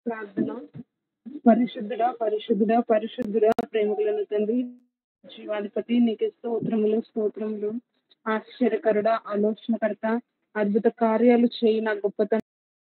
ప్రార్థన పరిశుద్ధుడా పరిశుద్ధుడా పరిశుద్ధుడా ప్రేమకులను తండ్రి జీవాధిపతి నీకు స్తోత్రములు స్తోత్రములు ఆశ్చర్యకరుడ ఆలోచనకర్త అద్భుత కార్యాలు చేయి నా గొప్పతనం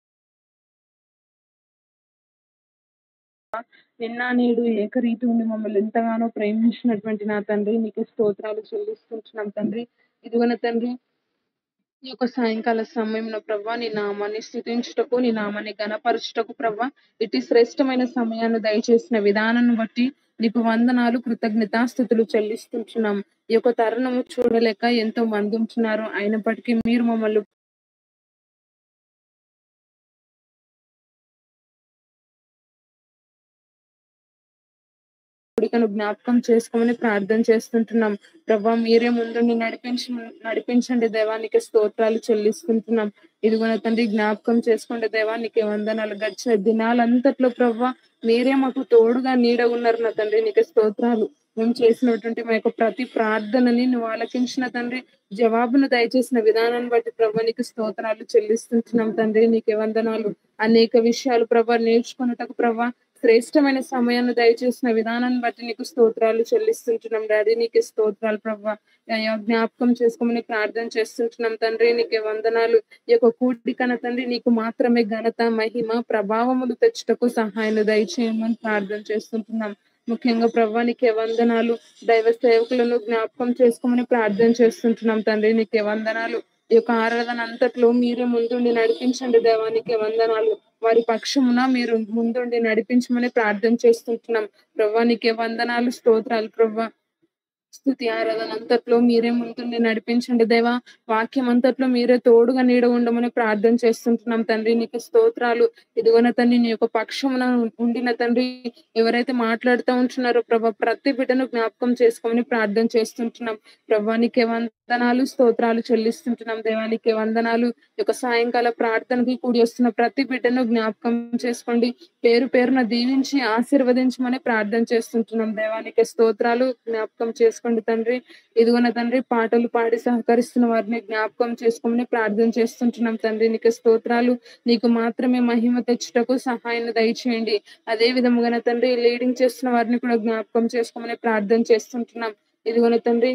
నిన్న నేడు ఏకరీతి ఉండి మమ్మల్ని ఎంతగానో ప్రేమించినటువంటి నా తండ్రి నీకు స్తోత్రాలు చెల్లిస్తుంటున్నాం తండ్రి ఇదిగోన తండ్రి ఈ యొక్క సాయంకాల సమయంలో ప్రభా నీ నామాన్ని స్థుతించుటకు నీ నామాన్ని గణపరచుటకు ప్రభా ఇటు శ్రేష్టమైన సమయాన్ని దయచేసిన విధానాన్ని బట్టి నీకు వందనాలు కృతజ్ఞతాస్థుతులు చెల్లిస్తుంటున్నాం ఈ యొక్క తరుణము చూడలేక ఎంతో మంది ఉంటున్నారు అయినప్పటికీ మీరు మమ్మల్ని కోరికను జ్ఞాపకం చేసుకోమని ప్రార్థన చేస్తుంటున్నాం ప్రభా మీరే ముందుండి నడిపించ నడిపించండి దేవానికి స్తోత్రాలు చెల్లిస్తుంటున్నాం ఇదిగోన తండ్రి జ్ఞాపకం చేసుకోండి దేవానికి వందనాలు గడిచిన దినాలంతట్లో ప్రభా మీరే మాకు తోడుగా నీడ ఉన్నారు నా తండ్రి నీకు స్తోత్రాలు మేము చేసినటువంటి మా యొక్క ప్రతి ప్రార్థనని నువ్వు ఆలకించిన తండ్రి జవాబును దయచేసిన విధానాన్ని బట్టి ప్రభా నీకు స్తోత్రాలు చెల్లిస్తుంటున్నాం తండ్రి నీకే వందనాలు అనేక విషయాలు ప్రభా నేర్చుకున్నటకు ప్రభా శ్రేష్టమైన సమయాన్ని దయచేసిన విధానాన్ని బట్టి నీకు స్తోత్రాలు చెల్లిస్తుంటున్నాం డాడీ నీకు స్తోత్రాలు ప్రభా అయ్యా జ్ఞాపకం చేసుకోమని ప్రార్థన చేస్తుంటున్నాం తండ్రి నీకే వందనాలు ఈ యొక్క కూడికన తండ్రి నీకు మాత్రమే ఘనత మహిమ ప్రభావములు తెచ్చుటకు సహాయాన్ని దయచేయమని ప్రార్థన చేస్తుంటున్నాం ముఖ్యంగా ప్రభా నీకే వందనాలు దైవ సేవకులను జ్ఞాపకం చేసుకోమని ప్రార్థన చేస్తుంటున్నాం తండ్రి నీకే వందనాలు ఈ యొక్క ఆరాధన అంతట్లో మీరే ముందుండి నడిపించండి దేవానికి వందనాలు వారి పక్షమున మీరు ముందుండి నడిపించమని ప్రార్థన చేస్తుంటున్నాం ప్రభా నీకే వందనాలు స్తోత్రాలు ప్రభా స్థుతి ఆరాధన అంతట్లో మీరే ముందుండి నడిపించండి దేవా వాక్యం అంతట్లో మీరే తోడుగా నీడ ఉండమని ప్రార్థన చేస్తుంటున్నాం తండ్రి నీకు స్తోత్రాలు ఇదిగోన తండ్రి నీ యొక్క పక్షమున ఉండిన తండ్రి ఎవరైతే మాట్లాడుతూ ఉంటున్నారో ప్రభా ప్రతి బిడ్డను జ్ఞాపకం చేసుకోమని ప్రార్థన చేస్తుంటున్నాం ప్రభా నీకే వందనాలు స్తోత్రాలు చెల్లిస్తుంటున్నాం దేవానికి వందనాలు ఈ యొక్క సాయంకాల ప్రార్థనకి కూడి వస్తున్న ప్రతి బిడ్డను జ్ఞాపకం చేసుకోండి పేరు పేరున దీవించి ఆశీర్వదించమని ప్రార్థన చేస్తుంటున్నాం దేవానికి స్తోత్రాలు జ్ఞాపకం చేసుకోండి తండ్రి ఇదిగోన తండ్రి పాటలు పాడి సహకరిస్తున్న వారిని జ్ఞాపకం చేసుకోమని ప్రార్థన చేస్తుంటున్నాం తండ్రి నీకు స్తోత్రాలు నీకు మాత్రమే మహిమ తెచ్చుటకు సహాయాన్ని దయచేయండి అదే విధముగా తండ్రి లీడింగ్ చేస్తున్న వారిని కూడా జ్ఞాపకం చేసుకోమని ప్రార్థన చేస్తుంటున్నాం ఇదిగోన తండ్రి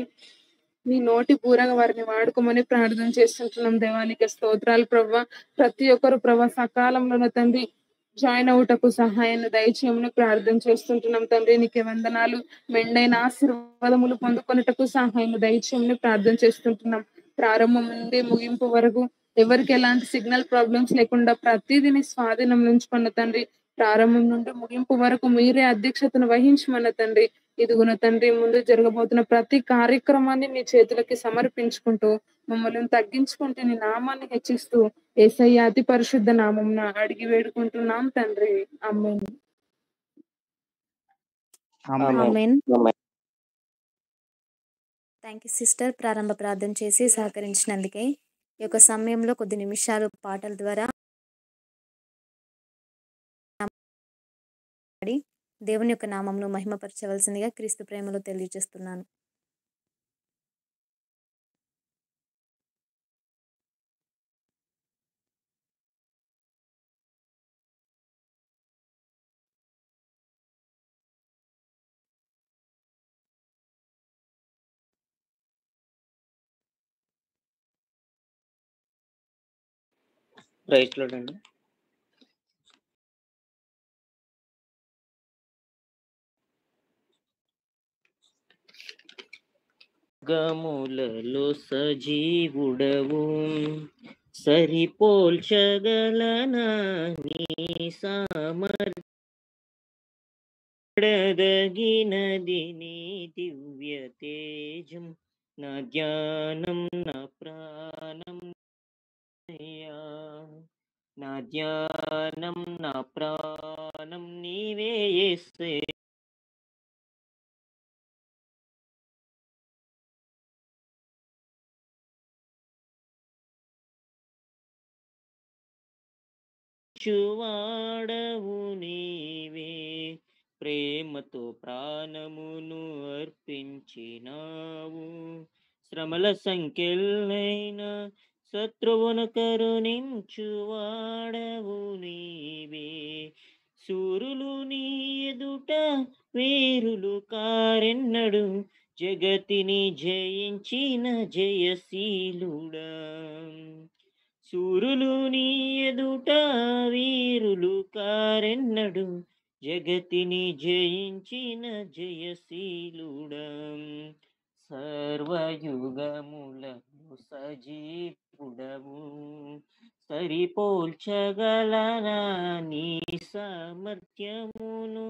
నీ నోటి పూరగా వారిని వాడుకోమని ప్రార్థన చేస్తుంటున్నాం దేవానికి స్తోత్రాలు ప్రభా ప్రతి ఒక్కరు ప్రభా సకాలంలో తండ్రి జాయిన్ అవుటకు సహాయాన్ని దయచేయమని ప్రార్థన చేస్తుంటున్నాం తండ్రి నీకే వందనాలు మెండైన ఆశీర్వాదములు పొందుకొనుటకు సహాయాన్ని దయచేయమని ప్రార్థన చేస్తుంటున్నాం ప్రారంభం నుండి ముగింపు వరకు ఎవరికి ఎలాంటి సిగ్నల్ ప్రాబ్లమ్స్ లేకుండా ప్రతిదీని స్వాధీనం ఉంచుకున్న తండ్రి ప్రారంభం నుండి ముగింపు వరకు మీరే అధ్యక్షతను వహించమన్న తండ్రి ఇదిగున తండ్రి ముందు జరగబోతున్న ప్రతి కార్యక్రమాన్ని నీ చేతులకి సమర్పించుకుంటూ మమ్మల్ని తగ్గించుకుంటూ నీ నామాన్ని హెచ్చిస్తూ ఏసయ్య అతి పరిశుద్ధ నామం అడిగి వేడుకుంటున్నాం తండ్రి అమ్మని ఆమెన్ థ్యాంక్ యూ సిస్టర్ ప్రారంభ ప్రార్థన చేసి సహకరించినందుకే ఈ యొక్క సమయంలో కొద్ది నిమిషాలు పాటల ద్వారా దేవుని యొక్క నామంను మహిమపరచవలసిందిగా క్రీస్తు ప్రేమలో తెలియజేస్తున్నాను రైట్ లో అండి గములలో సజీవుడవు సరిపోల్చగలనా నీ సామర్దగినది నీ దివ్య తేజం నా ధ్యానం నా ప్రాణం అయ్యా నా ధ్యానం నా ప్రాణం నీవే యేసే చువాడవు నీవే ప్రేమతో ప్రాణమును అర్పించినావు శ్రమల సంఖ్యలైన శత్రువును కరుణించువాడవు నీవే సూరులు నీ ఎదుట వీరులు కారెన్నడు జగతిని జయించిన జయశీలుడా సూరులు నీ ఎదుట వీరులు కారెన్నడు జగతిని జయించిన జయశీలుడా సర్వయుగములను సజీవుడవు సరిపోల్చగలనా నీ సామర్థ్యమును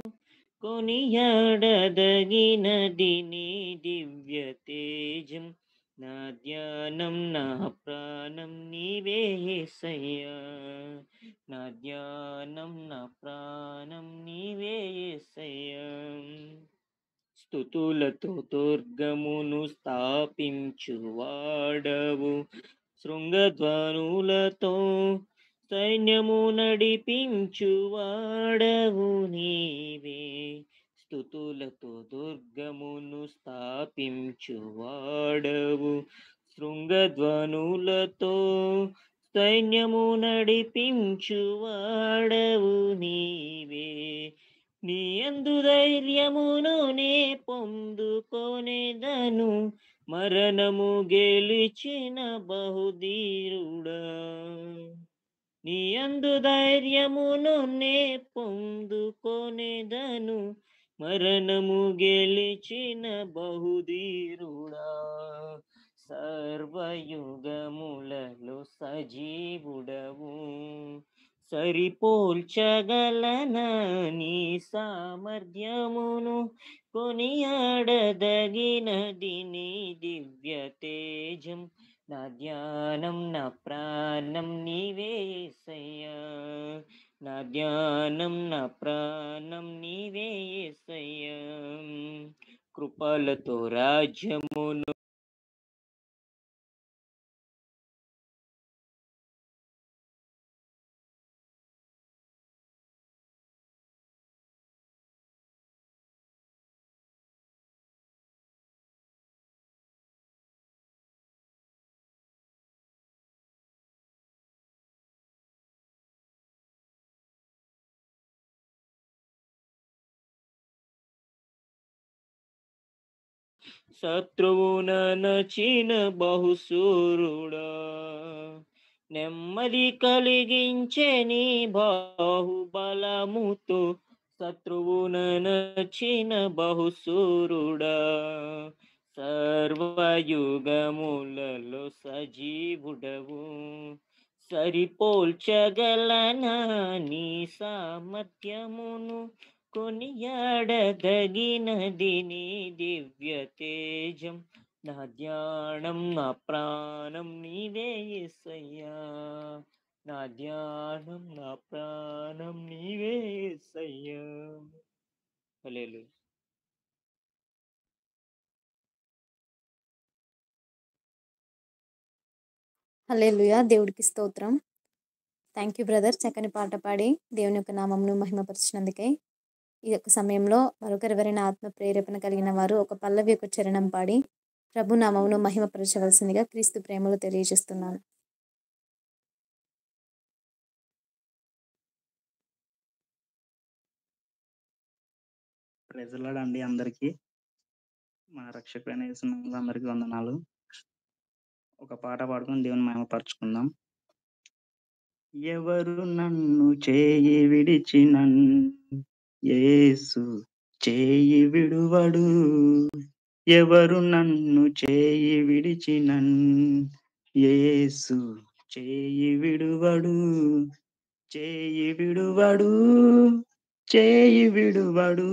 కొనియాడదగినది నీ దివ్య తేజం నా ధ్యానం నా ప్రాణం నీవే యేసయ్యా నా ధ్యానం నా ప్రాణం నీవే యేసయ్యా స్థుతులతో దుర్గమును స్థాపించువాడవు శృంగధ్వనులతో సైన్యము నడిపించువాడవు నీవే స్థుతులతో దుర్గమును స్థాపించువాడవు శృంగధ్వనులతో సైన్యము నడిపించువాడవు నీవే నీ అందు ధైర్యమును నే పొందుకొనేదను మరణము గెలిచిన బహుధీరుడా నీ అందు ధైర్యమును నే పొందుకొనేదను మరణము గెలిచిన బహుధీరుడా సర్వయుగములలో సజీవుడవు సరిపోల్చగలనా నీ సామర్థ్యమును కొనియాడదగినది నీ దివ్య తేజం నా ధ్యానం నా ప్రాణం నీవే యేసయ్యా నా ధ్యానం నా ప్రాణం నీవే యేసయ్యా కృపలతో రాజ్యమును శత్రువున నచిన బహుసూరుడా నెమ్మది కలిగించే నీ బాహుబలముతో శత్రువున నచిన బహుసూరుడా సర్వయుగములలో సజీవుడవు సరిపోల్చగలనా నీ సామర్థ్యమును కొనియాడదగినది నీ దివ్య తేజం నా ధ్యానం నా ప్రాణం నీవే యేసయ్యా నా ధ్యానం నా ప్రాణం నీవే యేసయ్యా హల్లెలూయా హల్లెలూయా దేవుడికి స్తోత్రం థ్యాంక్ యూ బ్రదర్ చక్కని పాట పాడి దేవుని యొక్క నామంను మహిమపరిచినందుకై ఈ యొక్క సమయంలో మరొకరెవరైనా ఆత్మ ప్రేరేపణ కలిగిన వారు ఒక పల్లవి యొక్క చరణం పాడి ప్రభు నామమును మహిమపరచవలసిందిగా క్రీస్తు ప్రేమలో తెలియజేస్తున్నాను ప్రజలాడండి అందరికీ మా రక్షకుడైన యేసునామములో అందరికీ వందనాలు ఒక పాట పాడుకొని దేవుని మహిమపరచుకుందాం ఎవరు నన్ను చేయి విడిచినన్ యేసు చేయి విడువడు ఎవరు నన్ను చేయి విడిచినన్ యేసు చేయి విడువడు చేయి విడువడు చేయి విడువడు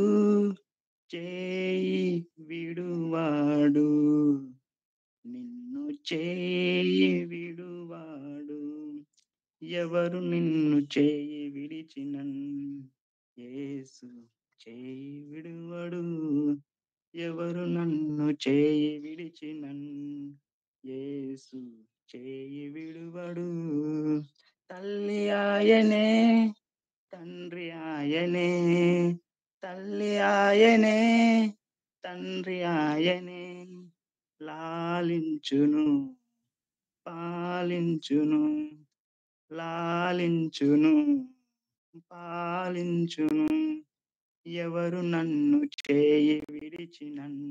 చేయి విడువాడు నిన్ను చేయి విడువాడు ఎవరు నిన్ను చేయి విడిచినన్ యేసు చేయి విడువడు ఎవరు నన్ను చేయి విడిచినన్ యేసు చేయి విడువడు తల్లి ఆయనే తండ్రి ఆయనే తల్లి ఆయనే తండ్రి ఆయనే లాలించును పాలించును లాలించును పాలించును ఎవరు నన్ను చేయి విడిచినన్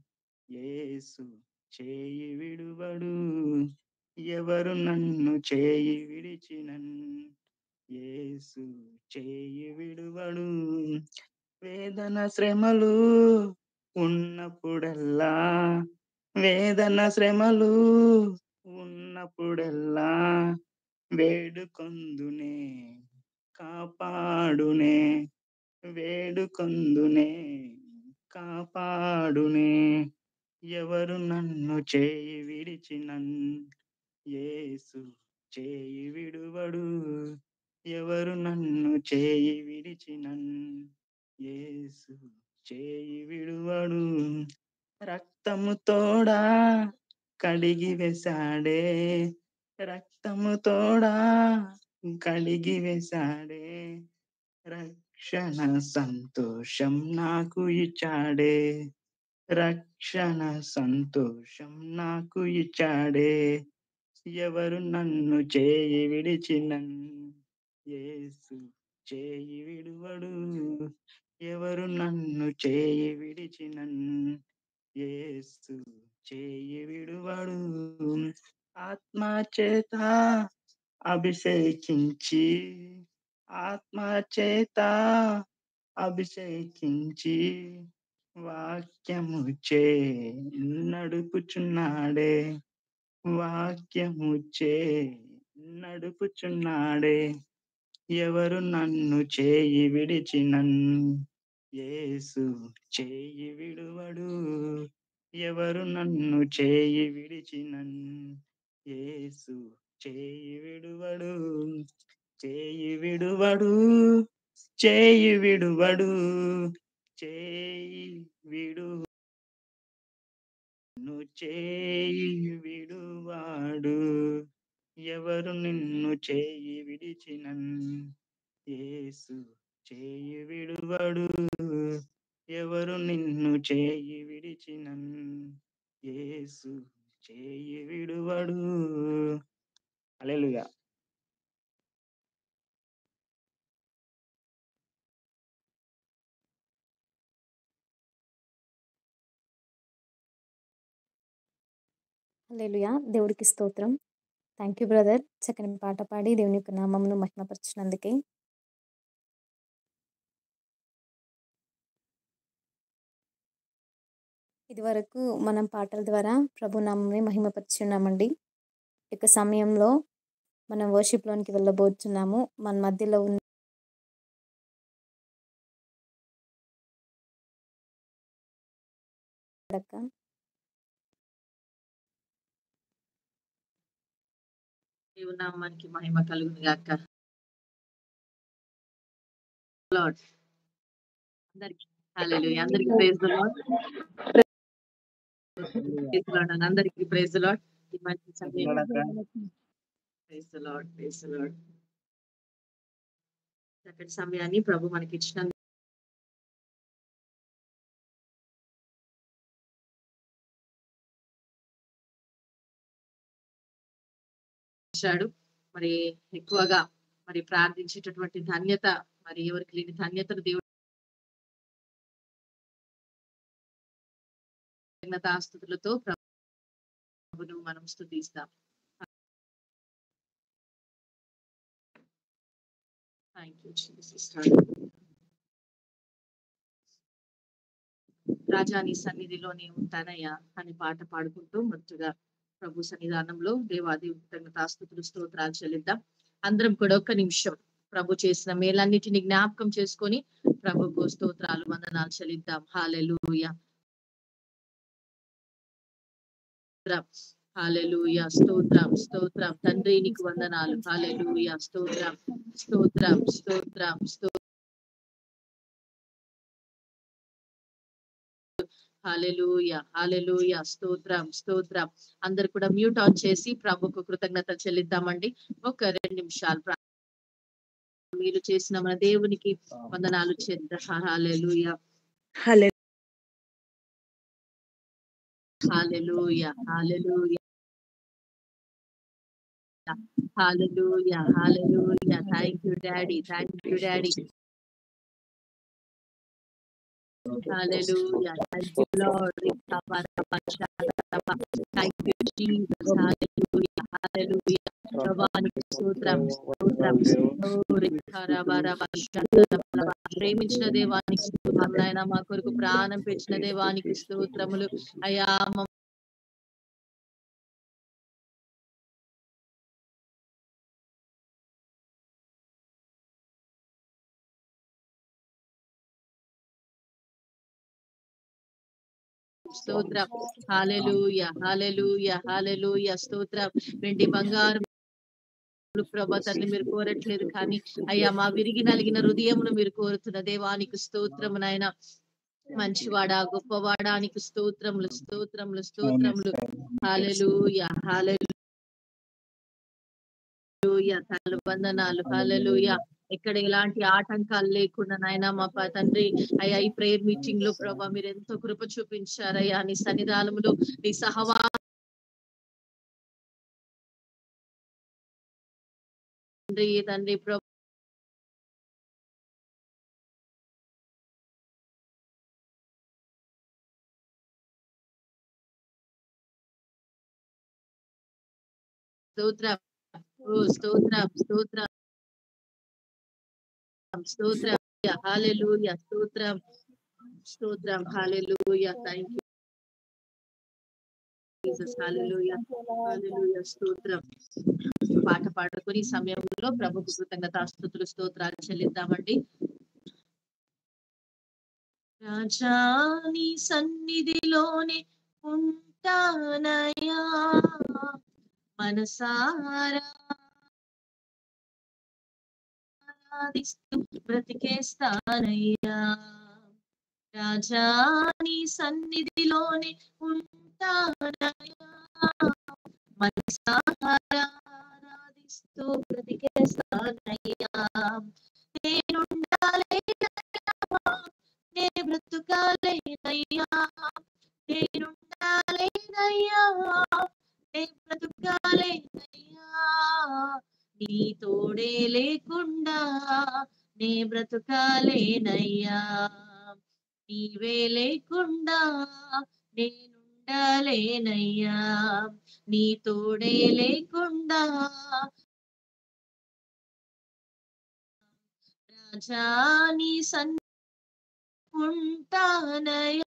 యేసు చేయి విడువడు ఎవరు నన్ను చేయి విడిచినన్ యేసు చేయి విడువడు వేదన శ్రమలు ఉన్నప్పుడల్లా వేదన శ్రమలు ఉన్నప్పుడల్లా వేడుకొందునే కాపాడునే వేడుకొందునే కాపాడునే ఎవరు నన్ను చేయి విడిచినన్ యేసు చేయి విడువడు ఎవరు నన్ను చేయి విడిచినన్ యేసు చేయి విడువడు రక్తము తోడా కడిగి వేశాడే రక్తము తోడా కడిగి వేశాడే రక్షణ సంతోషం నాకు ఇచ్చాడే రక్షణ సంతోషం నాకు ఇచ్చాడే ఎవరు నన్ను చేయి విడిచినన్ యేసు చేయి విడువడు ఎవరు నన్ను చేయి విడిచినన్ యేసు చేయి విడువడు ఆత్మ చేత అభిషేకించి ఆత్మ చేత అభిషేకించి వాక్యము చే నడుపుచున్నాడే వాక్యము చే నడుపుచున్నాడే ఎవరు నన్ను చేయి విడిచినన్ యేసు చేయి విడువడు ఎవరు నన్ను చేయి విడిచినన్ యేసు చేయి విడువడు చేయి విడువడు చేయి విడువడు చేయి విడు ను చేయి విడువాడు ఎవరు నిన్ను చేయి విడిచినన్ యేసు చేయి విడువడు ఎవరు నిన్ను చేయి విడిచినన్ యేసు చేయి విడువడు హల్లెలూయా హల్లెలూయా దేవుడికి స్తోత్రం థ్యాంక్ యూ బ్రదర్ చక్కని పాట పాడి దేవుని యొక్క నామమును మహిమపరిచినందుకే ఇదివరకు మనం పాటల ద్వారా ప్రభు నామంని మహిమపరుచున్నామండి ఇక సమయంలో మనం వర్షిప్లోనికి వెళ్ళబోతున్నాము మన మధ్యలో ఉన్న అక్క దేవుని నామానికి మహిమ కలుగును గాక లార్డ్ అందరికి హల్లెలూయా అందరికి praise the Lord praise the Lord అందరికి ప్రైజ్ ది లార్డ్ ఈ మంచి సమయం praise the Lord praise the Lord చక్కటి సమయాన్ని ప్రభు మనకి ఇచ్చిన ఇచ్చాడు మరి ఎక్కువగా మరి ప్రార్థించేటటువంటి ధన్యత మరి ఎవరికి లేని ధన్యతను దేవుడు ఆస్తుతులతో ప్రభును మనం స్థుతిస్తాం థ్యాంక్ యూ జీసస్ రాజా నీ సన్నిధిలోనే ఉంటానయ్యా అని పాట పాడుకుంటూ మొదటగా ప్రభు సన్నిధానంలో దేవాది కృతజ్ఞతాస్తుతులు స్తోత్రాలు చెల్లిద్దాం అందరం కూడా ఒక్క నిమిషం ప్రభు చేసిన మేలన్నిటిని జ్ఞాపకం చేసుకొని ప్రభుకు స్తోత్రాలు వందనాలు చెల్లిద్దాం హాలెలూయ హాలెలూయ స్తోత్రం స్తోత్రం తండ్రి నీకు వందనాలు హాలెలూయ స్తోత్రం స్తోత్రం స్తోత్రం స్తోత్రం హాలెలూయ హాలెలూయ స్తోత్రం స్తోత్రం అందరు కూడా మ్యూట్ ఆన్ చేసి ప్రభుకు కృతజ్ఞతలు చెల్లిద్దామండి ఒక రెండు నిమిషాలు ప్రా- మీరు చేసిన మన దేవునికి వందనాలు చేద్దాం hallelujah hallelujah hallelujah hallelujah hallelujah thank you daddy thank you daddy Hallelujah. Thank you, Lord. Thank you, Jesus. Hallelujah. Hallelujah. ప్రభానికి స్తోత్రం స్తోత్రం స్తోత్రం. హరబరబషంతరబలబ. ప్రేమించిన దేవానికి స్తోత్రం నాయన మా కొరకు ప్రాణం పెంచిన దేవానికి స్తోత్రములు అయా మమ్మ- స్తోత్రం హాలెలూయ హాలెలూయ హాలెలూయ స్తోత్రం వెండి బంగారం ప్రభా తండ్రి మీరు కోరట్లేదు కానీ అయ్యా మా విరిగి నలిగిన హృదయమును మీరు కోరుతున్న దేవానికి స్తోత్రము నాయన మంచివాడా గొప్పవాడా నీకు స్తోత్రములు స్తోత్రములు స్తోత్రములు హాలెలూయ హాలెలూయ తల వందనాలు హాలెలూయ ఎక్కడ ఎలాంటి ఆటంకాలు లేకుండా నాయన మా ప- తండ్రి అయ్యా ఈ ప్రేయర్ మీటింగ్ లో ప్రభా మీరు ఎంతో కృప చూపించారయ్యా నీ సన్నిధానములో నీ సహవా తండ్రి తండ్రి ప్రభు స్తోత్రం ఓ స్తోత్రం స్తోత్రం స్తోత్రం హాలెలూయ స్తోత్రం స్తోత్రం హాలెలూయ థ్యాంక్ యూ జీసస్ హాలెలూయ హాలెలూయ స్తోత్రం పాట పాడుకొని ఈ సమయంలో ప్రభుకు కృతజ్ఞతాస్తుతులు స్తోత్రాలు చెల్లిద్దామండి రాజాని సన్నిధిలోనే ఉంటానయా మనసారా ఆరాధిస్తూ బ్రతికేస్తానయ్యా రాజాని సన్నిధిలోనే ఉంటానయ్యా మనసారా ఆరాధిస్తూ బ్రతికేస్తానయ్యా నేనుండాలేనయ్యా నే బ్రతుకాలేనయ్యా నేనుండాలేనయ్యా నే బ్రతుకాలేనయ్యా నీ తోడే లేకుండా నే బ్రతుకాలేనయ్యా నీవే లేకుండా నేనుండాలేనయ్యా నీ తోడే లేకుండా రాజా నీ సన్ ఉంటానయ్యా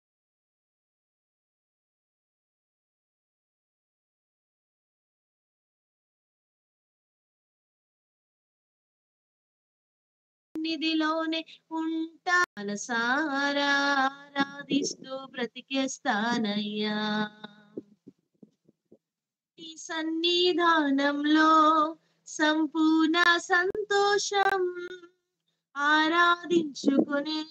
సన్నిధిలోనే ఉంటా మనసారా ఆరాధిస్తూ బ్రతికేస్తానయ్యా నీ సన్నిధానంలో సంపూర్ణ సంతోషం ఆరాధించుకునే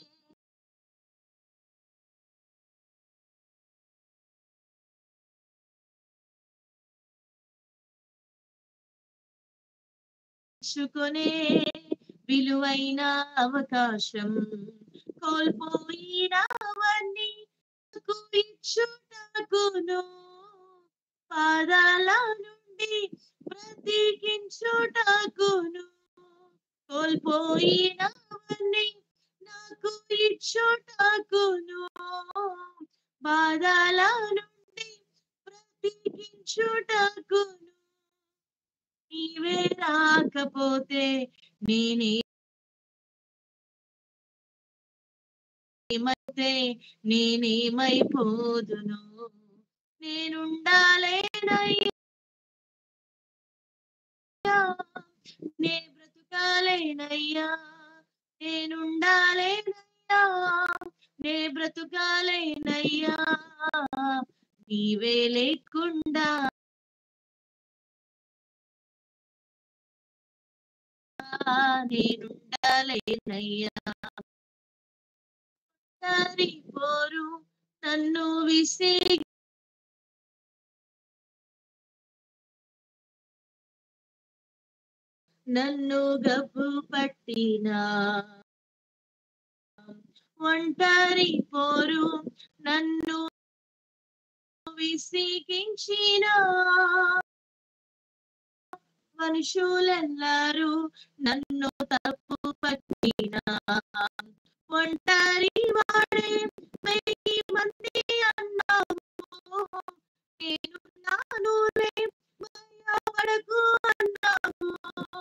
చుకునే విలువైన అవకాశం కోల్పోయినవన్నీ నాకు ఇచ్చుటకును పాదాల నుండి బ్రతికించుటకును కోల్పోయినవన్నీ నాకు ఇచ్చుటకును బాధల నుండి బ్రతికించుటకును నీవే రాకపోతే నేనే ఏమైతే నేనేమైపోదును నేనుండాలేనయ్యా నే బ్రతుకాలేనయ్యా నేనుండాలేనయ్యా నే బ్రతుకాలేనయ్యా నీవే లేకుండా నేనుండాలేనయ్యా పోరు నన్ను విసి నన్ను గబ్బు పట్టినా ఒంటరి పోరు నన్ను విసిగించిన మనుషులెల్లరూ నన్ను తప్పు పట్టినా ఒంటరి వాడే వెయ్యి మంది అన్నావు నేను నానులే భయపడకు అన్నావు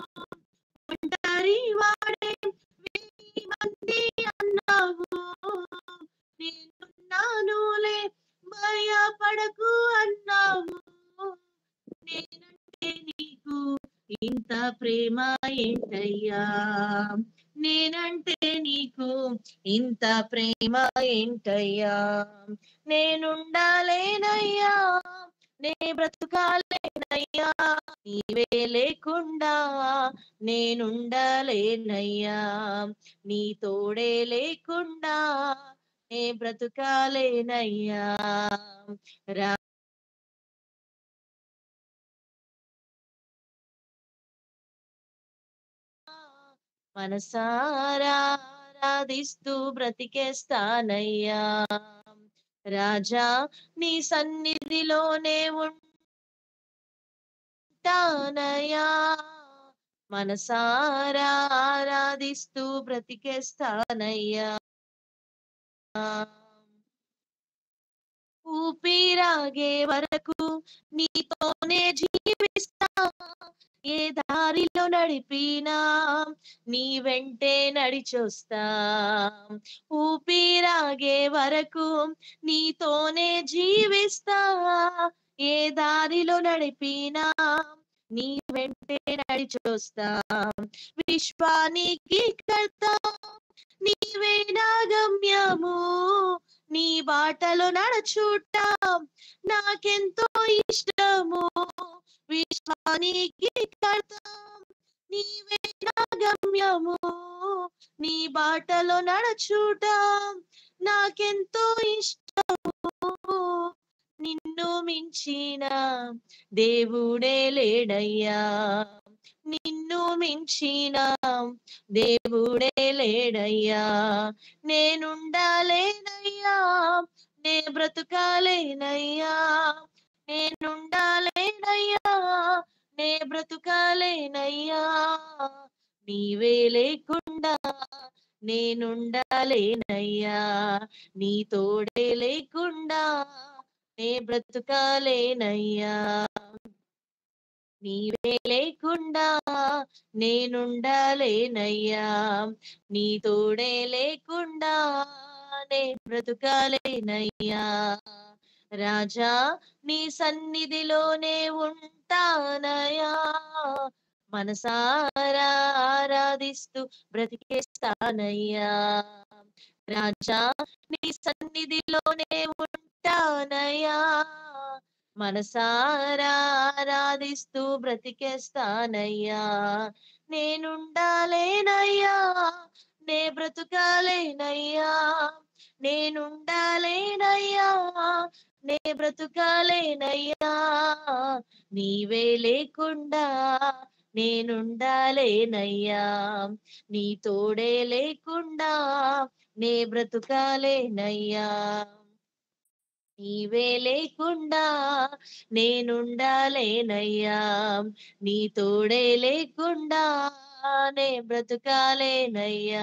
ఒంటరి వాడే వెయ్యి మంది అన్నావు నేను నానులే భయపడకు అన్నావు నేనంటే నీకు ఇంత ప్రేమ ఏంటయ్యా నేనంటే నీకు ఇంత ప్రేమ ఏంటయ్యా నేనుండాలేనయ్యా నే బ్రతుకాలేనయ్యా నీవే లేకుండా నేనుండాలేనయ్యా నీ తోడే లేకుండా నే బ్రతుకాలేనయ్యా రా మనసారా ఆరాధిస్తూ బ్రతికేస్తానయ్యా రాజా నీ సన్నిధిలోనే ఉంటానయ్యా మనసారా ఆరాధిస్తూ బ్రతికేస్తానయ్యా ఊపిరాగే వరకు నీతోనే జీవిస్తా ఏ దారిలో నడిపినా నీ వెంటే నడిచొస్తా ఊపిరాగే వరకు నీతోనే జీవిస్తా ఏ దారిలో నడిపినా నీ వెంటే నడిచొస్తా విశ్వానికి కర్త నీవే నా గమ్యము నీ బాటలో నడచుట నాకెంతో ఇష్టము విశ్వానికి కర్త నీవే నా గమ్యము నీ బాటలో నడచుట నాకెంతో ఇష్టము నిన్ను మించిన దేవుడే లేడయ్యా నిన్ను మించిన దేవుడే లేడయ్యా నేనుండాలేనయ్యా నే బ్రతుకాలేనయ్యా నేనుండాలేనయ్యా నే బ్రతుకాలేనయ్యా నీవే లేకుండా నేనుండాలేనయ్యా నీ తోడే లేకుండా నే బ్రతుకాలేనయ్యా నీవే లేకుండా నేనుండాలేనయ్యా నీ తోడే లేకుండా నే బ్రతుకాలేనయ్యా రాజా నీ సన్నిధిలోనే ఉంటానయా మనసారా ఆరాధిస్తూ బ్రతికేస్తానయ్యా రాజా నీ సన్నిధిలోనే ఉంటానయ్యా మనసారా ఆరాధిస్తూ బ్రతికేస్తానయ్యా నేనుండాలేనయ్యా నే బ్రతుకాలేనయ్యా నేనుండాలేనయ్యా నే బ్రతుకాలేనయ్యా నీవే లేకుండా నేనుండాలేనయ్యా నీ తోడే లేకుండా నే బ్రతుకాలేనయ్యా నీవే లేకుండా నేనుండాలేనయ్యా నీ తోడే లేకుండా నే బ్రతుకాలేనయ్యా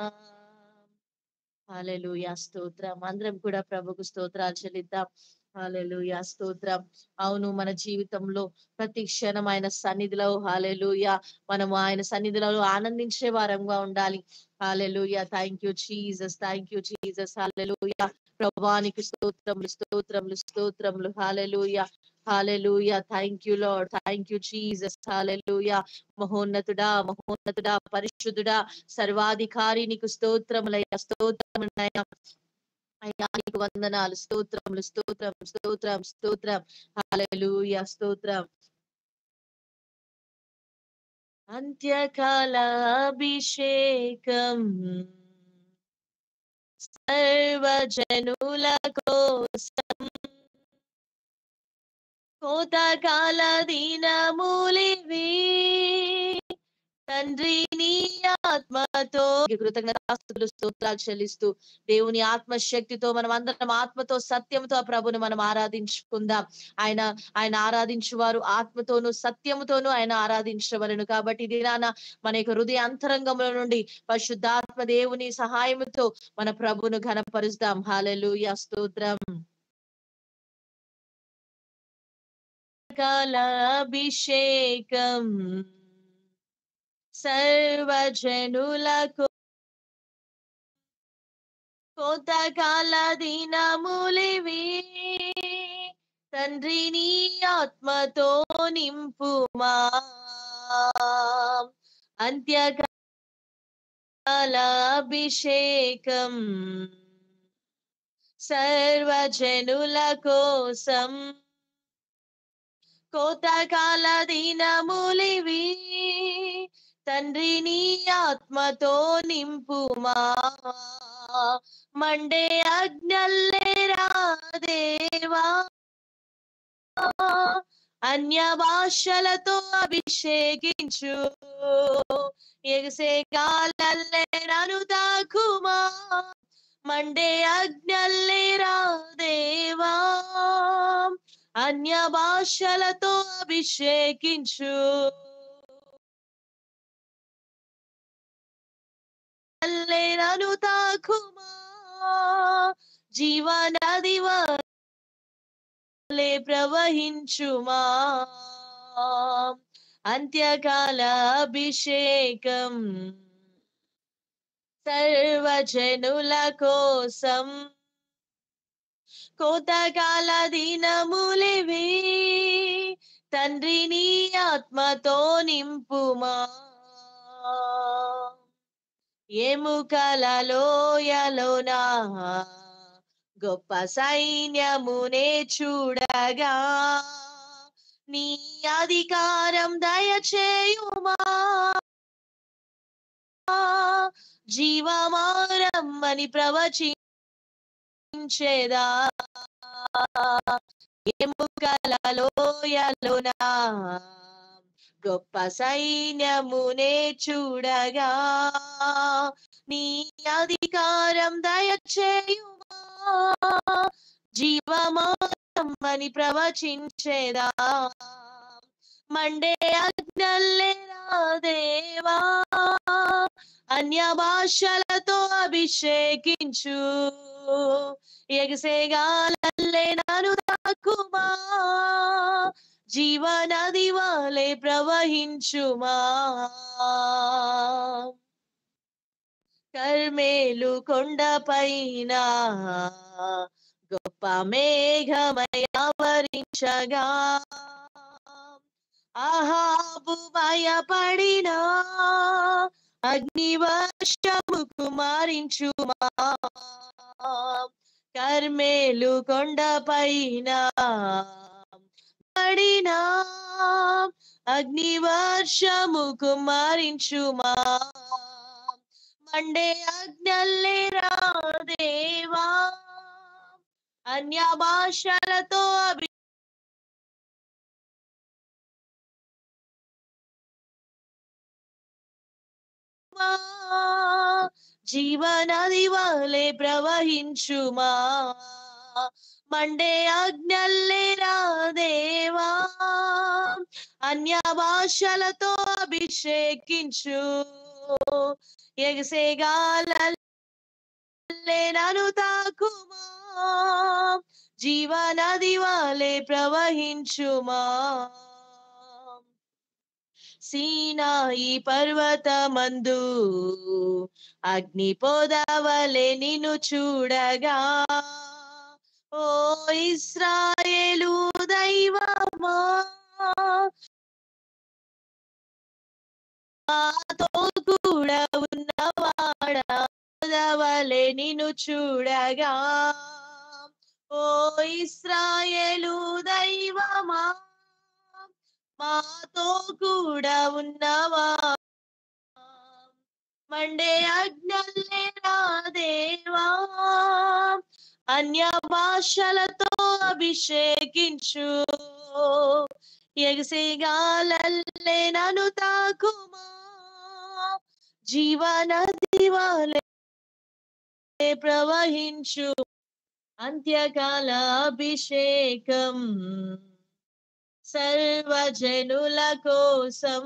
హాలెలూయా స్తోత్రం అందరం కూడా ప్రభుకు స్తోత్రాలు చెల్లిద్దాం హాలెలూయా స్తోత్రం అవును మన జీవితంలో ప్రతి క్షణం ఆయన సన్నిధిలో హాలెలూయా మనం ఆయన సన్నిధిలో ఆనందించే వారంగా ఉండాలి హాలెలూయా thank you Jesus thank you Jesus హాలెలూయా ప్రభానికి స్తోత్రములు స్తోత్రములు స్తోత్రములు హాలెలూయా హాలెలూయా thank you Lord thank you Jesus హాలెలూయా మహోన్నతుడా మహోన్నతుడా పరిశుద్ధుడా సర్వాధికారి నీకు స్తోత్రములయ్యా స్తోత్రములయ్యా అయ్యా నీకు వందనాలు స్తోత్రములు స్తోత్రం స్తోత్రం స్తోత్రం హాలెలూయా స్తోత్రం అంత్యకాల అభిషేకం సర్వజనుల కోసం కోతకాల దినములివి తండ్రి నీ ఆత్మతో కృతజ్ఞతాస్తుతులు స్తోత్రాలు చెల్లిస్తూ దేవుని ఆత్మశక్తితో మనం అందరం ఆత్మతో సత్యంతో ఆ ప్రభుని మనం ఆరాధించుకుందాం ఆయన ఆయన ఆరాధించువారు ఆత్మతోను సత్యముతోను ఆయన ఆరాధించవలను కాబట్టి ఇది నాన్న మన యొక్క హృదయ అంతరంగంలో నుండి పరిశుద్ధాత్మ దేవుని సహాయముతో మన ప్రభును ఘనపరుస్తాం హాలెలూయా స్తోత్రం కాలాభిషేకం సర్వజనులకు కోత కాల దినములివి తండ్రి నీ ఆత్మతో నింపుమా అంత్యకాల అభిషేకం సర్వజనుల కోసం కోతకాల దినములివి తండ్రి నీ ఆత్మతో నింపుమా మండే అజ్ఞల్లేరా దేవా అన్య భాషలతో అభిషేకించు ఎగసే కాలల్లేరను తాకుమా మండే అజ్ఞల్లేరా దేవా అన్య భాషలతో అభిషేకించు అల్లేరను తాకుమా జీవనది వలె ప్రవహించుమా అంత్యకాల అభిషేకం సర్వజనుల కోసం కోతకాల దినములివి తండ్రి నీ ఆత్మతో నింపుమా ఎముకలలోయలోనా గొప్ప సైన్యమునే చూడగా నీ అధికారం దయచేయుమా జీవమారమ్మని ప్రవచించేదా ఎముకలలోయలోనా గొప్ప సైన్యమునే చూడగా నీ అధికారం దయచేయుమా జీవమారమ్మని ప్రవచించేదా మండే అగ్నల్లేరా దేవా అన్య భాషలతో అభిషేకించు ఎగసేగాలల్లే నను తాకుమా జీవనది వాలే ప్రవహించుమా కర్మేలు కొండపైన గొప్ప మేఘమయ ఆవరించగా ఆహాబు భయపడిన అగ్ని వర్షము కుమారించుమా కర్మేలు కొండపైన పడిన అగ్ని వర్షము కుమారించుమా మండే అగ్నల్లేరా దేవా అన్య భాషలతో అభి జీవనది వలె ప్రవహించుమా మండే అగ్నల్లేరా దేవా అన్య భాషలతో అభిషేకించు ఎగసేగాలే నను తాకుమా జీవనది వలె ప్రవహించుమా సీనాయి పర్వతమందు అగ్ని పొదవలె నిన్ను చూడగా ఓ ఇస్రాయేలు దైవమా మాతో కూడా ఉన్నవాడా పొదవలె నిన్ను చూడగా ఓ ఇస్రాయేలు దైవమా మాతో కూడా ఉన్నవా మండే అజ్ఞల్లేరా దేవా అన్య భాషలతో అభిషేకించు ఎగసేగాలల్లే నను తాకుమా జీవనది వలె ప్రవహించు అంత్యకాల అభిషేకం సర్వజనుల కోసం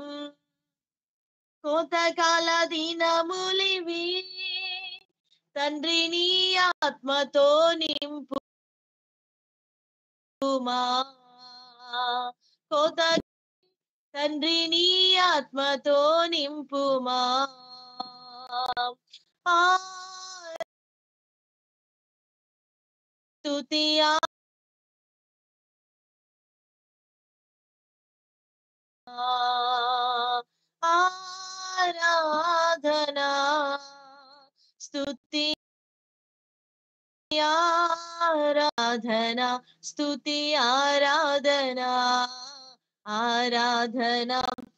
కోతకాల దినములివి తండ్రి నీ ఆత్మతో నింపు కోత తండ్రి నీ ఆత్మతో నింపుమా ఆ స్తుతి ఆరాధనా స్తుతి ఆరాధన స్తుతి ఆరాధన ఆరాధన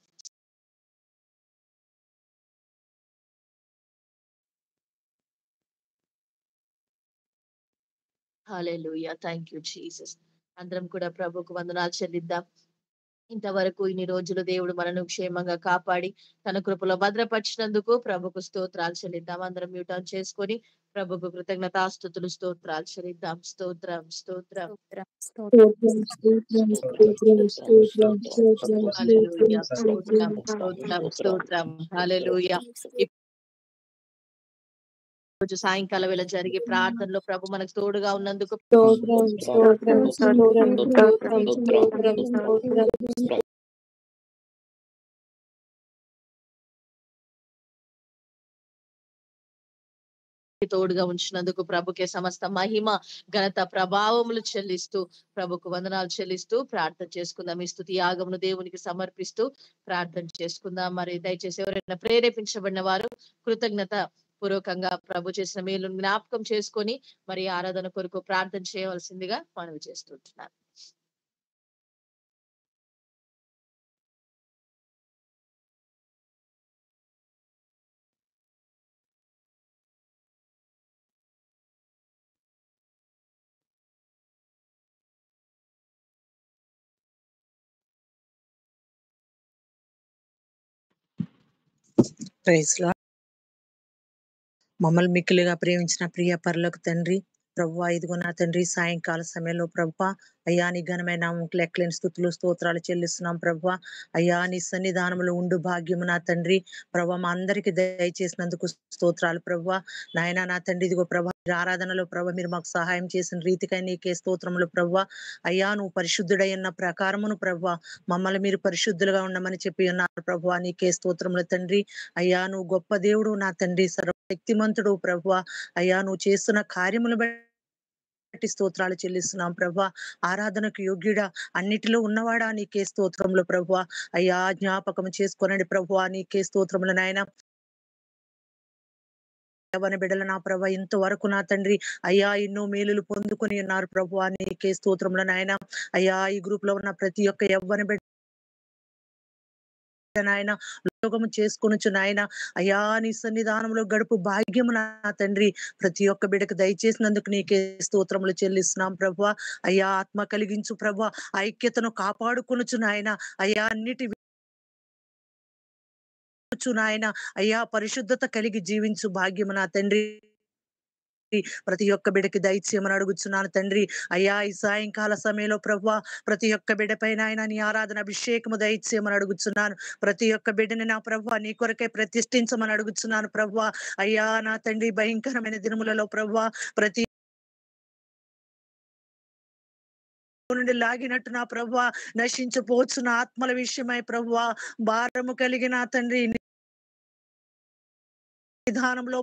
హాలెలూయా థ్యాంక్ యూ జీసస్ అందరం కూడా ప్రభుకు వందనాలు చెల్లిద్దాం ఇంతవరకు ఇన్ని రోజులు దేవుడు మనను క్షేమంగా కాపాడి తన కృపలో భద్రపరిచినందుకు ప్రభుకు స్తోత్రాలు చెల్లిద్దాం అందరం మ్యూటన్ చేసుకొని ప్రభుకు కృతజ్ఞతాస్తుతులు స్తోత్రాలు చెల్లిద్దాం స్తోత్రం స్తోత్రం స్తోత్రం స్తోత్రం హల్లెలూయా స్తోత్రం స్తోత్రం స్తోత్రం హల్లెలూయా రోజు సాయంకాలం వేళ జరిగే ప్రార్థనలో ప్రభు మనకు తోడుగా ఉన్నందుకు స్తోత్రం స్తోత్రం స్తోత్రం స్తోత్రం స్తోత్రం స్తోత్రం తోడుగా ఉంచినందుకు ప్రభుకే సమస్త మహిమ ఘనత ప్రభావములు చెల్లిస్తూ ప్రభుకు వందనాలు చెల్లిస్తూ ప్రార్థన చేసుకుందాం ఈ స్థుతి యాగమును దేవునికి సమర్పిస్తూ ప్రార్థన చేసుకుందాం మరి దయచేసి ఎవరైనా ప్రేరేపించబడిన వారు కృతజ్ఞత పూర్వకంగా ప్రభు చేసిన మేలును జ్ఞాపకం చేసుకొని మరి ఆరాధన కొరకు ప్రార్థన చేయవలసిందిగా మనవి చేస్తుంటున్నాను ప్రైజ్ లార్డ్. మమ్మల్ని మిక్కిలిగా ప్రేమించిన ప్రియ పరులకు తండ్రి ప్రభు ఇదిగో నా తండ్రి సాయంకాల సమయంలో ప్రభు అయ్యా నీ ఘనమైన నామముకు లెక్కలేని స్థుతులు స్తోత్రాలు చెల్లిస్తున్నాం ప్రభు అయ్యా నీ సన్నిధానంలో ఉండు భాగ్యము నా తండ్రి ప్రభు మా అందరికి దయచేసినందుకు స్తోత్రాలు ప్రభు నాయన నా తండ్రి ఇదిగో ప్రభు ఆరాధనలో ప్రభు మీరు మాకు సహాయం చేసిన రీతికై నీకే స్తోత్రములు ప్రభు అయ్యా నువ్వు పరిశుద్ధుడై ఉన్న ప్రకారమును ప్రభు మమ్మల్ని మీరు పరిశుద్ధులుగా ఉండమని చెప్పి ఉన్నారు ప్రభు నీకే స్తోత్రములు తండ్రి అయ్యా నువ్వు గొప్ప దేవుడు నా తండ్రి సర్వశక్తిమంతుడు ప్రభు అయ్యా నువ్వు చేస్తున్న కార్యములు బట్టి స్తోత్రాలు చెల్లిస్తున్నాం ప్రభా ఆరాధనకు యోగ్యుడా అన్నిటిలో ఉన్నవాడా నీకే స్తోత్రములు ప్రభు అయ్యా జ్ఞాపకం చేసుకోనండి ప్రభు నీకే స్తోత్రములు నాయన యవ్వన బిడ్డల నా ప్రభ ఇంతవరకు నా తండ్రి అయ్యా ఎన్నో మేలులు పొందుకొని ఉన్నారు ప్రభు నీకే స్తోత్రములు నాయన అయ్యా ఈ గ్రూప్ లో ఉన్న ప్రతి ఒక్క యవ్వన బిడ్డ నాయన ఉద్యోగము చేసుకొనొచ్చు నాయన అయ్యా నీ సన్నిధానంలో గడుపు భాగ్యము నా తండ్రి ప్రతి ఒక్క బిడ్డకు దయచేసినందుకు నీకే స్తోత్రములు చెల్లిస్తున్నాం ప్రభు అయ్యా ఆత్మ కలిగించు ప్రభు ఐక్యతను కాపాడుకొనుచు నాయన అయ్యా అన్నిటి నాయన అయ్యా పరిశుద్ధత కలిగి జీవించు భాగ్యము నా తండ్రి ప్రతి ఒక్క బిడకి దైత్యమని అడుగుచున్నాను తండ్రి అయ్యా ఈ సాయంకాల సమయంలో ప్రభు ప్రతి ఒక్క బిడ్డ పైన ఆయన నీ ఆరాధన అభిషేకము దైత్యమని అడుగుచున్నాను ప్రతి ఒక్క బిడ్డని నా ప్రభు నీ కొరకే ప్రతిష్ఠించమని అడుగుచున్నాను ప్రభు అయ్యా నా తండ్రి భయంకరమైన దినములలో ప్రభు ప్రతి నుండి లాగినట్టు నా ప్రభు నశించిపోవచ్చు నా ఆత్మల విషయమై ప్రభు భారము కలిగిన తండ్రి విధానంలో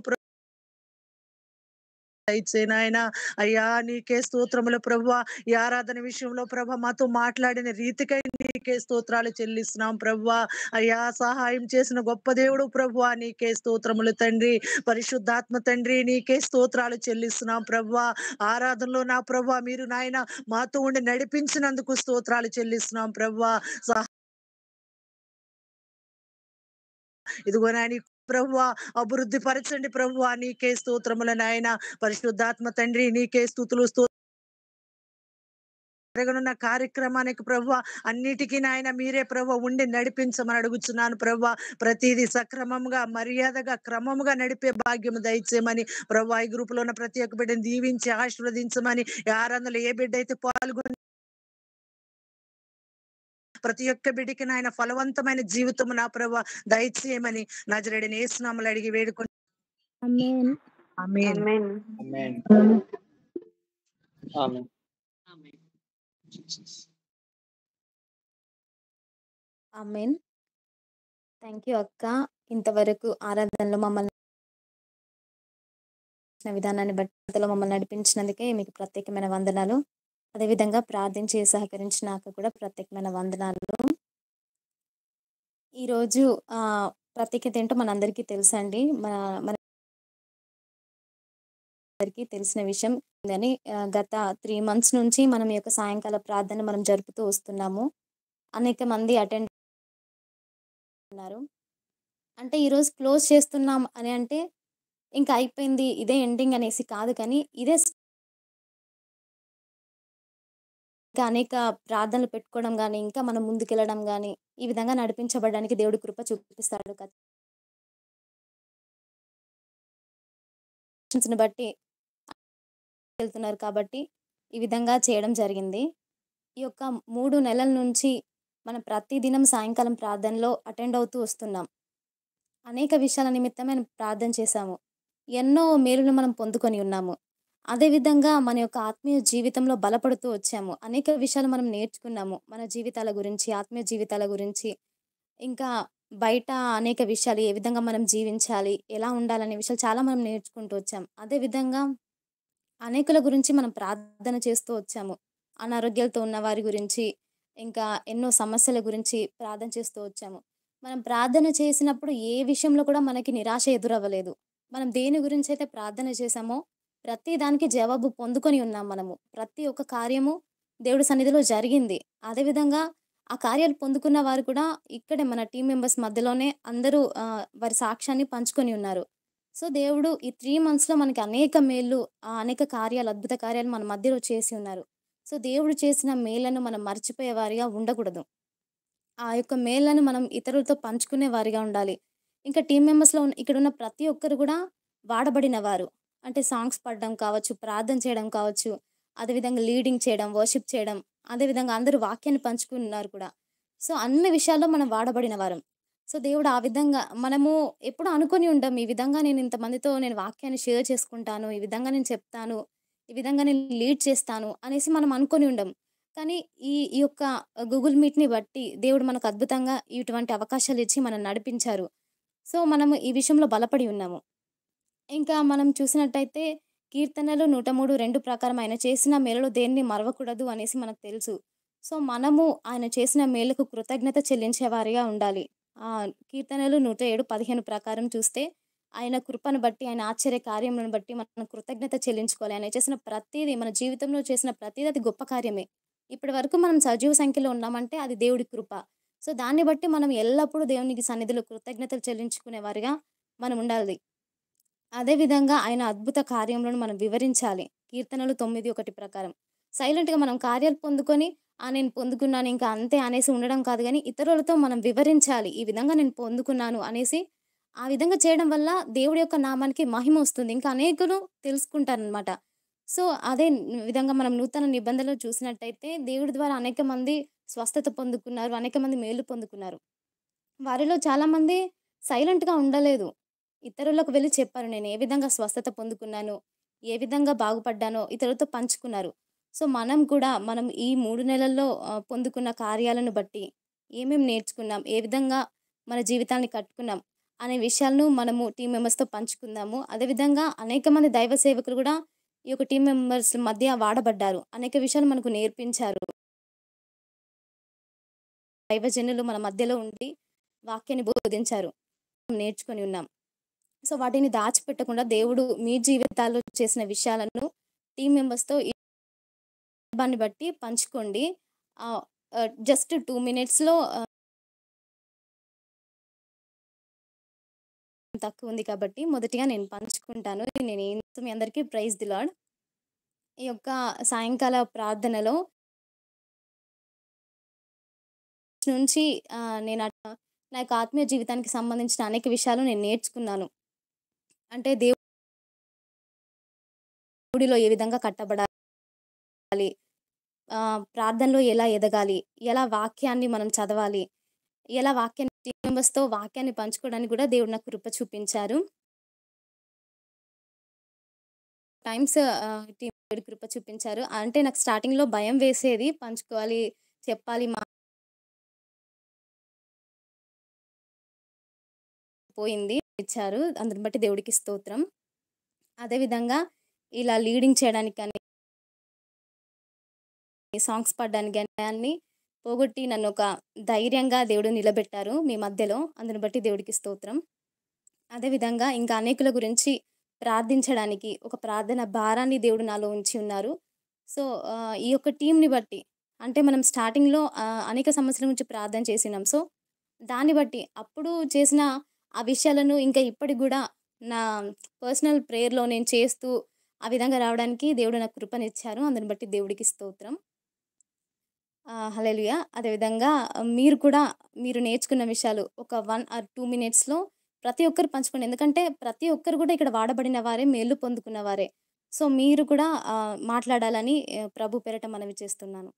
నాయన అయ్యా నీకే స్తోత్రముల ప్రభు ఈ ఆరాధన విషయంలో ప్రభ మాతో మాట్లాడిన రీతికై నీకే స్తోత్రాలు చెల్లిస్తున్నాం ప్రభు అయ్యా సహాయం చేసిన గొప్ప దేవుడు ప్రభు నీకే స్తోత్రములు తండ్రి పరిశుద్ధాత్మ తండ్రి నీకే స్తోత్రాలు చెల్లిస్తున్నాం ప్రభు ఆరాధనలో నా ప్రభు మీరు నాయన మాతో ఉండి నడిపించినందుకు స్తోత్రాలు చెల్లిస్తున్నాం ప్రభు ఇదిగో నాయన ప్రభు అభివృద్ధి పరచండి ప్రభు నీకే స్తోత్రముల నాయన పరిశుద్ధాత్మ తండ్రి నీకే స్థుతులు స్తోత్ర జరగనున్న కార్యక్రమానికి ప్రభు అన్నిటికీ నాయన మీరే ప్రభు ఉండి నడిపించమని అడుగుచున్నాను ప్రభు ప్రతిదీ సక్రమంగా మర్యాదగా క్రమముగా నడిపే భాగ్యము దయచేయమని ప్రభు ఈ గ్రూప్ లో ఉన్న ప్రతి ఒక్క బిడ్డని దీవించి ఆశీర్వదించమని ఈ ఆరాధనలో ఏ బిడ్డ అయితే పాల్గొని ప్రతి ఒక్క బిడ్డకి నాయన ఫలవంతమైన జీవితం నా ప్రభు దయచేయమని నజరడిని ఏసునామలు అడిగి వేడుకొని ఆమేన్ ఆమేన్ Amen. Amen. Amen. ఆమేన్. Jesus. ఆమెన్ థ్యాంక్ యూ అక్క ఇంతవరకు ఆరాధనలో మమ్మల్ని నడిపించిన విధానాన్ని బట్టి అంతలో మమ్మల్ని నడిపించినందుకే మీకు ప్రత్యేకమైన వందనాలు అదేవిధంగా ప్రార్థించి సహకరించిన అక్క కూడా ప్రత్యేకమైన వందనాలు ఈరోజు ఆ, ప్రత్యేకత ఏంటో మనందరికీ తెలుసండి మన మన అందరికీ తెలిసిన విషయం అని గత త్రీ మంత్స్ నుంచి మనం ఈ యొక్క సాయంకాల ప్రార్థన మనం జరుపుతూ వస్తున్నాము అనేక మంది అటెండ్ ఉన్నారు అంటే ఈరోజు క్లోజ్ చేస్తున్నాం అని అంటే ఇంకా అయిపోయింది ఇదే ఎండింగ్ అనేసి కాదు కానీ ఇదే స్- ఇంకా అనేక ప్రార్థనలు పెట్టుకోవడం కానీ ఇంకా మనం ముందుకెళ్ళడం కానీ ఈ విధంగా నడిపించబడడానికి దేవుడి కృప చూపిస్తాడు కదా ని బట్టి వెళ్తున్నారు కాబట్టి ఈ విధంగా చేయడం జరిగింది ఈ యొక్క మూడు నెలల నుంచి మనం ప్రతిదినం సాయంకాలం ప్రార్థనలో అటెండ్ అవుతూ వస్తున్నాం అనేక విషయాల నిమిత్తం మనం ప్రార్థన చేశాము ఎన్నో మేలును మనం పొందుకొని ఉన్నాము అదేవిధంగా మన యొక్క ఆత్మీయ జీవితంలో బలపడుతూ వచ్చాము అనేక విషయాలు మనం నేర్చుకున్నాము మన జీవితాల గురించి ఆత్మీయ జీవితాల గురించి ఇంకా బయట అనేక విషయాలు ఏ విధంగా మనం జీవించాలి ఎలా ఉండాలనే విషయాలు చాలా మనం నేర్చుకుంటూ వచ్చాం అదేవిధంగా అనేకుల గురించి మనం ప్రార్థన చేస్తూ వచ్చాము అనారోగ్యాలతో ఉన్న వారి గురించి ఇంకా ఎన్నో సమస్యల గురించి ప్రార్థన చేస్తూ వచ్చాము మనం ప్రార్థన చేసినప్పుడు ఏ విషయంలో కూడా మనకి నిరాశ ఎదురవ్వలేదు మనం దేని గురించి అయితే ప్రార్థన చేశామో ప్రతి దానికి జవాబు పొందుకొని ఉన్నాం మనము ప్రతి ఒక్క కార్యము దేవుడి సన్నిధిలో జరిగింది అదేవిధంగా ఆ కార్యాలు పొందుకున్న వారు కూడా ఇక్కడే మన టీం మెంబర్స్ మధ్యలోనే అందరూ ఆ, వారి సాక్ష్యాన్ని పంచుకొని ఉన్నారు సో దేవుడు ఈ త్రీ మంత్స్లో మనకి అనేక మేళ్ళు ఆ అనేక కార్యాలు అద్భుత కార్యాలు మన మధ్యలో చేసి ఉన్నారు సో దేవుడు చేసిన మేళ్లను మనం మర్చిపోయే వారిగా ఉండకూడదు ఆ యొక్క మేళ్లను మనం ఇతరులతో పంచుకునే వారిగా ఉండాలి ఇంకా టీం మెంబర్స్లో ఉన్న ఇక్కడ ఉన్న ప్రతి ఒక్కరు కూడా వాడబడిన వారు అంటే సాంగ్స్ పాడడం కావచ్చు ప్రార్థన చేయడం కావచ్చు అదేవిధంగా లీడింగ్ చేయడం వర్షిప్ చేయడం అదేవిధంగా అందరూ వాక్యాన్ని పంచుకున్నారు కూడా సో అన్ని విషయాల్లో మనం వాడబడిన వారం సో దేవుడు ఆ విధంగా మనము ఎప్పుడు అనుకొని ఉండం ఈ విధంగా నేను ఇంతమందితో నేను వాక్యాన్ని షేర్ చేసుకుంటాను ఈ విధంగా నేను చెప్తాను ఈ విధంగా నేను లీడ్ చేస్తాను అనేసి మనం అనుకొని ఉండం కానీ ఈ ఈ యొక్క గూగుల్ మీట్ని బట్టి దేవుడు మనకు అద్భుతంగా ఇటువంటి అవకాశాలు ఇచ్చి మనం నడిపించారు సో మనము ఈ విషయంలో బలపడి ఉన్నాము ఇంకా మనం చూసినట్టయితే కీర్తనలు నూట మూడు రెండు ప్రకారం ఆయన చేసిన మేలలో దేన్ని మరవకూడదు అనేసి మనకు తెలుసు సో మనము ఆయన చేసిన మేలుకు కృతజ్ఞత చెల్లించే వారిగా ఉండాలి ఆ కీర్తనలు నూట ఏడు పదిహేను ప్రకారం చూస్తే ఆయన కృపను బట్టి ఆయన ఆశ్చర్య కార్యములను బట్టి మనం కృతజ్ఞత చెల్లించుకోవాలి ఆయన చేసిన ప్రతిదీ మన జీవితంలో చేసిన ప్రతిదీ అది గొప్ప కార్యమే ఇప్పటి వరకు మనం సజీవ సంఖ్యలో ఉన్నామంటే అది దేవుడి కృప సో దాన్ని బట్టి మనం ఎల్లప్పుడూ దేవునికి సన్నిధిలో కృతజ్ఞతలు చెల్లించుకునే వారిగా మనం ఉండాలి అదేవిధంగా ఆయన అద్భుత కార్యములను మనం వివరించాలి కీర్తనలు తొమ్మిది ఒకటి ప్రకారం సైలెంట్గా మనం కార్యాలు పొందుకొని ఆ నేను పొందుకున్నాను ఇంకా అంతే అనేసి ఉండడం కాదు కానీ ఇతరులతో మనం వివరించాలి ఈ విధంగా నేను పొందుకున్నాను అనేసి ఆ విధంగా చేయడం వల్ల దేవుడి యొక్క నామానికి మహిమ వస్తుంది ఇంకా అనేకులు తెలుసుకుంటారనమాట సో అదే విధంగా మనం నూతన నిబంధనలు చూసినట్టయితే దేవుడి ద్వారా అనేక మంది స్వస్థత పొందుకున్నారు అనేక మంది మేలు పొందుకున్నారు వారిలో చాలామంది సైలెంట్గా ఉండలేదు ఇతరులకు వెళ్ళి చెప్పారు నేను ఏ విధంగా స్వస్థత పొందుకున్నాను ఏ విధంగా బాగుపడ్డానో ఇతరులతో పంచుకున్నారు సో మనం కూడా మనం ఈ మూడు నెలల్లో ఆ, పొందుకున్న కార్యాలను బట్టి ఏమేమి నేర్చుకున్నాం ఏ విధంగా మన జీవితాన్ని కట్టుకున్నాం అనే విషయాలను మనము టీం మెంబర్స్తో పంచుకుందాము అదేవిధంగా అనేక మంది దైవ సేవకులు కూడా ఈ యొక్క టీం మెంబర్స్ మధ్య వాడబడ్డారు అనేక విషయాలు మనకు నేర్పించారు దైవజనులు మన మధ్యలో ఉండి వాక్యాన్ని బోధించారు నేర్చుకొని ఉన్నాం సో వాటిని దాచిపెట్టకుండా దేవుడు మీ జీవితాల్లో చేసిన విషయాలను టీం మెంబర్స్తో దాన్ని బట్టి పంచుకోండి జస్ట్ టూ మినిట్స్లో తక్కువ ఉంది కాబట్టి మొదటిగా నేను పంచుకుంటాను నేను ఏం మీ అందరికీ ప్రైజ్ ది లాడ్ ఈ యొక్క సాయంకాల ప్రార్థనలో నుంచి ఆహ్, నేను అట్ నా యొక్క ఆత్మీయ జీవితానికి సంబంధించిన అనేక విషయాలు నేను నేర్చుకున్నాను. అంటే దేవుడిలో ఏ విధంగా కట్టబడాలి, ఆహ్, ప్రార్థనలో ఎలా ఎదగాలి, ఎలా వాక్యాన్ని మనం చదవాలి, ఎలా వాక్యాన్ని టీమ్ మెంబర్స్‌తో వాక్యాన్ని పంచుకోవడానికి కూడా దేవుడు నాకు కృప చూపించారు. టైమ్స్ ఆహ్, టీమ్ దేవుడు కృప చూపించారు. అంటే నాకు స్టార్టింగ్‌లో భయం వేసేది. పంచుకోవాలి, చెప్పాలి మా పోయింది. ఇచ్చారు. అందుని బట్టి దేవుడికి స్తోత్రం. అదే విధంగా ఇలా లీడింగ్ చేయడానికి కానీ సాంగ్స్ పాడడానికి గాని అన్ని పోగొట్టి నన్ను ఒక ధైర్యంగా దేవుడు నిలబెట్టారు మీ మధ్యలో. అందుని బట్టి దేవుడికి స్తోత్రం. అదే విధంగా ఇంకా అనేకుల గురించి ప్రార్థించడానికి ఒక ప్రార్థన భారాన్ని దేవుడు నాలో ఉంచి ఉన్నారు. సో, ఆహ్, ఈ యొక్క టీమ్‌ని బట్టి అంటే మనం స్టార్టింగ్‌లో ఆహ్, అనేక సమస్యల గురించి ప్రార్థన చేసినాం. సో, దాన్ని బట్టి అప్పుడు చేసిన ఆ విషయాలను ఇంకా ఇప్పటికి గూడా నా పర్సనల్ ప్రేయర్‌లో నేను చేస్తూ ఆ విధంగా రావడానికి దేవుడు నాకు కృపనిచ్చారు. అందుని బట్టి దేవుడికి స్తోత్రం. ఆహ్, హల్లెలూయా! అదేవిధంగా మీరు కూడా మీరు నేర్చుకున్న విషయాలు ఒక 1 ఆర్ 2 మినిట్స్‌లో ప్రతి ఒక్కరు పంచుకోండి. ఎందుకంటే ప్రతి ఒక్కరు కూడా ఇక్కడ వాడబడిన వారే, మేలు పొందుకున్న వారే. సో, మీరు కూడా ఆహ్, మాట్లాడాలని ఆహ్, ప్రభు పేరట మనవి చేస్తున్నాను.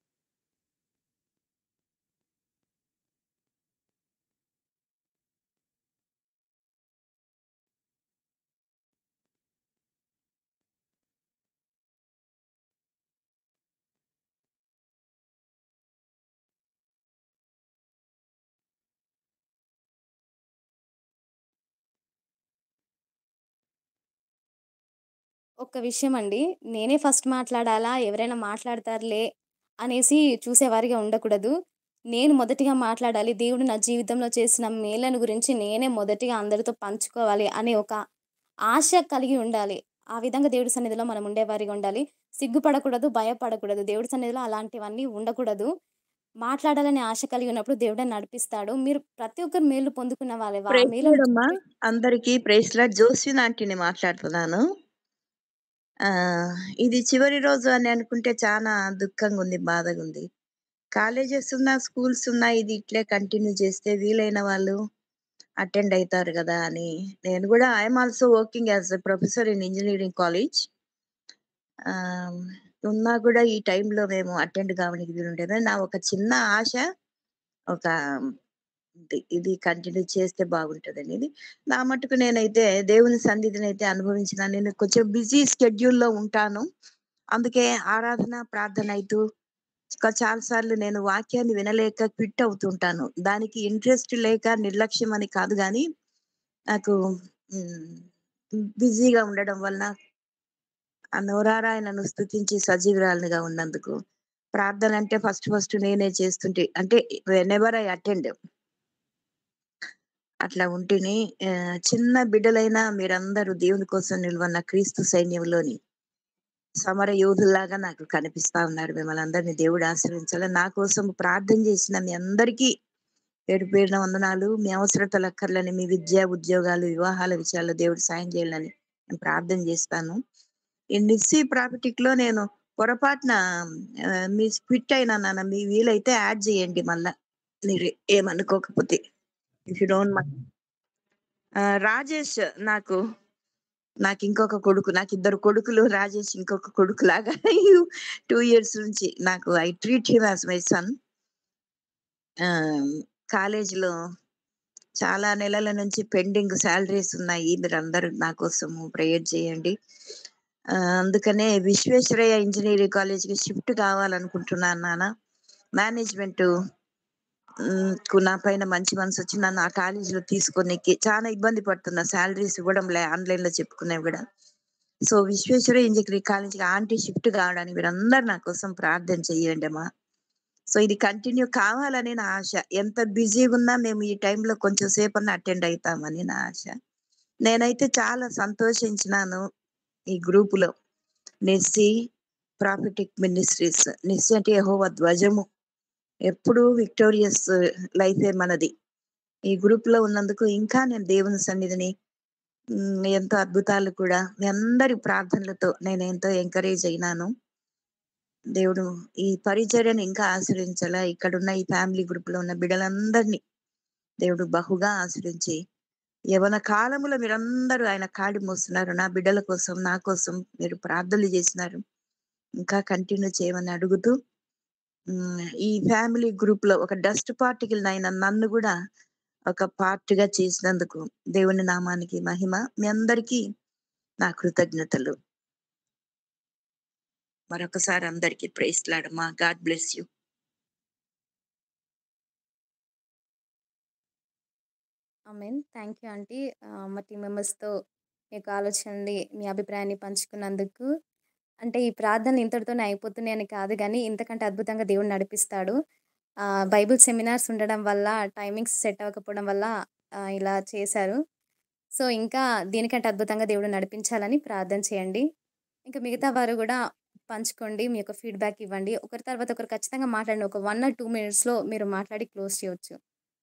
ఒక్క విషయం అండి. నేనే ఫస్ట్ మాట్లాడాలా? ఎవరైనా మాట్లాడతారులే అనేసి చూసేవారిగా ఉండకూడదు. నేను మొదటిగా మాట్లాడాలి. దేవుడు నా జీవితంలో చేసిన మేలను గురించి నేనే మొదటిగా అందరితో పంచుకోవాలి అనే ఒక ఆశ కలిగి ఉండాలి. ఆ విధంగా దేవుడి సన్నిధిలో మనం ఉండేవారిగా ఉండాలి. సిగ్గుపడకూడదు, భయపడకూడదు. దేవుడి సన్నిధిలో అలాంటివన్నీ ఉండకూడదు. మాట్లాడాలనే ఆశ కలిగి ఉన్నప్పుడు దేవుడే నడిపిస్తాడు. మీరు ప్రతి ఒక్కరు మేలు పొందుకున్న వాళ్ళే. వా ప్రైజ్ మేలును లార్డ్ అమ్మా. చూపి అందరికీ ప్రైజ్ లార్డ్. జోస్విన్ ఆంటీని మాట్లాడుతున్నాను. ఆహ్, ఇది చివరి రోజు అని అనుకుంటే చానా దుఃఖంగుంది, బాధగుంది. కాలేజెస్ ఉన్నా, స్కూల్స్ ఉన్నా ఇది ఇట్లే కంటిన్యూ చేస్తే వీలైన వాళ్ళు అటెండ్ అయితారు గదా! అని నేను గూడా I am also working as a professor in engineering college. Ah, ఉన్నా గూడా ఈ టైంలో మేము అటెండ్ కావడానికి వీలుండేది. నా ఒక చిన్న ఆశ ఒక ఇది ఇది కంటిన్యూ చేస్తే బాగుంటదనేది. నా మట్టుకు నేనైతే దేవుని సన్నిధినైతే అనుభవించిన నేను కొంచెం బిజీ స్కెడ్యూల్‌లో ఉంటాను. అందుకే ఆరాధన, ప్రార్థన అయితూ క చాలా సార్లు నేను వాక్యాన్ని వినలేక క్విట్ అవుతుంటాను. దానికి ఇంట్రెస్ట్ లేక నిర్లక్ష్యం అని కాదు గానీ, నాకు హ్మ్, బిజీగా ఉండడం వలన ఆ నోరారా ఆయనను స్తుతించి సజీవురాలినిగా ఉన్నందుకు. ప్రార్థన అంటే ఫస్ట్ ఫస్ట్ నేనే చేస్తుంటే అంటే వెనెవర్ ఐ అటెండ్. అట్లా ఉంటిని. ఆహ్, చిన్న బిడ్డలైనా మీరందరూ దేవుని కోసం నిలువన్న క్రీస్తు సైన్యంలోని సమర యోధుల్లాగా నాకు కనిపిస్తా ఉన్నారు. మిమ్మల్ని అందరిని దేవుడు ఆశీర్వదించాలని. నా కోసం ప్రార్థన చేసిన మీ అందరికీ పేరు పేరున వందనాలు. మీ అవసరతలు అక్కర్లని మీ విద్య, ఉద్యోగాలు, వివాహాల విషయాల్లో దేవుడు సాయం చేయాలని నేను ప్రార్థన చేస్తాను. ఈ నిస్సీ ప్రాఫిటిక్‌లో నేను పొరపాటున ఆహ్, మిస్ క్విట్ అయినా నాన్న. మీ వీలైతే యాడ్ చేయండి మళ్ళా. మీరు ఏమనుకోకపోతే. If you don't mind. Ah, Rajesh నాకు నాకింకొక కొడుకు. నాకిద్దరు కొడుకులు. రాజేష్ ఇంకొక కొడుకులాగా 2 ఇయర్స్ నుంచి నాకు I treat him as my son. Ah, కాలేజీలో చాలా నెలల నుంచి పెండింగ్ సాలరీస్ ఉన్నాయి. మీరందరూ నా కోసము ప్రేయర్ చేయండి. ఆహ్, అందుకనే విశ్వేశ్వరయ్య ఇంజినీరింగ్ కాలేజ్‌కి షిఫ్ట్ కావాలనుకుంటున్నాను నాన్న. మేనేజ్‌మెంటు హ్మ్. కు నా పైన మంచి మనసొచ్చి నన్ను ఆ కాలేజీలో తీసుకోనీకి చాలా ఇబ్బంది పడుతున్నా. సాలరీస్ ఇవ్వడంలే ఆన్‌లైన్‌లో చెప్పుకునేవి గూడా. సో, విశ్వేశ్వరయ్య ఇంజినీరింగ్ కాలేజ్‌కి ఆంటీ షిఫ్ట్ కావడానికి మీరందరూ నా కోసం ప్రార్థన చేయండమ్మా. సో, ఇది కంటిన్యూ కావాలని నా ఆశ. ఎంత బిజీగున్నా మేము ఈ టైంలో కొంచెం సేపన్నా అటెండ్ అయితామని నా ఆశ. నేనైతే చాలా సంతోషించినాను ఈ గ్రూప్‌లో. Nissy prophetic ministries. నిస్సీ అంటే యెహోవా ధ్వజము. ఎప్పుడూ విక్టోరియస్ లైఫే మనది. ఈ గ్రూప్‌లో ఉన్నందుకు ఇంకా నేను దేవుని సన్నిధిని హ్మ్, ఎంతో అద్భుతాలు కూడా మీ అందరి ప్రార్థనలతో నేనెంతో ఎంకరేజ్ అయినాను. దేవుడు ఈ పరిచర్యను ఇంకా ఆశ్రయించాలా ఇక్కడున్న ఈ ఫ్యామిలీ గ్రూప్ లో ఉన్న బిడ్డలందరినీ దేవుడు బహుగా ఆశ్రయించి యవన కాలములో మీరందరూ ఆయన కాడి మోస్తున్నారు నా బిడ్డల కోసం నా కోసం మీరు ప్రార్థనలు చేసినారు ఇంకా కంటిన్యూ చేయమని అడుగుతూ ఉమ్, ఈ ఫ్యామిలీ గ్రూప్ లో ఒక డస్ట్ పార్టికల్ అయిన నన్ను కూడా ఒక పార్ట్ గా చేసినందుకు దేవుని నామానికి మహిమ మీ అందరికీ నా కృతజ్ఞతలు మరొకసారి అందరికీ ప్రేస్లాడమ్మా గాడ్ బ్లెస్ యూ ఆమెన్ థ్యాంక్ యూ ఆంటీ మా టీం మెంబర్స్తో మీ యొక్క ఆలోచనని మీ అభిప్రాయాన్ని పంచుకున్నందుకు అంటే ఈ ప్రార్థనలు ఇంతటితోనే అయిపోతున్నాయి అని కాదు కానీ ఇంతకంటే అద్భుతంగా దేవుడు నడిపిస్తాడు ఆ, బైబిల్ సెమినార్స్ ఉండడం వల్ల టైమింగ్స్ సెట్ అవ్వకపోవడం వల్ల ఆ, ఇలా చేశారు సో ఇంకా దీనికంటే అద్భుతంగా దేవుడు నడిపించాలని ప్రార్థన చేయండి ఇంకా మిగతా వారు కూడా పంచుకోండి మీ యొక్క ఫీడ్బ్యాక్ ఇవ్వండి ఒకరి తర్వాత ఒకరు ఖచ్చితంగా మాట్లాడండి ఒక వన్ ఆర్ టూ మినిట్స్లో మీరు మాట్లాడి క్లోజ్ చేయవచ్చు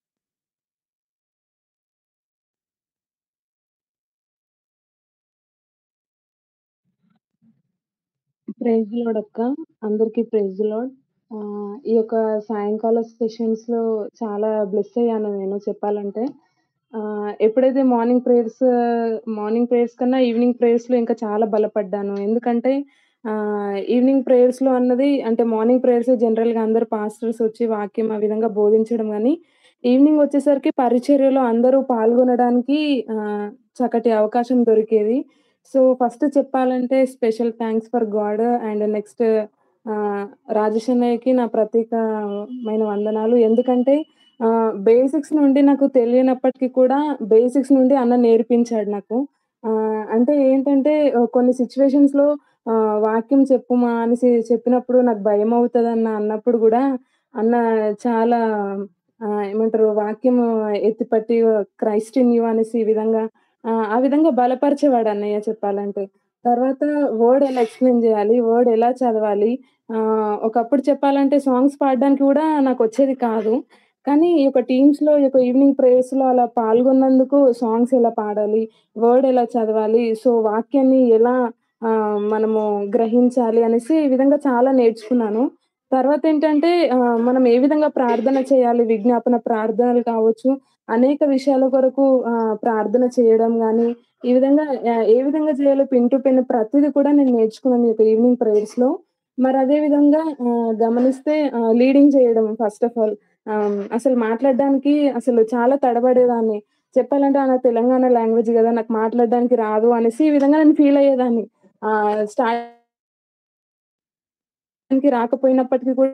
ప్రైజ్ లాడ్ అక్క అందరికీ ప్రైజ్ లాడ్ ఈ యొక్క సాయంకాల సెషన్స్ లో చాలా బ్లెస్ అయ్యాను నేను చెప్పాలంటే ఆ, ఎప్పుడైతే మార్నింగ్ ప్రేయర్స్ మార్నింగ్ ప్రేయర్స్ కన్నా ఈవినింగ్ ప్రేయర్స్ లో ఇంకా చాలా బలపడ్డాను ఎందుకంటే ఆ ఈవినింగ్ ప్రేయర్స్ లో అన్నది అంటే మార్నింగ్ ప్రేయర్స్ జనరల్ గా అందరు పాస్టర్స్ వచ్చి వాక్యం ఆ విధంగా బోధించడం కానీ ఈవినింగ్ వచ్చేసరికి పరిచర్యలో అందరూ పాల్గొనడానికి ఆ, చక్కటి అవకాశం దొరికేది సో ఫస్ట్ చెప్పాలంటే special thanks for God and next Rajesh అన్నయ్యకి నా ప్రత్యేకమైన వందనాలు ఎందుకంటే బేసిక్స్ నుండి నాకు తెలియనప్పటికీ కూడా బేసిక్స్ నుండి అన్న నేర్పించాడు నాకు ఆ, అంటే ఏంటంటే ఆ, కొన్ని సిచ్యువేషన్స్ లో ఆ, వాక్యం చెప్పుమా అనేసి చెప్పినప్పుడు నాకు భయం అవుతుంది అన్న అన్నప్పుడు కూడా అన్న చాలా ఆ, ఏమంటారు వాక్యం ఎత్తిపట్టి క్రైస్ట్ ఇన్ యూ అనేసి ఈ విధంగా ఆ, ఆ విధంగా బలపరిచేవాడు అన్నయ్య చెప్పాలంటే తర్వాత వర్డ్ ఎలా ఎక్స్ప్లెయిన్ చేయాలి వర్డ్ ఎలా చదవాలి ఆ, ఒకప్పుడు చెప్పాలంటే సాంగ్స్ పాడడానికి కూడా నాకు వచ్చేది కాదు కానీ ఈ యొక్క టీమ్స్ లో ఈ యొక్క ఈవినింగ్ ప్రేయర్స్ లో అలా పాల్గొన్నందుకు సాంగ్స్ ఎలా పాడాలి వర్డ్ ఎలా చదవాలి సో వాక్యాన్ని ఎలా ఆ, మనము గ్రహించాలి అనేసి ఈ విధంగా చాలా నేర్చుకున్నాను తర్వాత ఏంటంటే ఆ, మనం ఏ విధంగా ప్రార్థన చేయాలి విజ్ఞాపన ప్రార్థనలు కావచ్చు అనేక విషయాల కొరకు ఆ, ప్రార్థన చేయడం కానీ ఈ విధంగా ఆ, ఏ విధంగా చేయాలో పిన్ టు పిన్ ప్రతిదీ కూడా నేను నేర్చుకున్నాను ఈ యొక్క ఈవినింగ్ ప్రేయర్స్ లో మరి అదే విధంగా ఆ, గమనిస్తే లీడింగ్ చేయడం ఫస్ట్ ఆఫ్ ఆల్ అసలు మాట్లాడడానికి అసలు చాలా తడబడేదాన్ని చెప్పాలంటే ఆ, నాకు తెలంగాణ లాంగ్వేజ్ కదా నాకు మాట్లాడడానికి రాదు అనేసి ఈ విధంగా నేను ఫీల్ అయ్యేదాన్ని ఆ స్టార్ట్ రాకపోయినప్పటికీ కూడా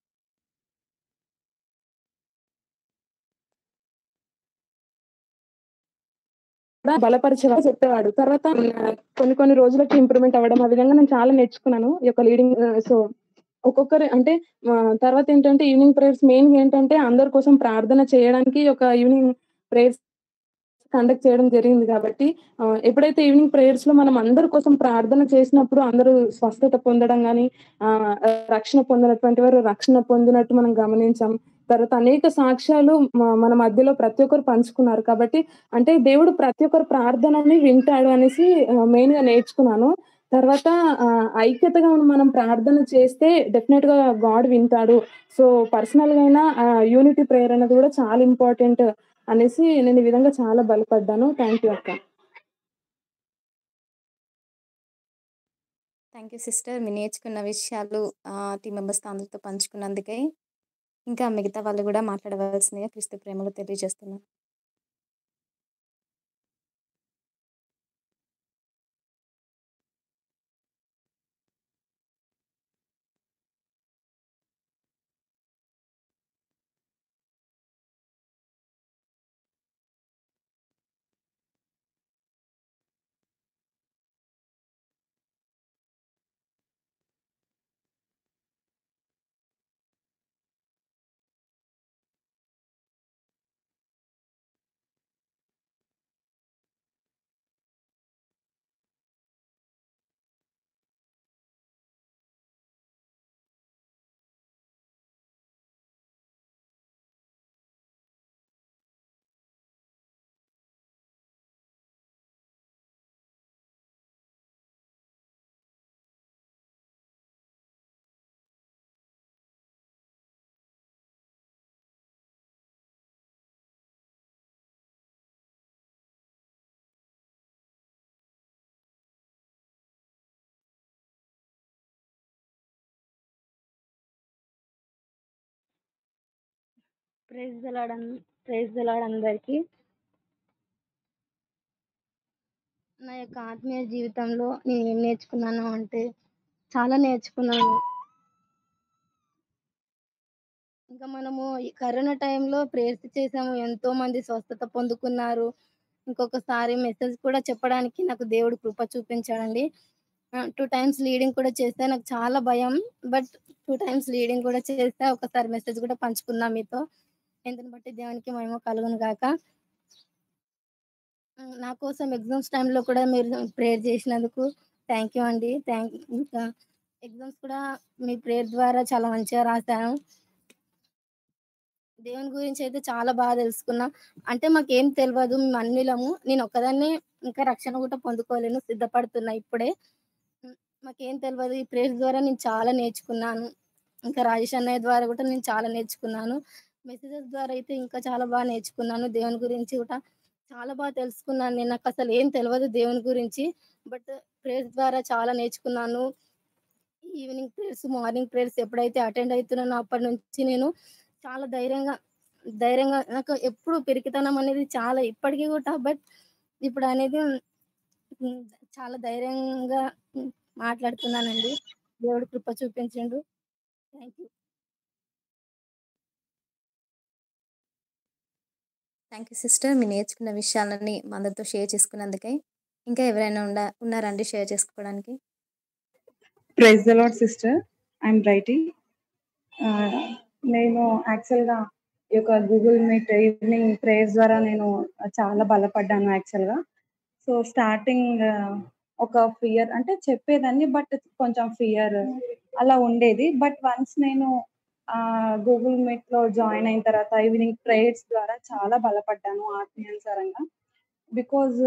కూడా బలపరిచేవాడు చెప్పేవాడు తర్వాత ఆ, కొన్ని కొన్ని రోజులకి ఇంప్రూవ్మెంట్ అవ్వడం ఆ విధంగా నేను చాలా నేర్చుకున్నాను ఈ యొక్క లీడింగ్ సో ఒక్కొక్కరు అంటే ఆ, తర్వాత ఏంటంటే ఈవినింగ్ ప్రేయర్స్ మెయిన్ ఏంటంటే అందరి కోసం ప్రార్థన చేయడానికి ఒక ఈవినింగ్ ప్రేయర్స్ కండక్ట్ చేయడం జరిగింది కాబట్టి ఆ, ఎప్పుడైతే ఈవినింగ్ ప్రేయర్స్ లో మనం అందరి కోసం ప్రార్థన చేసినప్పుడు అందరూ స్వస్థత పొందడం కానీ ఆ రక్షణ పొందినటువంటి వారు రక్షణ పొందినట్టు మనం గమనించాం తర్వాత అనేక సాక్ష్యాలు మ- మన మధ్యలో ప్రతి ఒక్కరు పంచుకున్నారు కాబట్టి అంటే దేవుడు ప్రతి ఒక్కరు ప్రార్థనని వింటాడు అనేసి మెయిన్ గా నేర్చుకున్నాను తర్వాత ఆ, ఐక్యతగా మనం ప్రార్థన చేస్తే డెఫినెట్ గా గాడ్ వింటాడు సో పర్సనల్ గా అయినా యూనిటీ ప్రేయర్ అనేది కూడా చాలా ఇంపార్టెంట్ అనేసి నేను ఈ విధంగా చాలా బలపడ్డాను థ్యాంక్ యూ అక్క థ్యాంక్ యూ సిస్టర్ మీరు నేర్చుకున్న విషయాలు టీం మెంబర్స్ అందరితో పంచుకున్నందుకై ఇంకా మిగతా వాళ్ళు కూడా మాట్లాడవలసిందిగా క్రీస్తు ప్రేమలో తెలియజేస్తున్నాను ప్రైజ్ దలాడ్ ప్రైజ్ దలాడ్ అందరికీ నా యొక్క ఆత్మీయ జీవితంలో నేను ఏం నేర్చుకున్నాను అంటే చాలా నేర్చుకున్నాను ఇంకా మనము ఈ కరోనా టైంలో ప్రేయర్స్ చేసాము ఎంతో మంది స్వస్థత పొందుకున్నారు ఇంకొకసారి మెసేజ్ కూడా చెప్పడానికి నాకు దేవుడు కృప చూపించాడండి టూ టైమ్స్ లీడింగ్ కూడా చేస్తే నాకు చాలా భయం బట్ టూ టైమ్స్ లీడింగ్ కూడా చేస్తే ఒకసారి మెసేజ్ కూడా పంచుకున్నా మీతో ఎందుని బట్టి దేవునికి మేము కలుగును గాక ఉమ్, నా కోసం ఎగ్జామ్స్ టైంలో కూడా మీరు ప్రేయర్ చేసినందుకు థ్యాంక్ యూ అండి థ్యాంక్ ఇంకా ఎగ్జామ్స్ కూడా మీ ప్రేయర్ ద్వారా చాలా మంచిగా రాశాను దేవుని గురించి అయితే చాలా బాగా తెలుసుకున్నా అంటే మాకేం తెలియదు మేము అన్నిలము నేను ఒక్కదాన్నే ఇంకా రక్షణ కూడా పొందుకోలేను సిద్ధపడుతున్నా ఇప్పుడే ఉమ్, మాకేం తెలియదు ఈ ప్రేయర్ ద్వారా నేను చాలా నేర్చుకున్నాను ఇంకా రాజేష్ అన్నయ్య ద్వారా కూడా నేను చాలా నేర్చుకున్నాను మెసేజెస్ ద్వారా అయితే ఇంకా చాలా బాగా నేర్చుకున్నాను దేవుని గురించి కూడా చాలా బాగా తెలుసుకున్నాను నేను నాకు అసలు ఏం తెలియదు దేవుని గురించి బట్ ప్రేయర్స్ ద్వారా చాలా నేర్చుకున్నాను ఈవినింగ్ ప్రేయర్స్ మార్నింగ్ ప్రేయర్స్ ఎప్పుడైతే అటెండ్ అవుతున్నానో అప్పటి నుంచి నేను చాలా ధైర్యంగా ధైర్యంగా నాకు ఎప్పుడు పెరిగితనం అనేది చాలా ఇప్పటికీ కూడా బట్ ఇప్పుడు అనేది ఉమ్, చాలా ధైర్యంగా ఉమ్, మాట్లాడుతున్నానండి దేవుడు కృప చూపించిండు thank you thank you sister మీరు నేర్చుకున్న విషయాలన్నీ మా అందరితో షేర్ చేసుకున్నందుకై ఇంకా ఎవరైనా ఉండ ఉన్నారండి షేర్ చేసుకోవడానికి praise the Lord sister I'm రైటీ నేను యాక్చువల్గా ఈ యొక్క గూగుల్ మీట్ ఈవినింగ్ ప్రేయర్స్ ద్వారా నేను చాలా బలపడ్డాను యాక్చువల్గా సో స్టార్టింగ్ ఒక ఫియర్ అంటే చెప్పేదాన్ని బట్ కొంచెం ఫియర్ అలా ఉండేది బట్ వన్స్ నేను గూగుల్ మీట్ లో జాయిన్ అయిన తర్వాత ఈవినింగ్ ప్రేయర్స్ ద్వారా చాలా బలపడ్డాను ఆత్మీయానుసారంగా బికాజ్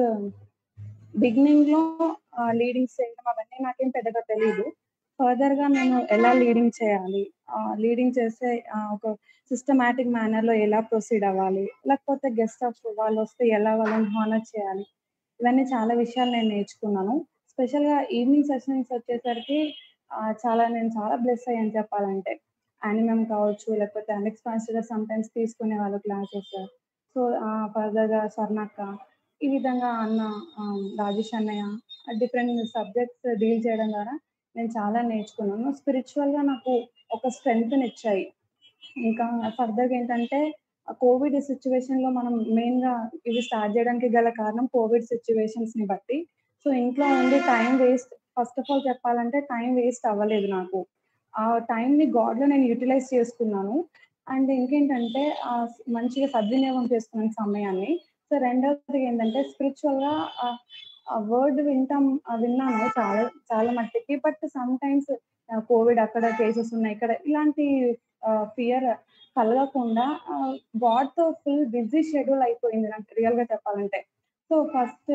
బిగినింగ్ లో లీడింగ్ చేయడం అవన్నీ నాకేం పెద్దగా తెలియదు ఫర్దర్ గా నేను ఎలా లీడింగ్ చేయాలి లీడింగ్ చేస్తే ఆ, ఒక సిస్టమాటిక్ మేనర్ లో ఎలా ప్రొసీడ్ అవ్వాలి లేకపోతే గెస్ట్ ఆఫ్ వాళ్ళు వస్తే ఎలా వాళ్ళని హానర్ చేయాలి ఇవన్నీ చాలా విషయాలు నేను నేర్చుకున్నాను స్పెషల్ గా ఈవినింగ్ సెషన్స్ వచ్చేసరికి ఆ, చాలా నేను చాలా బ్లెస్ అయ్యాను చెప్పాలంటే యానిమమ్ కావచ్చు లేకపోతే అలెక్స్ పాస్టర్ సమ్ టైమ్స్ తీసుకునే వాళ్ళు క్లాసెస్ సో ఫర్దర్ గా స్వర్ణక్క ఈ విధంగా అన్న ఆ, రాజేష్ అన్నయ్య డిఫరెంట్ సబ్జెక్ట్స్ డీల్ చేయడం ద్వారా నేను చాలా నేర్చుకున్నాను స్పిరిచువల్ గా నాకు ఒక స్ట్రెంగ్త్ ఇచ్చాయి ఇంకా ఫర్దర్ ఏంటంటే కోవిడ్ సిచ్యువేషన్ లో మనం మెయిన్ గా ఇది స్టార్ట్ చేయడానికి గల కారణం కోవిడ్ సిచ్యువేషన్స్ ని బట్టి సో ఇంట్లో ఉండి time waste first of all చెప్పాలంటే టైం వేస్ట్ అవ్వలేదు నాకు ఆ టైం ని గాడ్ లో నేను యూటిలైజ్ చేసుకున్నాను అండ్ ఇంకేంటంటే ఆ మంచిగా సద్వినియోగం చేసుకున్నాను సమయాన్ని సో రెండవది ఏంటంటే స్పిరిచువల్ గా ఆ వర్డ్ వింటాం ఆ విన్నాను చాలా చాలా మట్టికి బట్ సమ్ టైమ్స్ కోవిడ్ అక్కడ కేసెస్ ఉన్నాయి ఇక్కడ ఇలాంటి ఫియర్ కలగకుండా గాడ్ తో ఫుల్ బిజీ షెడ్యూల్ అయిపోయింది నాకు రియల్ గా చెప్పాలంటే so first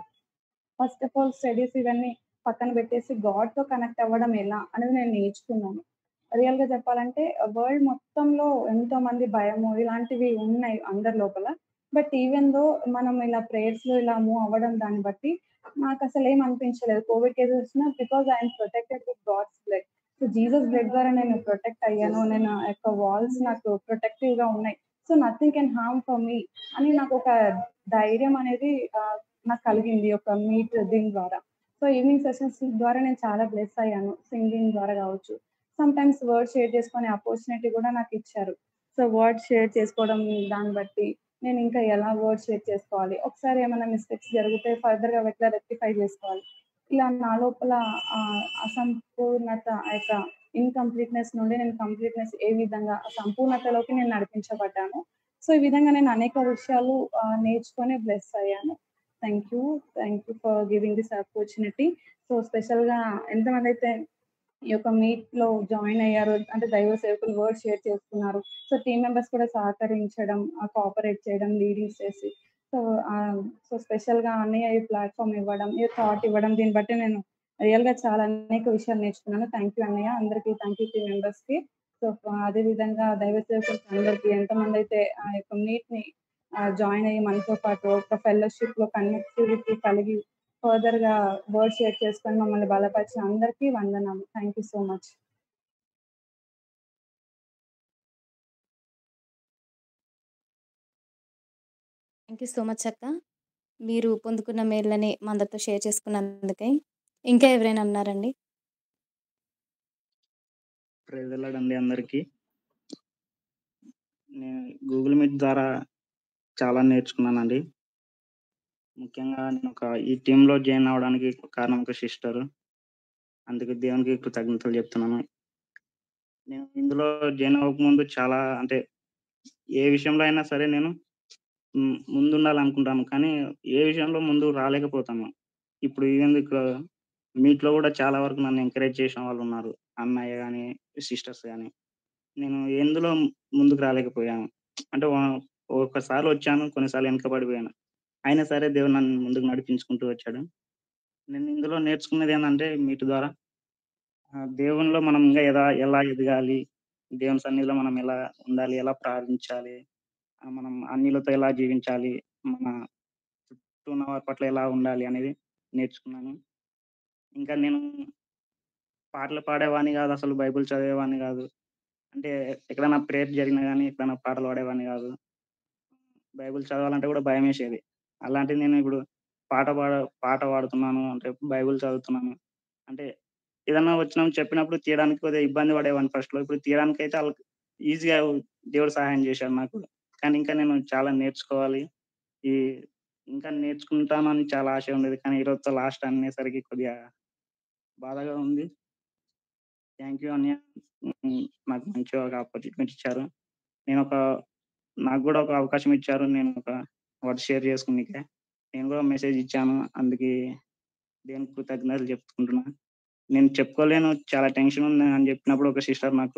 first of all studies ఇవన్నీ పక్కన పెట్టేసి గాడ్ తో కనెక్ట్ అవ్వడం ఎలా అనేది నేను నేర్చుకున్నాను రియల్ గా చెప్పాలంటే వరల్డ్ మొత్తంలో ఎంతో మంది భయము ఇలాంటివి ఉన్నాయి అందరి లోపల బట్ ఈవెన్ దో మనం ఇలా ప్రేయర్స్ లో ఇలా మూవ్ అవ్వడం దాన్ని బట్టి నాకు అసలు ఏం అనిపించలేదు కోవిడ్ కేసెస్ వచ్చినా because I'm protected with God's blood so Jesus blood ద్వారా నేను ప్రొటెక్ట్ అయ్యాను నేను ఆ యొక్క వాల్స్ నాకు ప్రొటెక్టివ్ గా ఉన్నాయి so nothing can harm for me అని నాకు ఒక ధైర్యం అనేది ఆ, నాకు కలిగింది ఒక మీట్ దీని ద్వారా సో ఈవినింగ్ సెషన్స్ ద్వారా నేను చాలా బ్లెస్ అయ్యాను సింగింగ్ ద్వారా కావచ్చు సమ్ టైమ్స్ వర్డ్ షేర్ చేసుకునే ఆపర్చునిటీ కూడా నాకు ఇచ్చారు సో వర్డ్ షేర్ చేసుకోవడం దాన్ని బట్టి నేను ఇంకా ఎలా వర్డ్ షేర్ చేసుకోవాలి ఒకసారి ఏమైనా మిస్టేక్స్ జరిగితే ఫర్దర్ గా ఎట్లా రెక్టిఫై చేసుకోవాలి ఇలా నా లోపల ఆ, అసంపూర్ణత ఆ యొక్క ఇన్కంప్లీట్నెస్ నుండి నేను కంప్లీట్నెస్ ఏ విధంగా ఆ సంపూర్ణతలోకి నేను నడిపించబడ్డాను సో ఈ విధంగా నేను అనేక విషయాలు ఆ, నేర్చుకొని బ్లెస్ అయ్యాను thank you thank you for giving this opportunity so special గా ఎంతమంది అయితే ఈ యొక్క మీట్ లో జాయిన్ అయ్యారు అంటే దైవ సేవకులు వర్డ్ షేర్ చేసుకున్నారు సో టీమ్ మెంబర్స్ కూడా సహకరించడం కోఆపరేట్ చేయడం లీడింగ్స్ చేసి సో సో స్పెషల్ గా అన్నయ్య ఈ ప్లాట్ఫామ్ ఇవ్వడం ఈ థాట్ ఇవ్వడం దీన్ని బట్టి నేను రియల్ గా చాలా అనేక విషయాలు నేర్చుకున్నాను థ్యాంక్ యూ అన్నయ్య అందరికీ థ్యాంక్ యూ టీమ్ మెంబర్స్ కి సో అదే విధంగా దైవ సేవకులకు అందరికీ ఎంతమంది అయితే ఆ యొక్క మీట్ ని జాయిన్ అయ్యి మనతో పాటు ఒక ఫెలోషిప్ లో కనెక్టివిటీ కలిగి ఫర్దర్ గా వర్డ్ షేర్ చేసుకొని మమ్మల్ని బలపరిచిన అందరికీ వందనాలు thank you so much thank you so much అక్క మీరు పొందుకున్న మేళ్ళని మా అందరితో షేర్ చేసుకున్నందుకై ఇంకా ఎవరైనా ఉన్నారండి ప్రైజ్ వెళ్ళడండి అందరికీ నేను గూగుల్ మీట్ ద్వారా చాలా నేర్చుకున్నానండి ముఖ్యంగా నేను ఒక ఈ టీంలో జాయిన్ అవ్వడానికి కారణం ఒక సిస్టర్ అందుకు దేవునికి కృతజ్ఞతలు చెప్తున్నాను నేను ఇందులో జాయిన్ అవ్వకముందు చాలా అంటే ఏ విషయంలో అయినా సరే నేను మ్, ముందు ఉండాలనుకుంటాను కానీ ఏ విషయంలో ముందు రాలేకపోతాను ఇప్పుడు ఈవెన్ ఇక్కడ మీట్లో కూడా చాలా వరకు నన్ను ఎంకరేజ్ చేసిన వాళ్ళు ఉన్నారు అన్నయ్య కానీ సిస్టర్స్ కానీ నేను ఎందులో ముందుకు రాలేకపోయాను అంటే వా- ఒక్కసారి వచ్చాను కొన్నిసార్లు వెనకబడిపోయాను అయినా సరే దేవుడు నన్ను ముందుకు నడిపించుకుంటూ వచ్చాడు నేను ఇందులో నేర్చుకున్నది ఏంటంటే మీటి ద్వారా ఆ, దేవునిలో మనం ఇంకా ఎలా ఎలా ఎదగాలి దేవుని సన్నిధిలో మనం ఎలా ఉండాలి ఎలా ప్రార్థించాలి ఆ, మనం అన్నిలతో ఎలా జీవించాలి మన చుట్టూ ఉన్న వారి పట్ల ఎలా ఉండాలి అనేది నేర్చుకున్నాను ఇంకా నేను పాటలు పాడేవాడిని కాదు అసలు బైబిల్ చదివేవాడిని కాదు అంటే ఎక్కడైనా ప్రేయర్ జరిగినా కానీ ఎక్కడైనా పాటలు పాడేవాడిని కాదు బైబిల్ చదవాలంటే కూడా భయం వేసేది అలాంటిది నేను ఇప్పుడు పాట పాడ పాట పాడుతున్నాను అంటే బైబిల్ చదువుతున్నాను అంటే ఏదన్నా వచ్చినా చెప్పినప్పుడు తీయడానికి కొద్దిగా ఇబ్బంది పడేవాడిని ఫస్ట్ లో ఇప్పుడు తీయడానికి అయితే వాళ్ళకి ఈజీగా దేవుడు సహాయం చేశాడు నాకు కానీ ఇంకా నేను చాలా నేర్చుకోవాలి ఈ ఇంకా నేర్చుకుంటానని చాలా ఆశ ఉండేది కానీ ఈరోజుతో లాస్ట్ అనేసరికి కొద్దిగా బాధగా ఉంది థ్యాంక్ యూ అన్నయ్య ఉమ్, నాకు మంచి ఒక ఆపర్చునిటీ ఇచ్చారు నేను ఒక నాకు కూడా ఒక అవకాశం ఇచ్చారు నేను ఒక వర్డ్ షేర్ చేసుకునికే నేను కూడా మెసేజ్ ఇచ్చాను అందుకే దేనికి కృతజ్ఞతలు చెప్పుకుంటున్నా నేను చెప్పుకోలేను చాలా టెన్షన్ ఉంది అని చెప్పినప్పుడు ఒక సిస్టర్ నాకు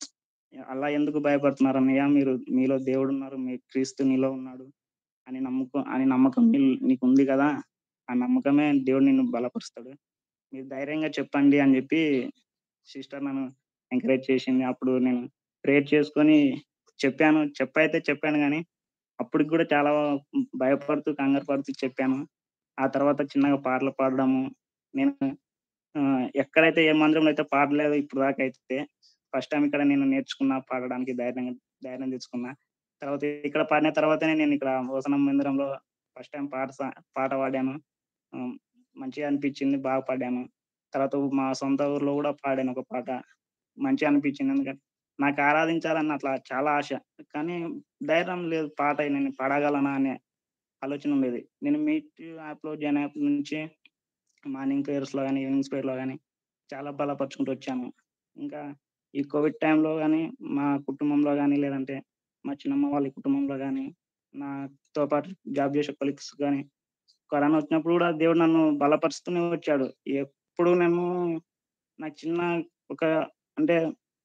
అలా ఎందుకు భయపడుతున్నారు అన్నయ్య మీరు మీలో దేవుడు ఉన్నారు మీ క్రీస్తు నీలో ఉన్నాడు అని నమ్మకం అని నమ్మకం నీ- నీకు ఉంది కదా ఆ నమ్మకమే దేవుడు నిన్ను బలపరుస్తాడు మీరు ధైర్యంగా చెప్పండి అని చెప్పి సిస్టర్ నన్ను ఎంకరేజ్ చేసింది అప్పుడు నేను ప్రేయర్ చేసుకొని చెప్పాను చెప్పైతే చెప్పాను కానీ అప్పటికి కూడా చాలా భయపడుతూ కంగారు పడుతూ చెప్పాను ఆ తర్వాత చిన్నగా పాటలు పాడడము నేను ఆ, ఎక్కడైతే ఏ మందిరంలో అయితే పాడలేదు ఇప్పుడు దాకా అయితే ఫస్ట్ టైం ఇక్కడ నేను నేర్చుకున్నా పాడడానికి ధైర్యంగా ధైర్యం తెచ్చుకున్నా తర్వాత ఇక్కడ పాడిన తర్వాతనే నేను ఇక్కడ వసనం మందిరంలో ఫస్ట్ టైం పాట సా- పాట పాడాను ఆ, మంచిగా అనిపించింది బాగా పాడాను తర్వాత మా సొంత ఊర్లో కూడా పాడాను ఒక పాట మంచిగా అనిపించింది ఎందుకంటే నాకు ఆరాధించాలన్న అట్లా చాలా ఆశ కానీ ధైర్యం లేదు పాట నేను పాడగలనా అనే ఆలోచన ఉండేది నేను మీట్ యాప్లో జాయిన్ యాప్ నుంచి మార్నింగ్ ప్రేయర్స్ లో కానీ ఈవినింగ్ ప్రేయర్ లో కానీ చాలా బలపరుచుకుంటూ వచ్చాను ఇంకా ఈ కోవిడ్ టైంలో కానీ మా కుటుంబంలో కానీ లేదంటే మా చిన్నమ్మ వాళ్ళ కుటుంబంలో కానీ నాతో పాటు జాబ్ చేసే కొలీగ్స్ కానీ కరోనా వచ్చినప్పుడు కూడా దేవుడు నన్ను బలపరుస్తూనే వచ్చాడు ఎప్పుడు నేను నాకు చిన్న ఒక అంటే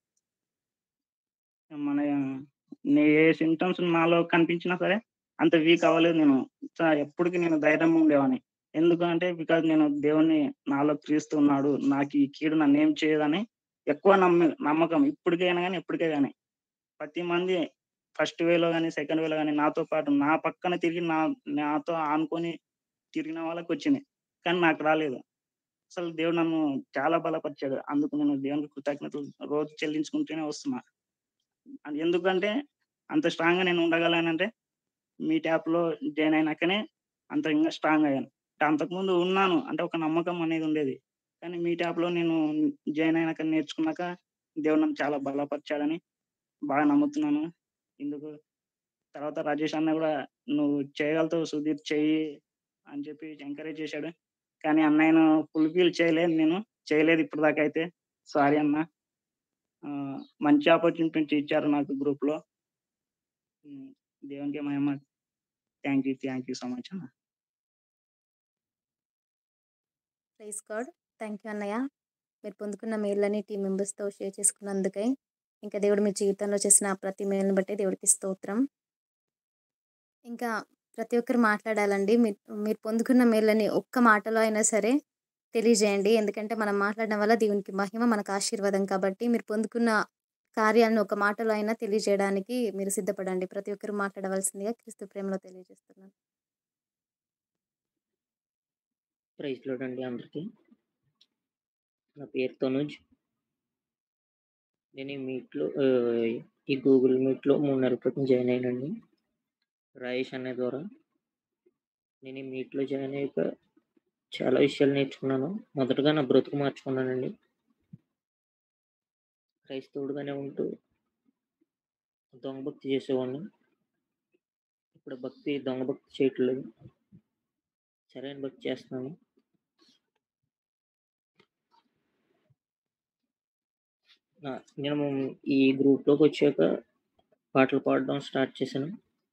మన నే ఏ సింటమ్స్ నాలో కనిపించినా సరే అంత వీక్ అవ్వలేదు నేను చా- ఎప్పటికీ నేను ధైర్యం ఉండేవాడిని ఎందుకంటే బికాజ్ నేను దేవుణ్ణి నాలో క్రీస్తు ఉన్నాడు నాకు ఈ కీడు నన్ను ఏం చేయదని ఎక్కువ నమ్మ నమ్మకం ఇప్పటికైనా కానీ ఎప్పటికే కానీ ప్రతి మంది ఫస్ట్ వేలో కానీ సెకండ్ వేలో కానీ నాతో పాటు నా పక్కన తిరిగి నా నాతో ఆనుకొని తిరిగిన వాళ్ళకి వచ్చింది కానీ నాకు రాలేదు అసలు దేవుడు నన్ను చాలా బలపరిచాడు అందుకు నేను దేవునికి కృతజ్ఞతలు రోజు చెల్లించుకుంటూనే వస్తున్నా అది ఎందుకంటే అంత స్ట్రాంగ్ గా నేను ఉండగలనంటే మీ ట్యాప్ లో జాయిన్ అయినాకనే అంత ఇంకా స్ట్రాంగ్ అయ్యాను అంటే అంతకుముందు ఉన్నాను అంటే ఒక నమ్మకం అనేది ఉండేది కానీ మీ ట్యాప్ లో నేను జాయిన్ అయినాక నేర్చుకున్నాక దేవుడు నన్ను చాలా బలపరిచాడని బాగా నమ్ముతున్నాను ఇందుకు తర్వాత రాజేష్ అన్న కూడా నువ్వు చేయగలుగుతావు సుధీర్ చెయ్యి అని చెప్పి ఎంకరేజ్ చేశాడు కానీ అన్నయ్యను ఫుల్ఫిల్ చేయలేదు నేను చేయలేదు ఇప్పుడు దాకా అయితే సారీ అన్న ఆ, మంచి ఆపర్చునిటీ ఇచ్చారు నాకు గ్రూప్ లో ఉమ్, దేవునికి మహిమ thank you thank you so much అన్న ప్రైజ్ గాడ్ థ్యాంక్ యూ అన్నయ్య మీరు పొందుకున్న మేళ్ళని టీం మెంబర్స్తో షేర్ చేసుకున్నందుకై ఇంకా దేవుడు మీ జీవితంలో చేసిన ప్రతి మేలుని బట్టి దేవుడికి స్తోత్రం ఇంకా ప్రతి ఒక్కరు మాట్లాడాలండి మీరు మీరు పొందుకున్న మేళ్ళని ఒక్క మాటలో అయినా సరే తెలియజేయండి ఎందుకంటే మనం మాట్లాడడం వల్ల దేవునికి మహిమ మనకు ఆశీర్వాదం కాబట్టి మీరు పొందుకున్న కార్యాలను ఒక మాటలో అయినా తెలియజేయడానికి మీరు సిద్ధపడండి ప్రతి ఒక్కరు మాట్లాడవలసిందిగా క్రీస్తు ప్రేమలో తెలియజేస్తున్నాను ప్రైజ్ లోడ్ అండి అందరికీ నా పేరు తనుజ్ నేను ఈ మీట్లో ఆ, ఈ గూగుల్ మీట్లో మూడు నెలల క్రితం జాయిన్ అయ్యానండి రాయేష్ అనే ద్వారా నేను ఈ మీట్లో జాయిన్ అయ్యాక చాలా విషయాలు నేర్చుకున్నాను మొదటగా నా బ్రతుకు మార్చుకున్నానండి క్రైస్తవుడుగానే ఉంటూ దొంగ భక్తి చేసేవాడిని ఇప్పుడు భక్తి దొంగ భక్తి చేయట్లేదు సరైన భక్తి చేస్తున్నాను నా- నేను ఈ గ్రూప్లోకి వచ్చాక పాటలు పాడడం స్టార్ట్ చేశాను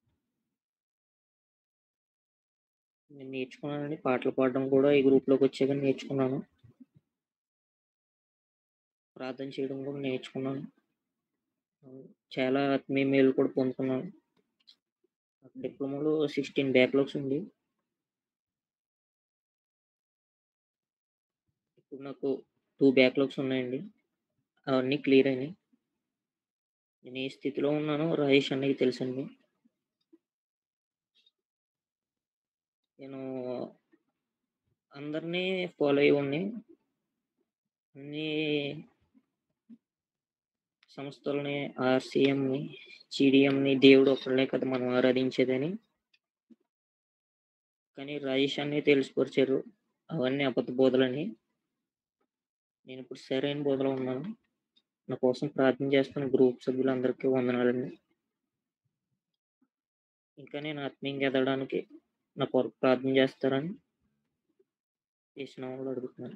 నేను నేర్చుకున్నానండి పాటలు పాడడం కూడా ఈ గ్రూప్లోకి వచ్చాక నేర్చుకున్నాను ప్రార్థన చేయడం కూడా నేర్చుకున్నాను చాలా ఆత్మీయ మేలు కూడా పొందుకున్నాను నాకు డిప్లొమాలో సిక్స్టీన్ బ్యాక్లాగ్స్ ఉంది ఇప్పుడు నాకు టూ బ్యాక్లాగ్స్ ఉన్నాయండి అవన్నీ క్లియర్ అయినాయి నేను ఏ స్థితిలో ఉన్నానో రాజేష్ అన్నకి తెలుసండి నేను అందరినీ ఫాలో అయ్యి అన్ని సంస్థలని ఆర్సీఎంని జీడిఎంని దేవుడు ఒకళ్ళే కదా మనం ఆరాధించేదని కానీ రాజేష్ అన్ని తెలిసిపరిచారు అవన్నీ అబద్ధ బోధలని నేను ఇప్పుడు సరైన బోధలో ఉన్నాను నా కోసం ప్రార్థన చేస్తున్న గ్రూప్ సభ్యులందరికీ వందనాలండి ఇంకా నేను ఆత్మీయంగా ఎదగడానికి నా కొరకు ప్రార్థన చేస్తారని చేసిన వాళ్ళు అడుగుతున్నాను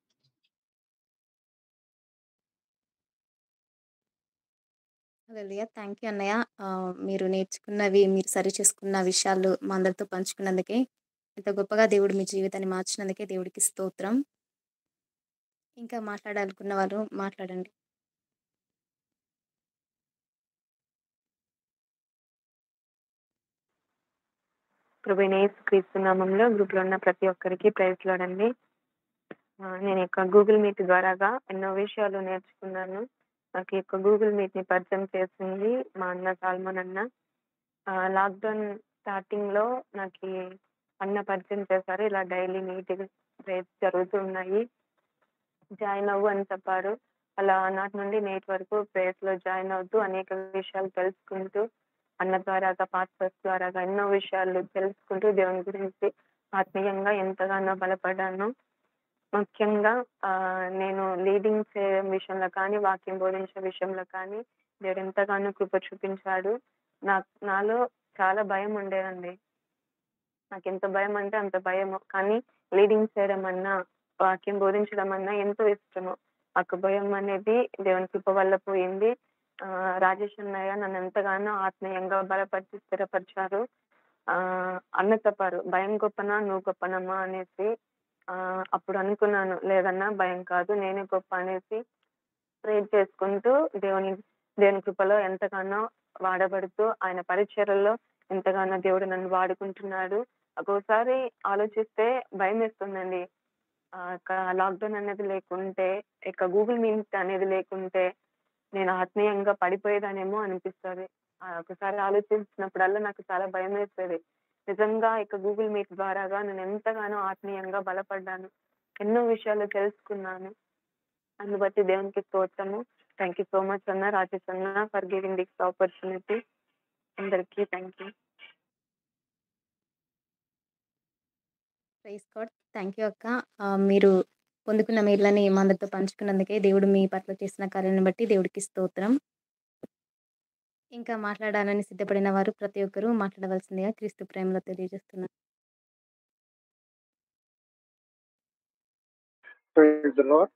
హల్లెలూయా థ్యాంక్ యూ అన్నయ్య ఆ, మీరు నేర్చుకున్నవి మీరు సరి చేసుకున్న విషయాలు మా అందరితో పంచుకున్నందుకే ఇంత గొప్పగా దేవుడు మీ జీవితాన్ని మార్చినందుకే దేవుడికి స్తోత్రం ఇంకా మాట్లాడాలనుకున్న వారు మాట్లాడండి ప్రభునేస్ క్రీస్తు నామంలో గ్రూప్ లో ఉన్న ప్రతి ఒక్కరికి ప్రైజ్ లోడండి ఆ, నేను యొక్క గూగుల్ మీట్ ద్వారాగా ఎన్నో విషయాలు నేర్చుకున్నాను నాకు ఈ యొక్క గూగుల్ మీట్ ని పరిచయం చేసింది మా అన్న సాల్మన్ అన్న లాక్డౌన్ స్టార్టింగ్ లో నాకు ఈ అన్న పరిచయం చేశారు ఇలా డైలీ మీటింగ్ ప్రేయర్స్ జరుగుతున్నాయి జాయిన్ అవ్వు అని చెప్పారు అలా ఆనాటి నుండి నేటి వరకు ప్రేయర్స్ లో జాయిన్ అవుతూ అనేక విషయాలు తెలుసుకుంటూ అన్న ద్వారాగా పాస్టర్స్ ద్వారాగా ఎన్నో విషయాలు తెలుసుకుంటూ దేవుని గురించి ఆత్మీయంగా ఎంతగానో బలపడ్డాను ముఖ్యంగా ఆ, నేను లీడింగ్ చేయడం విషయంలో కానీ వాక్యం బోధించే విషయంలో కానీ దేవుడు ఎంతగానో కృప చూపించాడు నా నాలో చాలా భయం ఉండేదండి నాకు ఎంత భయం అంటే అంత భయము కానీ లీడింగ్ చేయడం అన్నా వాక్యం బోధించడం అన్నా ఎంతో ఇష్టము ఆ భయం అనేది దేవుని కృప వల్ల పోయింది ఆ రాజేష్ అన్నయ్య నన్ను ఎంతగానో ఆత్మీయంగా బలపరిచి స్థిరపరిచారు ఆ అన్న చెప్పారు భయం గొప్పనా నువ్వు గొప్పనమ్మా అనేసి ఆ అప్పుడు అనుకున్నాను లేదన్నా భయం కాదు నేనే గొప్ప అనేసి ప్రేర్ చేసుకుంటూ దేవుని దేవుని కృపలో ఎంతగానో వాడబడుతూ ఆయన పరిచర్యల్లో ఎంతగానో దేవుడు నన్ను వాడుకుంటున్నాడు ఒక్కోసారి ఆలోచిస్తే భయం వేస్తుందండి లాక్డౌన్ అనేది లేకుంటే ఇక గూగుల్ మీట్ అనేది లేకుంటే నేను ఆత్మీయంగా పడిపోయేదానేమో అనిపిస్తుంది ఒకసారి ఆలోచించినప్పుడల్లా నాకు చాలా భయం వేస్తుంది నిజంగా ఇక గూగుల్ మీట్ ద్వారాగా నేను ఎంతగానో ఆత్మీయంగా బలపడ్డాను ఎన్నో విషయాలు తెలుసుకున్నాను అందును బట్టి దేవునికి స్తోత్రము థ్యాంక్ యూ సో మచ్ అన్న రాజేష్ అన్న ఫర్ గివింగ్ దిస్ ఆపర్చునిటీ అందరికీ thank you praise God thank you అక్క ఆ, మీరు పొందుకున్న మేళ్ళని మా అందరితో పంచుకున్నందుకే దేవుడు మీ పట్ల చేసిన కార్యాలను బట్టి దేవుడికి స్తోత్రం ఇంకా మాట్లాడాలని సిద్ధపడిన వారు ప్రతి ఒక్కరూ మాట్లాడవలసిందిగా క్రీస్తు ప్రేమలో తెలియజేస్తున్నారు ప్రైజ్ ద లార్డ్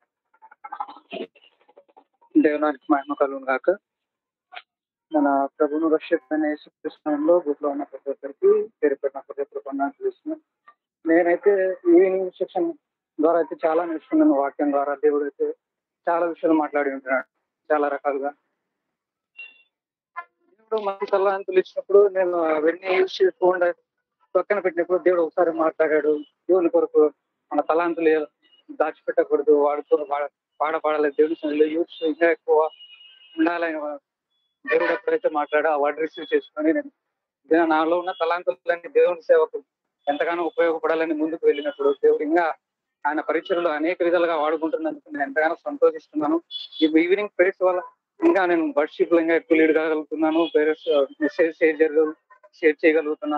దేవునానికి మహిమ కలుగును గాక మన ప్రభును రక్షకుడైన యేసుక్రీస్తునామంలో గ్రూప్లో ఉన్న ప్రతి ఒక్కరికి పేరు పెట్టిన ప్రతి ఒక్కరికి వందనాలు తెలుస్తున్నాను నేనైతే ఈవినింగ్ సెక్షన్ ద్వారా అయితే చాలా నేర్చుకున్నాను వాక్యం ద్వారా దేవుడు అయితే చాలా విషయాలు మాట్లాడి ఉంటున్నాడు చాలా రకాలుగా దేవుడు మంచి తల్లాంతులు ఇచ్చినప్పుడు నేను అవన్నీ యూజ్ చేసుకోకుండా పక్కన పెట్టినప్పుడు దేవుడు ఒకసారి మాట్లాడాడు దేవుని కొరకు మన తలాంతులు దాచిపెట్టకూడదు వాడుకో వాడ- వాడబడాలి దేవుని సన్నిధిలో యూజ్ ఇంకా ఎక్కువ ఉండాలని దేవుడు ఎప్పుడైతే మాట్లాడో ఆ వర్డ్ రిసీవ్ చేసుకొని నేను ఇదే నాలో ఉన్న తలాంతులన్నీ దేవుని సేవకు ఎంతగానో ఉపయోగపడాలని ముందుకు వెళ్ళినప్పుడు దేవుడు ఇంకా ఆయన పరీక్షలు అనేక విధాలుగా వాడుకుంటున్నందుకు నేను ఎంతగానో సంతోషిస్తున్నాను ఈ ఈవినింగ్ ప్రేయర్స్ వల్ల ఇంకా నేను వర్షిప్ ఇంకా ఎక్కువ లీడ్ కాగలుగుతున్నాను పేరెంట్స్ మెసేజ్ షేర్ చేయగలు షేర్ చేయగలుగుతున్నాను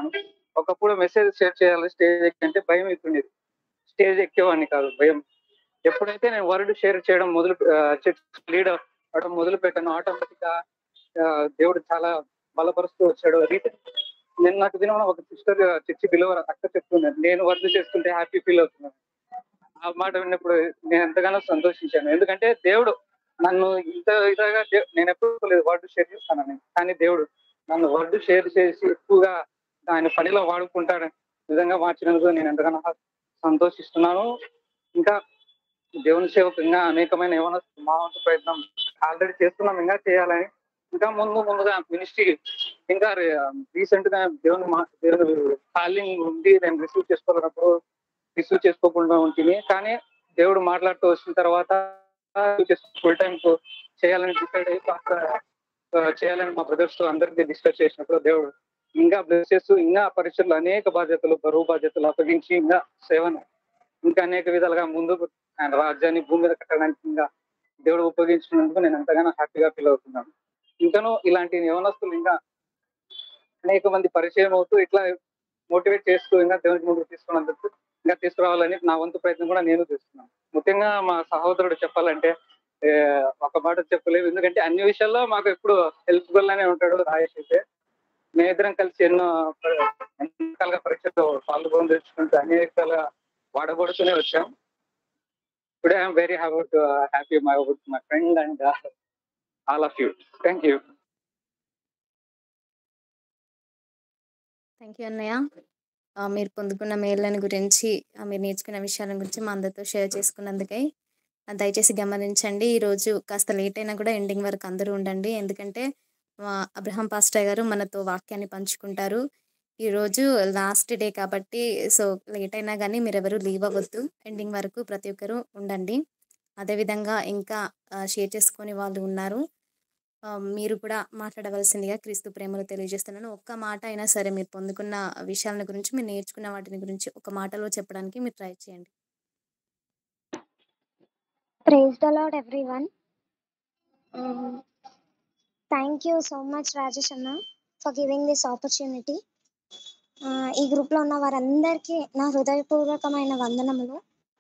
ఒకప్పుడు మెసేజ్ షేర్ చేయాలి స్టేజ్ ఎక్కి అంటే భయం అవుతుండేది స్టేజ్ ఎక్కేవాడిని కాదు భయం ఎప్పుడైతే నేను వర్డ్ షేర్ చేయడం మొదలు చర్చ్ లీడ్ అవడం మొదలు పెట్టాను ఆటోమేటిక్ గా ఆ, దేవుడు చాలా బలపరుస్తూ వచ్చాడు రీతి నేను నాకు దినం ఒక సిస్టర్ చర్చి బిలవర్ అక్క చెప్తున్నాను నేను వర్క్ చేస్తుంటే హ్యాపీ ఫీల్ అవుతున్నాను ఆ మాట విన్నప్పుడు నేను ఎంతగానో సంతోషించాను ఎందుకంటే దేవుడు నన్ను ఇంత ఇలాగా దే- నేను ఎప్పుడు లేదు వర్డ్ షేర్ చేస్తానని కానీ దేవుడు నన్ను వర్డ్ షేర్ చేసి ఎక్కువగా ఆయన పనిలో వాడుకుంటాడు నిజంగా మార్చినందుకు నేను ఎంతగానో సంతోషిస్తున్నాను ఇంకా దేవుని సేవకు ఇంకా అనేకమైన ఏమైనా మా వంతు ప్రయత్నం ఆల్రెడీ చేస్తున్నాం ఇంకా చేయాలని ఇంకా ముందు ముందుగా మినిస్ట్రీ ఇంకా రీసెంట్ గా దేవుని మా దేవుని కాలింగ్ ఉంది నేను రిసీవ్ చేసుకోలేనప్పుడు రిసీవ్ చేసుకోకుండా ఉంటుంది కానీ దేవుడు మాట్లాడుతూ వచ్చిన తర్వాత ఫుల్ టైం చేయాలని డిసైడ్ అయ్యి కాస్త, ఆ, చేయాలని మా బ్రదర్స్ తో అందరికీ డిస్కస్ చేసినప్పుడు దేవుడు ఇంకా బ్లెస్ చేస్తూ ఇంకా పరిచయలు అనేక బాధ్యతలు బరువు బాధ్యతలు అప్పగించి ఇంకా సేవను ఇంకా అనేక విధాలుగా ముందుకు ఆయన రాజ్యాన్ని భూమి మీద కట్టడానికి ఇంకా దేవుడు ఉపయోగించినందుకు నేను ఎంతగానో హ్యాపీగా ఫీల్ అవుతున్నాను ఇంకనూ ఇలాంటి యవనస్తులు ఇంకా అనేక మంది పరిచయం అవుతూ ఇట్లా మోటివేట్ చేస్తూ ఇంకా దేవునికి ముందుకు తీసుకున్నందుకు ఇంకా తీసుకురావాలని నా వంతు ప్రయత్నం కూడా నేను చేస్తున్నాను ముఖ్యంగా మా సహోదరుడు చెప్పాలంటే ఏ, ఒక మాట చెప్పలేవు ఎందుకంటే అన్ని విషయాల్లో మాకు ఎప్పుడు హెల్ప్ఫుల్ గానే ఉంటాడు రాయేష్ అయితే మేమిద్దరం కలిసి ఎన్నో ప- ఎన్నో రకాలుగా పరీక్షలు పాల్గొని తెచ్చుకుంటూ అనేక వాడబడుతూనే వచ్చాం today I'm very about happy my about my friend and all of you thank you thank you అన్నయ్య ఆ, మీరు పొందుకున్న మేళ్ళని గురించి ఆ, మీరు నేర్చుకున్న విషయాల గురించి మా అందరితో షేర్ చేసుకున్నందుకై ఆ, దయచేసి గమనించండి ఈరోజు కాస్త లేట్ అయినా కూడా ఎండింగ్ వరకు అందరూ ఉండండి ఎందుకంటే మా అబ్రహం పాస్టర్ గారు మనతో వాక్యాన్ని పంచుకుంటారు ఈరోజు లాస్ట్ డే కాబట్టి సో లేట్ అయినా కానీ మీరు ఎవరు లీవ్ అవ్వద్దు ఎండింగ్ వరకు ప్రతి ఒక్కరూ ఉండండి అదేవిధంగా ఇంకా షేర్ చేసుకొని వాళ్ళు ఉన్నారు ఆ, మీరు కూడా మాట్లాడవలసిందిగా క్రీస్తు ప్రేమలో తెలియజేస్తున్నాను ఒక్క మాట అయినా సరే మీరు పొందుకున్న విషయాల గురించి మీరు నేర్చుకున్న వాటిని గురించి ఒక మాటలో చెప్పడానికి మీరు ట్రై చేయండి Praise the Lord, everyone. Um, thank you so much, Rajesh Anna, for giving this opportunity. Uh, ఈ గ్రూప్లో ఉన్న వారందరికీ నా హృదయపూర్వకమైన వందనములు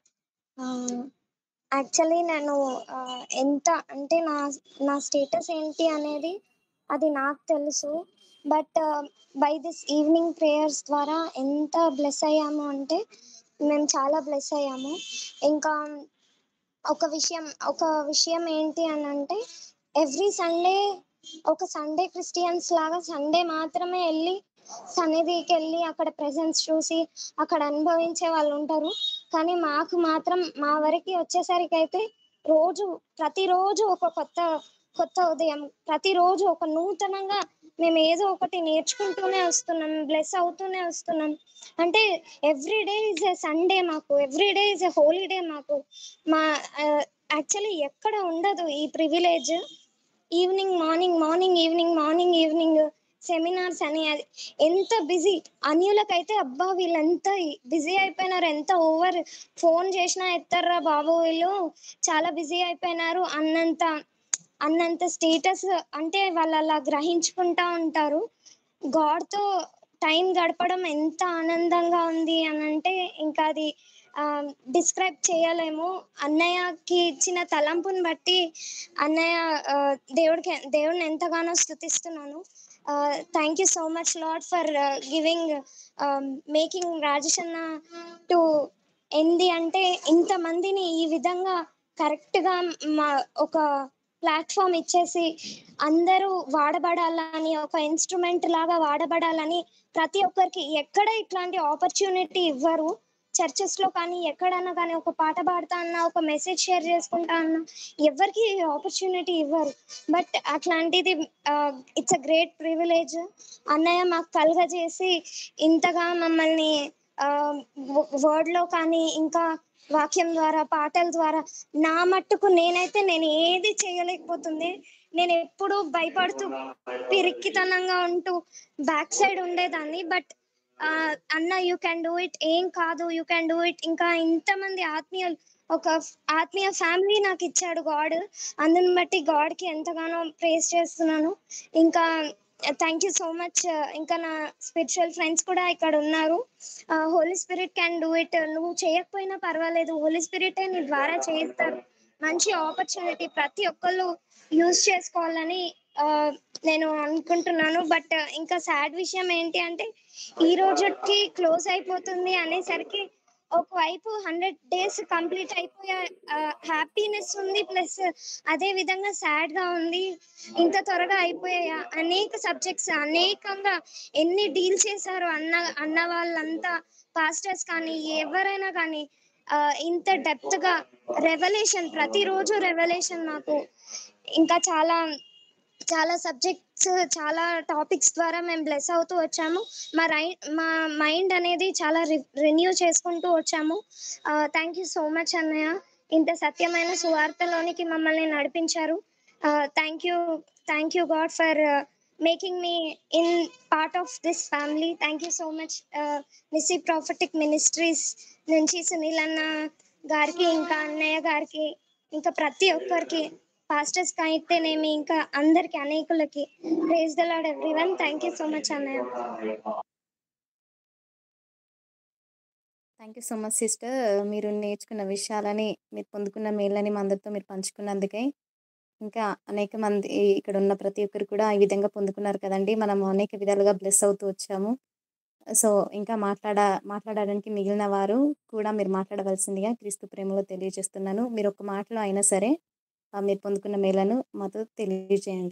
యాక్చువల్లీ నేను uh, ఎంత అంటే నా నా స్టేటస్ ఏంటి అనేది అది నాకు తెలుసు but by this evening prayers ద్వారా ఎంత బ్లెస్ అయ్యాము అంటే మేము చాలా బ్లెస్ అయ్యాము ఇంకా ఒక విషయం ఒక విషయం ఏంటి అని అంటే ఎవ్రీ సండే ఒక సండే క్రిస్టియన్స్ లాగా సండే మాత్రమే వెళ్ళి సన్నిధికి వెళ్ళి అక్కడ ప్రెసెన్స్ చూసి అక్కడ అనుభవించే వాళ్ళు ఉంటారు కానీ మాకు మాత్రం మా వరకు వచ్చేసరికి అయితే రోజు ప్రతిరోజు ఒక కొత్త కొత్త ఉదయం ప్రతిరోజు ఒక నూతనంగా మేము ఏదో ఒకటి నేర్చుకుంటూనే వస్తున్నాం బ్లెస్ అవుతూనే వస్తున్నాం అంటే every day is a Sunday మాకు every day is a holiday మాకు మా యాక్చువల్లీ ఎక్కడ ఉండదు ఈ privilege evening morning morning evening morning evening seminars అని అది ఎంత బిజీ అన్యులకైతే అబ్బా వీళ్ళు ఎంత బిజీ అయిపోయినారు ఎంత ఓవర్ ఫోన్ చేసినా ఎత్తారా బాబు వీళ్ళు చాలా బిజీ అయిపోయినారు అన్నంత అన్నంత స్టేటస్ అంటే వాళ్ళు అలా గ్రహించుకుంటా ఉంటారు గాడ్తో టైం గడపడం ఎంత ఆనందంగా ఉంది అని అంటే ఇంకా అది డిస్క్రైబ్ చేయలేము అన్నయ్యకి ఇచ్చిన తలంపుని బట్టి అన్నయ్య ఆ, దేవుడికి దేవుడిని ఎంతగానో స్థుతిస్తున్నాను thank you so much Lord for giving making Rajesh అన్న టు ఏంది అంటే ఇంతమందిని ఈ విధంగా కరెక్ట్గా మా ఒక ప్లాట్ఫామ్ ఇచ్చేసి అందరూ వాడబడాలని ఒక ఇన్స్ట్రుమెంట్ లాగా వాడబడాలని ప్రతి ఒక్కరికి ఎక్కడ ఇట్లాంటి ఆపర్చునిటీ ఇవ్వరు చర్చెస్ లో కానీ ఎక్కడన్నా కానీ ఒక పాట పాడుతా అన్నా ఒక మెసేజ్ షేర్ చేసుకుంటా అన్నా ఎవరికి ఆపర్చునిటీ ఇవ్వరు బట్ అట్లాంటిది ఇట్స్ అ గ్రేట్ ప్రివిలేజ్ అన్నయ్య మాకు కలుగజేసి ఇంతగా మమ్మల్ని వర్డ్ లో కానీ ఇంకా వాక్యం ద్వారా పాటల ద్వారా నా మట్టుకు నేనైతే నేను ఏది చేయలేకపోతుంది నేను ఎప్పుడు భయపడుతూ పిరిక్కితనంగా ఉంటూ బ్యాక్ సైడ్ ఉండేదాన్ని బట్ అన్న యూ క్యాన్ డూ ఇట్ ఏం కాదు యూ క్యాన్ డూ ఇట్ ఇంకా ఇంతమంది ఆత్మీయులు ఒక ఆత్మీయ ఫ్యామిలీ నాకు ఇచ్చాడు గాడ్ అందుని బట్టి గాడ్కి ఎంతగానో ప్రేస్ చేస్తున్నాను ఇంకా థ్యాంక్ యూ సో మచ్ ఇంకా నా స్పిరిచువల్ ఫ్రెండ్స్ కూడా ఇక్కడ ఉన్నారు Holy Spirit can do it నువ్వు చేయకపోయినా పర్వాలేదు హోలీ స్పిరిటే నీ ద్వారా చేస్తారు మంచి ఆపర్చునిటీ ప్రతి ఒక్కళ్ళు యూజ్ చేసుకోవాలని ఆ, నేను అనుకుంటున్నాను బట్ ఇంకా సాడ్ విషయం ఏంటి అంటే ఈ రోజుకి క్లోజ్ అయిపోతుంది అనేసరికి ఒకవైపు హండ్రెడ్ డేస్ కంప్లీట్ అయిపోయే హ్యాపీనెస్ ఉంది ప్లస్ అదే విధంగా సాడ్ గా ఉంది ఇంత త్వరగా అయిపోయాయా అనేక సబ్జెక్ట్స్ అనేకంగా ఎన్ని డీల్ చేశారు అన్న అన్న వాళ్ళంతా పాస్టర్స్ కానీ ఎవరైనా కానీ ఆ, ఇంత డెప్త్ గా రెవల్యూషన్ ప్రతిరోజు రెవల్యూషన్ మాకు ఇంకా చాలా చాలా సబ్జెక్ట్స్ చాలా టాపిక్స్ ద్వారా మేము బ్లెస్ అవుతూ వచ్చాము మా రై మా మైండ్ అనేది చాలా రెన్యూ చేసుకుంటూ వచ్చాము థ్యాంక్ యూ సో మచ్ అన్నయ్య ఇంత సత్యమైన సువార్తలోనికి మమ్మల్ని నడిపించారు thank you thank you God for making me in part of this family thank you so much మిస్సీ ప్రాఫిటిక్ మినిస్ట్రీస్ నుంచి సునీల్ అన్న గారికి ఇంకా అన్నయ్య గారికి ఇంకా ప్రతి ఒక్కరికి పాస్టర్స్ అయితేనేమి ఇంకా అందరికి అనేకులకి praise the Lord everyone thank you so much అన్నయ్య thank you so much sister మీరు నేర్చుకున్న విషయాలని మీరు పొందుకున్న మేళ్ళని మా అందరితో మీరు పంచుకున్నందుకై ఇంకా అనేక మంది ఇక్కడ ఉన్న ప్రతి ఒక్కరు కూడా ఈ విధంగా పొందుకున్నారు కదండి మనం అనేక విధాలుగా బ్లెస్ అవుతూ వచ్చాము సో ఇంకా మాట్లాడ మాట్లాడడానికి మిగిలిన వారు కూడా మీరు మాట్లాడవలసిందిగా క్రీస్తు ప్రేమలో తెలియజేస్తున్నాను మీరు ఒక మాటలో అయినా సరే ఆ, మీరు పొందుకున్న మేలను మాతో తెలియజేయండి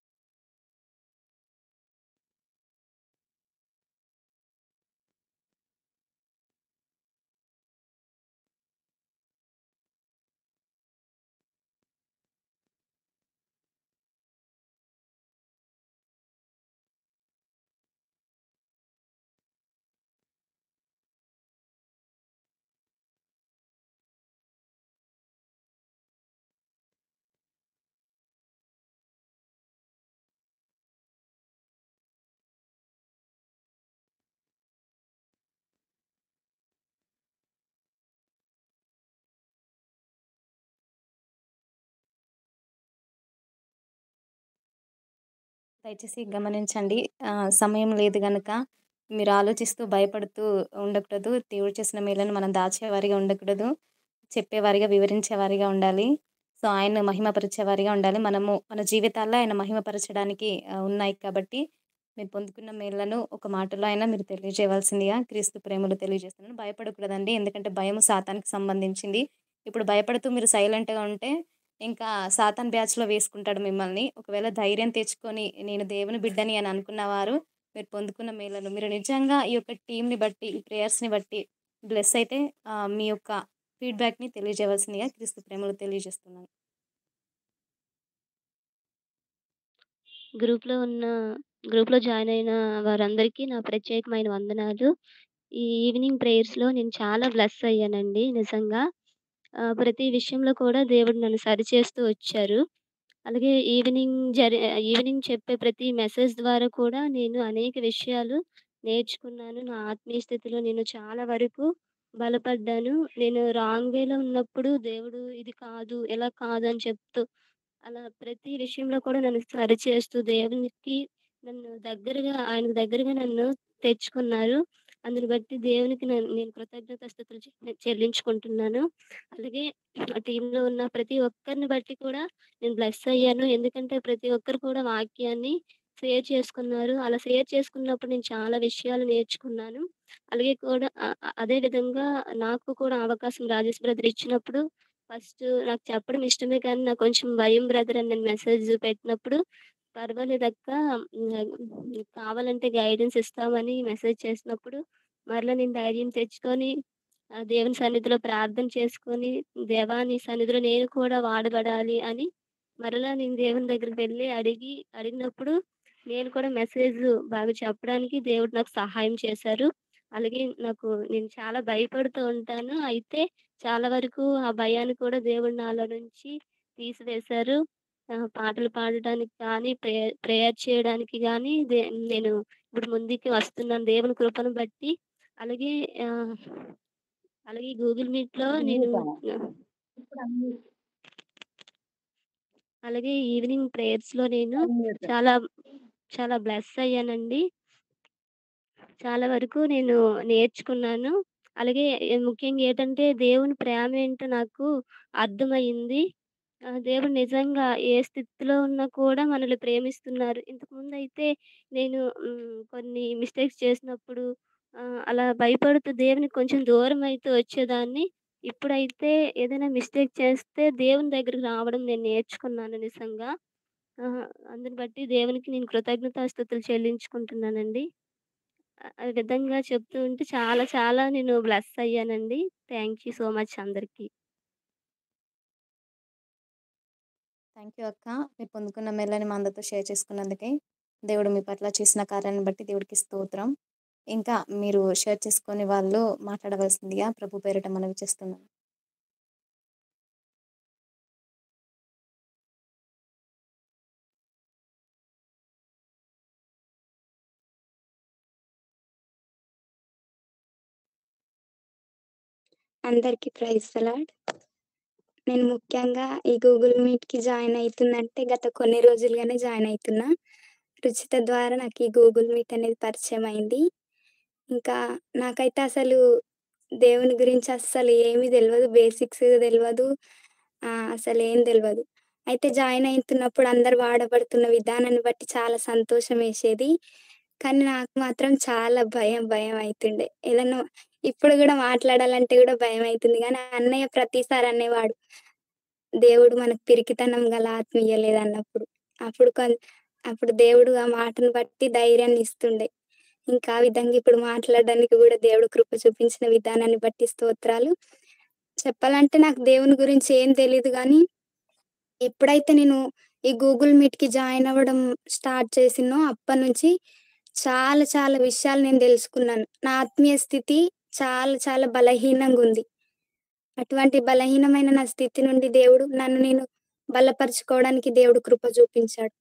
దయచేసి గమనించండి ఆ, సమయం లేదు గనుక మీరు ఆలోచిస్తూ భయపడుతూ ఉండకూడదు దేవుడు చేసిన మేలను మనం దాచేవారిగా ఉండకూడదు చెప్పేవారిగా వివరించేవారిగా ఉండాలి సో ఆయన మహిమపరిచేవారిగా ఉండాలి మనము మన జీవితాల్లో ఆయన మహిమపరచడానికి ఆ, ఉన్నాయి కాబట్టి మీరు పొందుకున్న మేళ్లను ఒక మాటలో అయినా మీరు తెలియజేయవలసిందిగా క్రీస్తు ప్రేమలు తెలియజేస్తున్నాను భయపడకూడదండి ఎందుకంటే భయం సాతానికి సంబంధించింది ఇప్పుడు భయపడుతూ మీరు సైలెంట్గా ఉంటే ఇంకా సాతాన్ బ్యాచ్లో వేసుకుంటాడు మిమ్మల్ని ఒకవేళ ధైర్యం తెచ్చుకొని నేను దేవుని బిడ్డని అని అనుకున్నవారు మీరు పొందుకున్న మేలను మీరు నిజంగా ఈ యొక్క టీంని బట్టి ఈ ప్రేయర్స్ని బట్టి బ్లెస్ అయితే ఆ, మీ యొక్క ఫీడ్బ్యాక్ని తెలియజేయవలసిందిగా క్రీస్తు ప్రేమలు తెలియజేస్తున్నాను గ్రూప్లో ఉన్న గ్రూప్లో జాయిన్ అయిన వారందరికీ నా ప్రత్యేకమైన వందనాలు ఈ ఈవినింగ్ ప్రేయర్స్లో నేను చాలా బ్లెస్ అయ్యానండి నిజంగా ఆ, ప్రతి విషయంలో కూడా దేవుడు నన్ను సరిచేస్తూ వచ్చారు అలాగే ఈవినింగ్ జరి ఈవినింగ్ చెప్పే ప్రతి మెసేజ్ ద్వారా కూడా నేను అనేక విషయాలు నేర్చుకున్నాను నా ఆత్మీయ స్థితిలో నేను చాలా వరకు బలపడ్డాను నేను రాంగ్ వేలో ఉన్నప్పుడు దేవుడు ఇది కాదు ఇలా కాదు అని చెప్తూ అలా ప్రతి విషయంలో కూడా నన్ను సరిచేస్తూ దేవునికి నన్ను దగ్గరగా ఆయనకు దగ్గరగా నన్ను తెచ్చుకున్నారు అందుని బట్టి దేవునికి నన్ను నేను కృతజ్ఞతాస్తుతులు చె- చెల్లించుకుంటున్నాను అలాగే ఆ టీంలో ఉన్న ప్రతి ఒక్కరిని బట్టి కూడా నేను బ్లెస్ అయ్యాను ఎందుకంటే ప్రతి ఒక్కరు కూడా వాక్యాన్ని షేర్ చేసుకున్నారు అలా షేర్ చేసుకున్నప్పుడు నేను చాలా విషయాలు నేర్చుకున్నాను అలాగే కూడా ఆ- ఆ- అదే విధంగా నాకు కూడా అవకాశం రాజేష్ బ్రదర్ ఇచ్చినప్పుడు ఫస్ట్ నాకు చెప్పడం ఇష్టమే కానీ నాకు కొంచెం భయం బ్రదర్ అని నేను మెసేజ్ పెట్టినప్పుడు పర్వాలేదు అక్క ఉమ్, కావాలంటే గైడెన్స్ ఇస్తామని మెసేజ్ చేసినప్పుడు మరలా నేను ధైర్యం తెచ్చుకొని ఆ దేవుని సన్నిధిలో ప్రార్థన చేసుకొని దేవా నీ సన్నిధిలో నేను కూడా వాడబడాలి అని మరలా నేను దేవుని దగ్గరికి వెళ్ళి అడిగి అడిగినప్పుడు నేను కూడా మెసేజ్ బాగా చెప్పడానికి దేవుడు నాకు సహాయం చేశారు అలాగే నాకు నేను చాలా భయపడుతూ ఉంటాను అయితే చాలా వరకు ఆ భయాన్ని కూడా దేవుడు నాలో నుంచి తీసివేశారు ఆ, పాటలు పాడడానికి కానీ ప్రేయర్ ప్రేయర్ చేయడానికి కానీ దే నేను ఇప్పుడు ముందుకి వస్తున్నాను దేవుని కృపను బట్టి అలాగే ఆ, అలాగే గూగుల్ మీట్ లో నేను అలాగే ఈవినింగ్ ప్రేయర్స్ లో నేను చాలా చాలా బ్లెస్ అయ్యానండి. చాలా వరకు నేను నేర్చుకున్నాను. అలాగే ఎ ముఖ్యంగా ఏటంటే దేవుని ప్రేమ ఏంటో నాకు అర్థమయింది. ఆహ్, దేవుడు నిజంగా ఏ స్థితిలో ఉన్నా కూడా మనల్ని ప్రేమిస్తున్నారు. ఇంతకుముందయితే నేను హ్మ్, కొన్ని మిస్టేక్స్ చేసినప్పుడు ఆహ్, అలా భయపడుతూ దేవునికి కొంచెం దూరమైతూ వచ్చేదాన్ని. ఇప్పుడైతే ఏదైనా మిస్టేక్ చేస్తే దేవుని దగ్గరికి రావడం నేను నేర్చుకున్నాను నిజంగా. ఆహ్, అందుని బట్టి దేవునికి నేను కృతజ్ఞతాస్తుతులు చెల్లించుకుంటున్నానండి. ఆ ఆ విధంగా చెప్తూ ఉంటే చాలా చాలా నేను బ్లెస్ అయ్యానండి. థాంక్ యూ సో మచ్ అందరికి. థ్యాంక్ యూ అక్క. మీరు పొందుకున్న మేలని మా అందరితో షేర్ చేసుకున్నందుకే. దేవుడు మీ పట్ల చేసిన కార్యాన్ని బట్టి దేవుడికి స్తోత్రం. ఇంకా మీరు షేర్ చేసుకొని వాళ్ళు మాట్లాడవలసిందిగా ప్రభు పేరిట మనవి చేస్తున్నాను. అందరికీ ప్రైజ్ ద లార్డ్. నేను ముఖ్యంగా ఈ గూగుల్ మీట్‌కి జాయిన్ అయితున్నంటే గత కొన్ని రోజులుగానే జాయిన్ అయితున్నా. రుచిత ద్వారా నాకు ఈ గూగుల్ మీట్ అనేది పరిచయం అయింది. ఇంకా నాకైతే అసలు దేవుని గురించి అస్సలు ఏమీ తెలవదు. బేసిక్స్ తెలవదు. ఆహ్, అసలేం తెలవదు. అయితే జాయిన్ అయితున్నప్పుడు అందరూ వాడబడుతున్న విధానాన్ని బట్టి చాలా సంతోషమేసేది. కానీ నాకు మాత్రం చాలా భయం భయం అయితుండే. ఏదన్నా ఇప్పుడు గూడా మాట్లాడాలంటే గూడా భయమైతుంది గానీ అన్నయ్య ప్రతిసారి అనేవాడు. దేవుడు మనకు పిరికితనం గల ఆత్మ ఇయ్యలేదన్నప్పుడు. అప్పుడు కొం అప్పుడు దేవుడు ఆ మాటను బట్టి ధైర్యాన్ని ఇస్తుండే. ఇంకా ఆ విధంగా ఇప్పుడు మాట్లాడడానికి గూడా దేవుడు కృప చూపించిన విధానాన్ని బట్టి స్తోత్రాలు. చెప్పాలంటే నాకు దేవుని గురించి ఏం తెలీదు గానీ, ఎప్పుడైతే నేను ఈ గూగుల్ మీట్‌కి జాయిన్ అవ్వడం స్టార్ట్ చేసినో అప్పటినుంచి చాలా చాలా విషయాలు నేను తెలుసుకున్నాను. నా ఆత్మీయ స్థితి చాలా చాలా బలహీనంగుంది. అటువంటి బలహీనమైన నా స్థితి నుండి దేవుడు నన్ను నేను బలపరుచుకోవడానికి దేవుడు కృప చూపించాడు.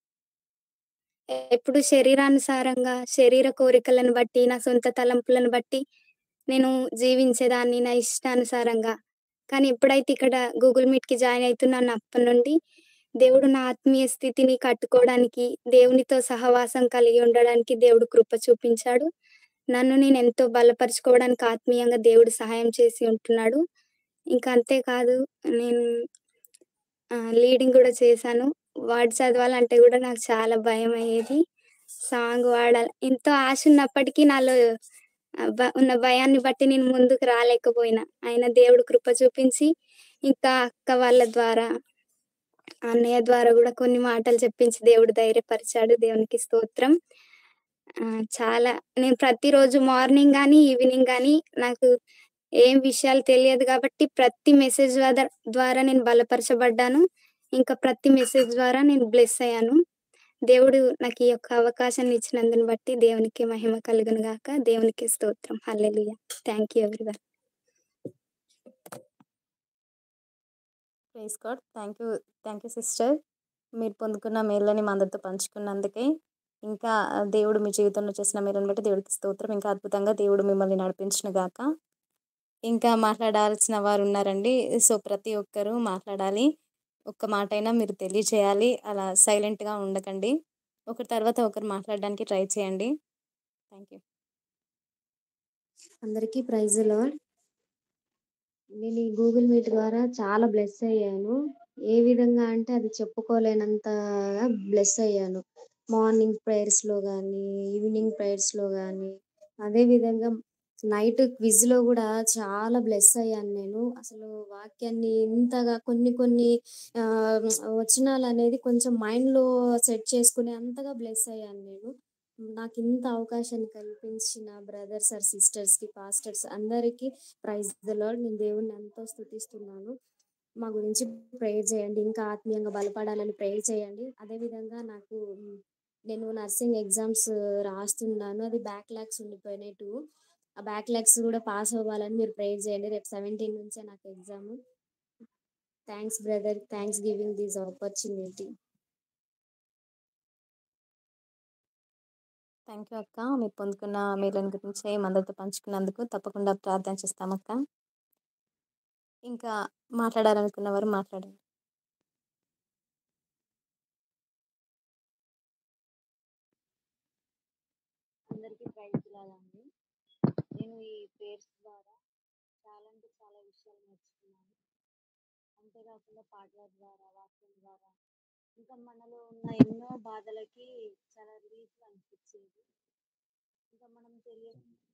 ఎప్పుడు శరీరానుసారంగా, శరీర కోరికలను బట్టి, నా సొంత తలంపులను బట్టి నేను జీవించేదాన్ని నా ఇష్టానుసారంగా. కానీ ఎప్పుడైతే ఇక్కడ గూగుల్ మీట్‌కి జాయిన్ అయితున్నానో అప్పటినుండి దేవుడు నా ఆత్మీయ స్థితిని కట్టుకోవడానికి, దేవునితో సహవాసం కలిగి ఉండడానికి దేవుడు కృప చూపించాడు. నన్ను నేను ఎంతో బలపరుచుకోవడానికి ఆత్మీయంగా దేవుడు సహాయం చేసి ఉంటున్నాడు. ఇంకా అంతే కాదు నేను ఆహ్, లీడింగ్ గూడా చేశాను. వర్డ్ చదవాలంటే గూడా నాకు చాలా భయమయ్యేది. సాంగ్ పాడాలి ఎంతో ఆశ ఉన్నప్పటికీ నాలో ఆహ్, బ ఉన్న భయాన్ని బట్టి నేను ముందుకు రాలేకపోయినా. అయినా దేవుడు కృప చూపించి ఇంకా అక్క వాళ్ళ ద్వారా, అన్నయ్య ద్వారా గూడా కొన్ని మాటలు చెప్పించి దేవుడు ధైర్యపరిచాడు. దేవునికి స్తోత్రం. ఆహ్, చాలా నేను ప్రతిరోజు మార్నింగ్ గానీ, ఈవినింగ్ గానీ నాకు ఏం విషయాలు తెలియదు గాబట్టి ప్రతి మెసేజ్ వద ద్వారా నేను బలపరచబడ్డాను. ఇంకా ప్రతి మెసేజ్ ద్వారా నేను బ్లెస్ అయ్యాను. దేవుడు నాకు ఈ యొక్క అవకాశాన్ని ఇచ్చినందుని బట్టి దేవునికి మహిమ కలుగును గాక. దేవునికి స్తోత్రం. హల్లెలూయా! Thank you everyone. Praise God. Thank you. Thank you sister. మీరు పొందుకున్న మేలుని మా అందరితో పంచుకున్నందుకే. ఇంకా దేవుడు మీ జీవితంలో చేసిన మేలుని బట్టి దేవుడికి స్తోత్రం. ఇంకా అద్భుతంగా దేవుడు మిమ్మల్ని నడిపించును గాక. ఇంకా మాట్లాడాల్సిన వారు ఉన్నారండి. సో, ప్రతి ఒక్కరు మాట్లాడాలి. ఒక్క మాటైనా మీరు తెలియజేయాలి. అలా సైలెంట్‌గా ఉండకండి. ఒకరి తర్వాత ఒకరు మాట్లాడడానికి ట్రై చేయండి. Thank you. అందరికీ ప్రైజ్ ది లార్డ్. నేను ఈ గూగుల్ మీట్ ద్వారా చాలా బ్లెస్ అయ్యాను. ఏ విధంగా అంటే అది చెప్పుకోలేనంతగా బ్లెస్ అయ్యాను. మార్నింగ్ ప్రేయర్స్‌లో గానీ, ఈవినింగ్ ప్రేయర్స్‌లో గానీ, అదే విధంగా నైట్ క్విజ్‌లో గూడా చాలా బ్లెస్ అయ్యాను నేను. అసలు వాక్యాన్ని ఇంతగా కొన్ని కొన్ని ఆహ్, వచనాలనేది కొంచెం మైండ్‌లో సెట్ చేసుకునే అంతగా బ్లెస్ అయ్యాను నేను. నాకింత అవకాశాన్ని కల్పించిన బ్రదర్స్ ఆర్ సిస్టర్స్‌కి, పాస్టర్స్ అందరికీ ప్రైజ్ ది లార్డ్. నేను దేవుడిని ఎంతో స్తుతిస్తున్నాను. మా గురించి ప్రేయర్ చేయండి. ఇంకా ఆత్మీయంగా బలపడాలని ప్రేయర్ చేయండి. అదే విధంగా నాకు నేను నర్సింగ్ ఎగ్జామ్స్ రాస్తున్నాను. అది బ్యాక్‌లాగ్స్ ఉండిపోయినాయి 2. ఆ బ్యాక్‌లాగ్స్ గూడా పాస్ అవ్వాలని మీరు ప్రేయర్ చేయండి. రేపు 17 నుంచే నాకు exam. Thanks brother. Thanks giving this opportunity. Thank you అక్క. మీరు పొందుకున్న మేలుని గురించి మా అందరితో పంచుకున్నందుకు తప్పకుండా ప్రార్థన చేస్తామక్క. ఇంకా మాట్లాడాలనుకున్న వారు మాట్లాడండి. వందనాలండి నేను ఈ ప్రేయర్స్ ద్వారా చాలా అంటే చాలా విషయాలు నేర్చుకున్నాను అంతేకాకుండా పాటల ద్వారా వాక్యం ద్వారా ఇంకా మనలో ఉన్న ఎన్నో బాధలకి చాలా రిలీఫ్ అనిపించేది ఇంకా మనం తెలియ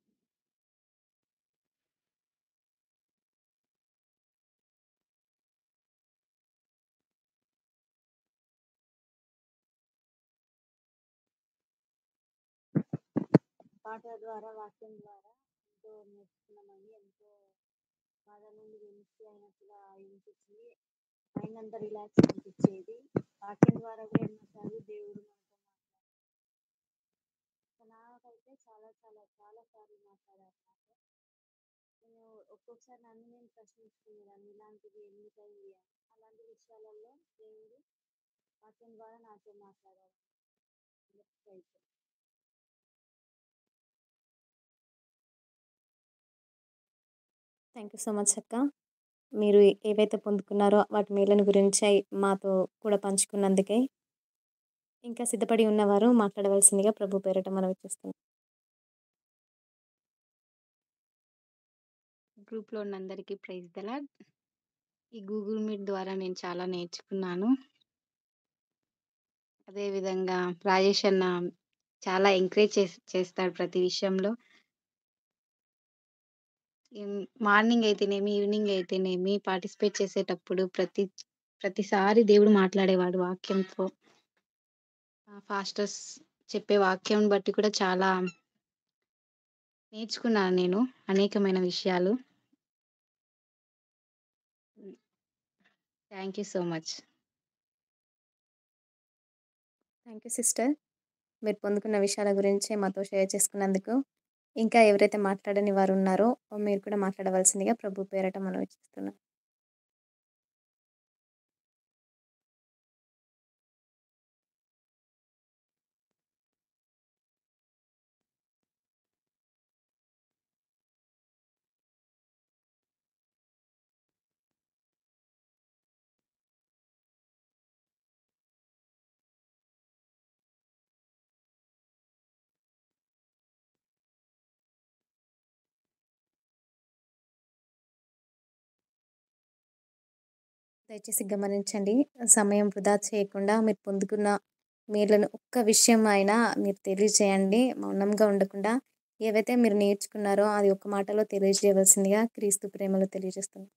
పాటల ద్వారా వాక్యం ద్వారా ఎంతో నేర్చుకున్నామండి ఎంతో బాధ నుండి విముక్తి అయినట్టుగా అనిపించింది మైండ్ అంతా రిలాక్స్ అనిపించేది వాక్యం ద్వారా కూడా ఎన్నోసార్లు దేవుడు మనతో మాట్లాడారు నాకైతే చాలా చాలా చాలా సార్లు మాట్లాడారు నాతో నేను ఒక్కొక్కసారి నన్ను నేను ప్రశ్నించుకునేదాన్ని ఇలాంటిది ఎందుకయింది అని అలాంటి విషయాలలో దేవుడు వాక్యం ద్వారా నాతో మాట్లాడారు అయితే థ్యాంక్ యూ సో మచ్ అక్క మీరు ఏవైతే పొందుకున్నారో వాటి మేలను గురించి మాతో కూడా పంచుకున్నందుకే ఇంకా సిద్ధపడి ఉన్నవారు మాట్లాడవలసిందిగా ప్రభు పేరట మనం ఇచ్చేస్తున్నాం గ్రూప్లో ఉన్న అందరికీ ప్రైజ్ దలాడ్ ఈ గూగుల్ మీట్ ద్వారా నేను చాలా నేర్చుకున్నాను అదేవిధంగా రాజేష్ అన్న చాలా ఎంకరేజ్ చేస్ చేస్తాడు ప్రతి విషయంలో ఏం- మార్నింగ్ అయితేనేమి ఈవినింగ్ అయితేనేమి పార్టిసిపేట్ చేసేటప్పుడు ప్రతి ప్రతిసారి దేవుడు మాట్లాడేవాడు వాక్యంతో ఫాస్టర్స్ చెప్పే వాక్యం బట్టి కూడా చాలా నేర్చుకున్నాను నేను అనేకమైన విషయాలు thank you so much thank you sister మీరు పొందుకున్న విషయాల గురించి మాతో షేర్ చేసుకున్నందుకు ఇంకా ఎవరైతే మాట్లాడని వారు ఉన్నారో మీరు కూడా మాట్లాడవలసిందిగా ప్రభు పేరట మనం ఇస్తున్నాం దయచేసి గమనించండి సమయం వృధా చేయకుండా మీరు పొందుకున్న మేలను ఒక్క విషయం అయినా మీరు తెలియజేయండి మౌనంగా ఉండకుండా ఏవైతే మీరు నేర్చుకున్నారో అది ఒక్క మాటలో తెలియజేయవలసిందిగా క్రీస్తు ప్రేమలో తెలియజేస్తున్నాం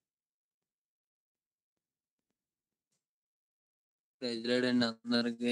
ప్రైజ్ లార్డ్ అండి అందరికి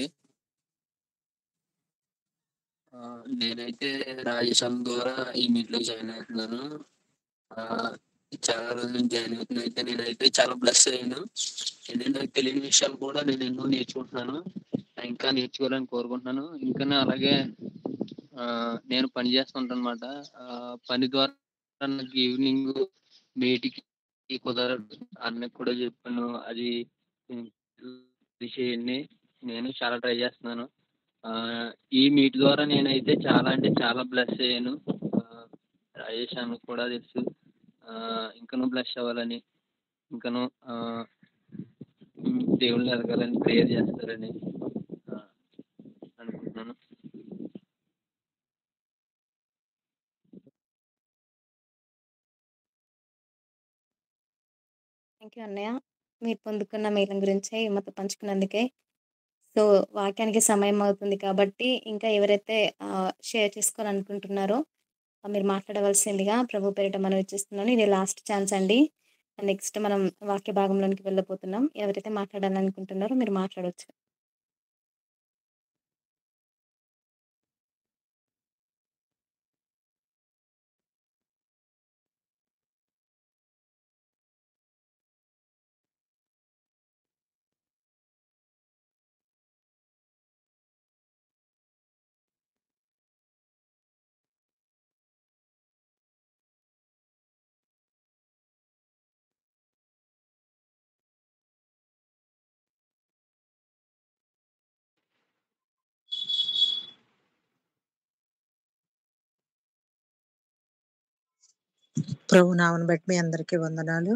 ఆ, నేనైతే రాజేశాన్ ద్వారా ఈ మీట్ లో జాయిన్ అవుతున్నాను ఆ, చాలా రోజుల నుంచి జాయిన్ అవుతున్నా అయితే నేనైతే చాలా బ్లెస్ అయ్యాను ఏంటంటే నాకు తెలియని విషయాలు కూడా నేను ఎన్నో నేర్చుకుంటున్నాను ఇంకా నేర్చుకోవాలని కోరుకుంటున్నాను ఇంకా అలాగే ఆ, నేను పని చేస్తుంటాను అనమాట పని ద్వారా నాకు ఈవినింగ్ మీటికి కుదరదు అన్నకు కూడా చెప్పాను అది ఇది చేయండి నేను చాలా ట్రై చేస్తున్నాను ఆ, ఈ మీట్ ద్వారా నేనైతే చాలా అంటే చాలా బ్లెస్ అయ్యాను ఆ, రాజేష్ అన్నకు కూడా తెలుసు ఆ, ఇంకనూ బ్లెస్ అవ్వాలని ఇంకనూ ఆ, ఉమ్, దేవుళ్ళు ఎదగాలని ప్రేయర్ చేస్తారని ఆ, అనుకుంటున్నాను థ్యాంక్ యూ అన్నయ్య మీరు పొందుకున్న మేలం గురించి మాతో పంచుకున్నందుకే సో వాక్యానికి సమయం అవుతుంది కాబట్టి ఇంకా ఎవరైతే షేర్ చేసుకోవాలనుకుంటున్నారో ఆ, మీరు మాట్లాడవలసిందిగా ప్రభు పేరిట మనం ఇచ్చిస్తున్నాను ఇది లాస్ట్ ఛాన్స్ అండి నెక్స్ట్ మనం వాక్య భాగంలోనికి వెళ్ళబోతున్నాం ఎవరైతే మాట్లాడాలనుకుంటున్నారో మీరు మాట్లాడవచ్చు ప్రభు నామను బట్టి మీ అందరికీ వందనాలు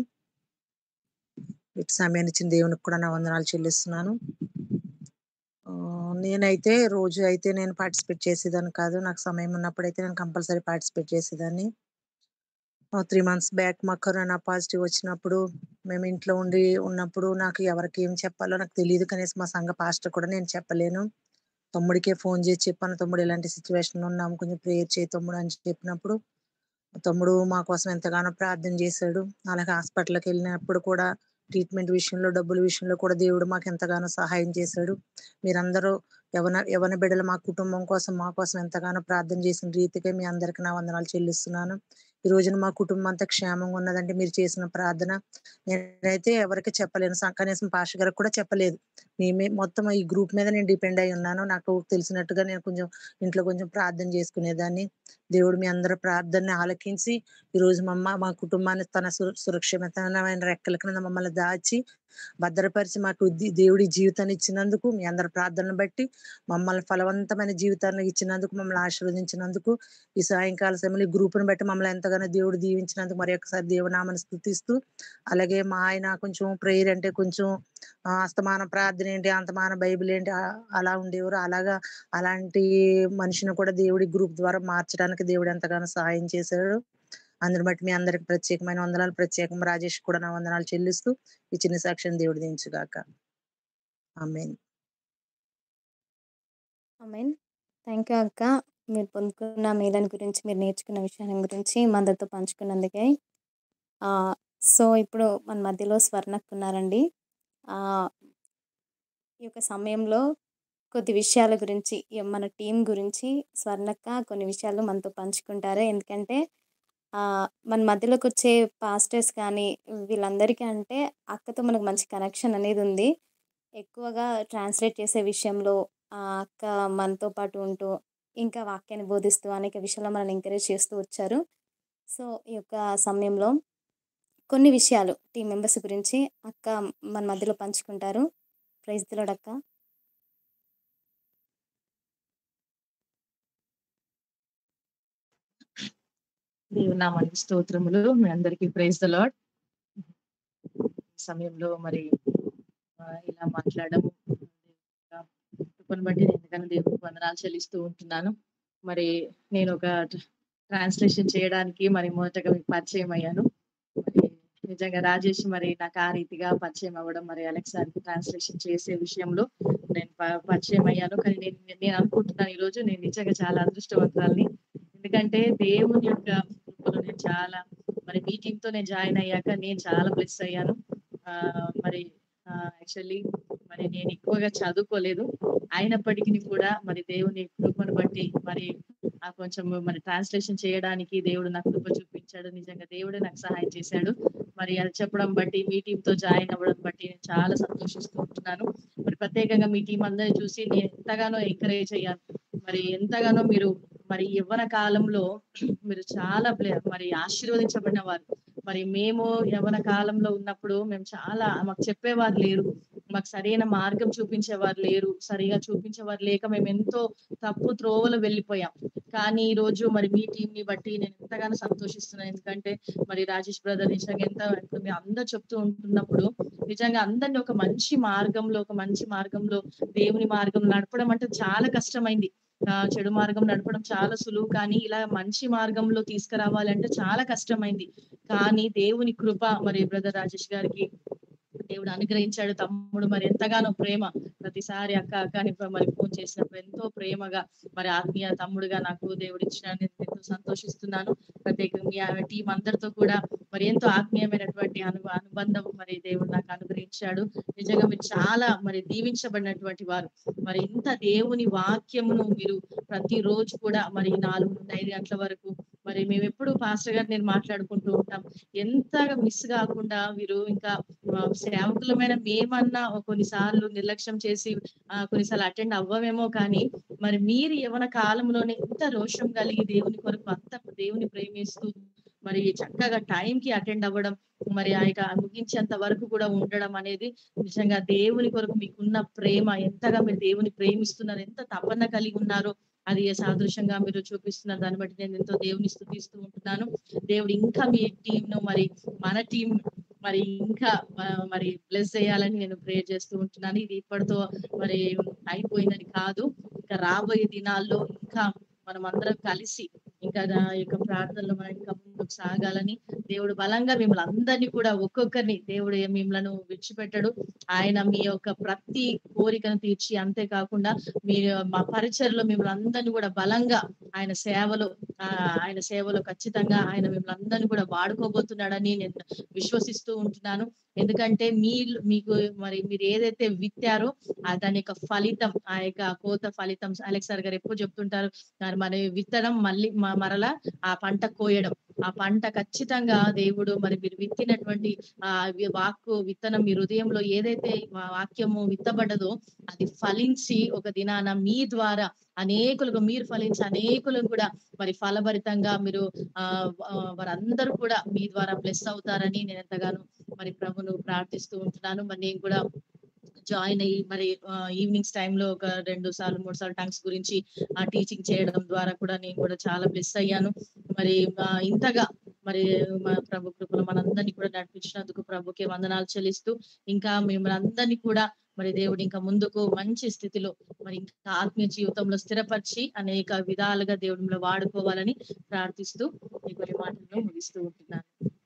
ఇటు సమయాన్ని ఇచ్చిన దేవునికి కూడా నా వందనాలు చెల్లిస్తున్నాను ఆ, నేనైతే రోజు అయితే నేను పార్టిసిపేట్ చేసేదాన్ని కాదు నాకు సమయం ఉన్నప్పుడైతే నేను కంపల్సరీ పార్టిసిపేట్ చేసేదాన్ని త్రీ మంత్స్ బ్యాక్ మాకు కరోనా పాజిటివ్ వచ్చినప్పుడు మేము ఇంట్లో ఉండి ఉన్నప్పుడు నాకు ఎవరికి ఏం చెప్పాలో నాకు తెలియదు కనీసం మా సంఘ పాస్టర్ కూడా నేను చెప్పలేను తమ్ముడికే ఫోన్ చేసి చెప్పాను తమ్ముడు ఇలాంటి సిచ్యువేషన్ ఉన్నాము కొంచెం ప్రేయర్ చేయి తమ్ముడు అని చెప్పినప్పుడు తమ్ముడు మా కోసం ఎంతగానో ప్రార్థన చేశాడు అలాగే హాస్పిటల్కి వెళ్ళినప్పుడు కూడా ట్రీట్మెంట్ విషయంలో డబ్బుల విషయంలో కూడా దేవుడు మాకు ఎంతగానో సహాయం చేశాడు మీరందరూ యవన యవన బిడ్డలు మా కుటుంబం కోసం మా కోసం ఎంతగానో ప్రార్థన చేసిన రీతిగా మీ అందరికీ నా వందనాలు చెల్లిస్తున్నాను ఈ రోజున మా కుటుంబం అంతా క్షేమంగా ఉన్నదంటే మీరు చేసిన ప్రార్థన నేనైతే ఎవరికి చెప్పలేను స- కనీసం పాష గారికి కూడా చెప్పలేదు మేమే మొత్తం ఈ గ్రూప్ మీద నేను డిపెండ్ అయి ఉన్నాను నాకు తెలిసినట్టుగా నేను కొంచెం ఇంట్లో కొంచెం ప్రార్థన చేసుకునేదాన్ని దేవుడు మీ అందరి ప్రార్థనని ఆలకించి ఈ రోజు మమ్మ మా కుటుంబాన్ని తన సుర- సురక్షితమైన రెక్కల కింద మమ్మల్ని దాచి భద్రపరిచి మాకు ది- దేవుడి జీవితాన్ని ఇచ్చినందుకు మీ అందరి ప్రార్థనను బట్టి మమ్మల్ని ఫలవంతమైన జీవితాన్ని ఇచ్చినందుకు మమ్మల్ని ఆశీర్వదించినందుకు ఈ సాయంకాల సమయంలో ఈ గ్రూప్ని బట్టి మమ్మల్ని ఎంతగానో దేవుడు దీవించినందుకు మరి ఒకసారి దేవునామని స్థుతిస్తూ అలాగే మా ఆయన కొంచెం ప్రేయర్ అంటే కొంచెం ఆ, అస్తమాన ప్రార్థన ఏంటి అంతమాన బైబిల్ ఏంటి ఆ- అలా ఉండేవారు అలాగా అలాంటి మనిషిని కూడా దేవుడి గ్రూప్ ద్వారా మార్చడానికి దేవుడు ఎంతగానో సహాయం చేశాడు అందుని బట్టి మీ అందరికి ప్రత్యేకమైన వందనాలు ప్రత్యేకం రాజేష్ కూడా నా వందనాలు చెల్లిస్తూ ఈ చిన్న సాక్ష్యం దేవుడు దించుగాక ఆమేన్ ఆమెన్ థ్యాంక్ యూ అక్క మీరు పొందుకున్న మేలని గురించి మీరు నేర్చుకున్న విషయాల గురించి మా అందరితో పంచుకున్నందుకే ఆ, సో ఇప్పుడు మన మధ్యలో స్వర్ణక్ ఉన్నారండి ఆ, ఈ యొక్క సమయంలో కొద్ది విషయాల గురించి ఈ మన టీం గురించి స్వర్ణక్క కొన్ని విషయాలు మనతో పంచుకుంటారు ఎందుకంటే ఆ, మన మధ్యలోకి వచ్చే పాస్టర్స్ కానీ వీళ్ళందరికీ అంటే అక్కతో మనకు మంచి కనెక్షన్ అనేది ఉంది ఎక్కువగా ట్రాన్స్లేట్ చేసే విషయంలో ఆ అక్క మనతో పాటు ఉంటూ ఇంకా వాక్యాన్ని బోధిస్తూ అనేక విషయాల్లో మనల్ని ఎంకరేజ్ చేస్తూ వచ్చారు సో ఈ యొక్క సమయంలో కొన్ని విషయాలు టీం మెంబర్స్ గురించి అక్క మన మధ్యలో పంచుకుంటారు ప్రైజ్ దిలోడ్ అక్క దేవునామానికి స్తోత్రములు మీ అందరికీ ప్రైజ్ ద లాడ్ సమయంలో మరి ఆ, ఇలా మాట్లాడడం కృపను బట్టి నేను ఎంతగానో దేవునికి వందనాలు చెల్లిస్తూ ఉంటున్నాను మరి నేను ఒక ట్రాన్స్లేషన్ చేయడానికి మరి మొదటగా మీకు పరిచయం అయ్యాను మరి నిజంగా రాజేష్ మరి నాకు ఆ రీతిగా పరిచయం అవ్వడం మరి అలెక్సారికి ట్రాన్స్లేషన్ చేసే విషయంలో నేను ప- పరిచయం అయ్యాను కానీ నేను నేను అనుకుంటున్నాను ఈ రోజు నేను నిజంగా చాలా అదృష్టవంతురాల్ని ఎందుకంటే దేవుని యొక్క కృపలో నేను చాలా మరి మీ team తో నేను జాయిన్ అయ్యాక నేను చాలా బ్లెస్ అయ్యాను ఆ, మరి యాక్చువల్లీ మరి నేను ఎక్కువగా చదువుకోలేదు అయినప్పటికీ కూడా మరి దేవుని కృపను బట్టి మరి ఆ కొంచెం మరి ట్రాన్స్లేషన్ చేయడానికి దేవుడు నాకు కృప చూపించాడు నిజంగా దేవుడే నాకు సహాయం చేశాడు మరి అది చెప్పడం బట్టి మీ team తో జాయిన్ అవ్వడం బట్టి నేను చాలా సంతోషిస్తూ ఉంటున్నాను మరి ప్రత్యేకంగా మీ టీం అందరిని చూసి నేను ఎంతగానో ఎంకరేజ్ అయ్యాను మరి ఎంతగానో మీరు మరి యవ్వన కాలంలో మీరు చాలా ప్లే- మరి ఆశీర్వదించబడిన వారు మరి మేము యవ్వన కాలంలో ఉన్నప్పుడు మేము చాలా మాకు చెప్పేవారు లేరు మాకు సరైన మార్గం చూపించేవారు లేరు సరిగా చూపించేవారు లేక మేము ఎంతో తప్పు త్రోవలో వెళ్ళిపోయాం కానీ ఈ రోజు మరి మీ టీం ని బట్టి నేను ఎంతగానో సంతోషిస్తున్నాను ఎందుకంటే మరి రాజేష్ బ్రదర్ నిజంగా ఎంత ఇప్పుడు మేము అందరు చెప్తూ ఉంటున్నప్పుడు నిజంగా అందరిని ఒక మంచి మార్గంలో ఒక మంచి మార్గంలో దేవుని మార్గం నడపడం అంటే చాలా కష్టమైంది ఆ, చెడు మార్గం నడపడం చాలా సులువు కానీ ఇలా మంచి మార్గంలో తీసుకురావాలంటే చాలా కష్టమైంది కానీ దేవుని కృప మరి బ్రదర్ రాజేష్ గారికి దేవుడు అనుగ్రహించాడు తమ్ముడు మరి ఎంతగానో ప్రేమ ప్రతిసారి అక్క అక్క అని మరి ఫోన్ చేసినప్పుడు ఎంతో ప్రేమగా మరి ఆత్మీయ తమ్ముడుగా నాకు దేవుడు ఇచ్చిన నేను ఎంతో సంతోషిస్తున్నాను ప్రత్యేకంగా మీ టీం అందరితో కూడా మరి ఎంతో ఆత్మీయమైనటువంటి అను అనుబంధం మరి దేవుడు నాకు అనుగ్రహించాడు నిజంగా మీరు చాలా మరి దీవించబడినటువంటి వారు మరి ఇంత దేవుని వాక్యమును మీరు ప్రతి రోజు కూడా మరి నాలుగు నుండి ఐదు గంటల వరకు మరి మేము ఎప్పుడు పాస్టర్ గారు నేను మాట్లాడుకుంటూ ఉంటాం ఎంతగా మిస్ కాకుండా వీరు ఇంకా ఆ, సేవకులమైన మేమన్నా కొన్నిసార్లు నిర్లక్ష్యం చేసి ఆ, కొన్నిసార్లు అటెండ్ అవ్వమేమో కానీ మరి మీరు యవన కాలంలోనే ఇంత రోషం కలిగి దేవుని కొరకు అంత దేవుని ప్రేమిస్తూ మరి చక్కగా time కి అటెండ్ అవ్వడం మరి ఆ యొక్క ముగించేంత వరకు కూడా ఉండడం అనేది నిజంగా దేవుని కొరకు మీకున్న ప్రేమ ఎంతగా మీరు దేవుని ప్రేమిస్తున్నారు ఎంత తపన కలిగి ఉన్నారో అది ఏ సాదృశ్యంగా మీరు చూపిస్తున్నారు దాన్ని బట్టి నేను ఎంతో దేవుని స్థుతిస్తూ ఉంటున్నాను దేవుడు ఇంకా మీ టీం ను మరి మన టీం మరి ఇంకా ఆ, మరి బ్లెస్ చేయాలని నేను ప్రే చేస్తూ ఉంటున్నాను ఇది ఇప్పటితో మరి అయిపోయిందని కాదు ఇంకా రాబోయే దినాల్లో ఇంకా మనం అందరం కలిసి ఇంకా నా యొక్క ప్రార్థనలో మనం ఇంకా ముందుకు సాగాలని దేవుడు బలంగా మిమ్మల్ని అందరినీ కూడా ఒక్కొక్కరిని దేవుడు ఏ- మిమ్మలను విడిచిపెట్టడు ఆయన మీ యొక్క ప్రతి కోరికను తీర్చి అంతేకాకుండా మీ మా పరిచయలో మిమ్మల్ని అందరినీ కూడా బలంగా ఆయన సేవలో ఆ, ఆయన సేవలో ఖచ్చితంగా ఆయన మిమ్మల్ని అందరినీ కూడా వాడుకోబోతున్నాడని నేను విశ్వసిస్తూ ఉంటున్నాను ఎందుకంటే మీ మీకు మరి మీరు ఏదైతే విత్తారో ఆ దాని యొక్క ఫలితం ఆ యొక్క కోత ఫలితం అలెక్స్ సార్ గారు ఎప్పుడు చెప్తుంటారు దాని మరి విత్తడం మళ్ళీ మ- మరలా ఆ పంట కోయడం ఆ పంట ఖచ్చితంగా దేవుడు మరి మీరు విత్తినటువంటి ఆ వి- వాక్కు విత్తనం మీ హృదయంలో ఏదైతే వా- వాక్యము విత్తబడ్డదో అది ఫలించి ఒక దినాన మీ ద్వారా అనేకులకు మీరు ఫలించి అనేకులకు కూడా మరి ఫలభరితంగా మీరు ఆ ఆ, వారందరూ కూడా మీ ద్వారా బ్లెస్ అవుతారని నేను ఎంతగానో మరి ప్రభును ప్రార్థిస్తూ ఉంటున్నాను మరి నేను కూడా జాయిన్ అయ్యి మరి ఈవినింగ్స్ లో ఒక రెండు సార్లు మూడు సార్లు టంగ్స్ గురించి ఆ టీచింగ్ చేయడం ద్వారా కూడా నేను కూడా చాలా బ్లెస్ అయ్యాను మరి ఆ, ఇంతగా మరి మా ప్రభు కృపను మనందరినీ కూడా నడిపించినందుకు ప్రభుకి వందనాలు చెల్లిస్తూ ఇంకా మిమ్మల్ని అందరినీ కూడా మరి దేవుడు ఇంకా ముందుకు మంచి స్థితిలో మరి ఇంకా ఆత్మీయ జీవితంలో స్థిరపరిచి అనేక విధాలుగా దేవుడు మిమ్మల్ని వాడుకోవాలని ప్రార్థిస్తూ ఈ కొన్ని మాటలను ముగిస్తూ ఉంటున్నాను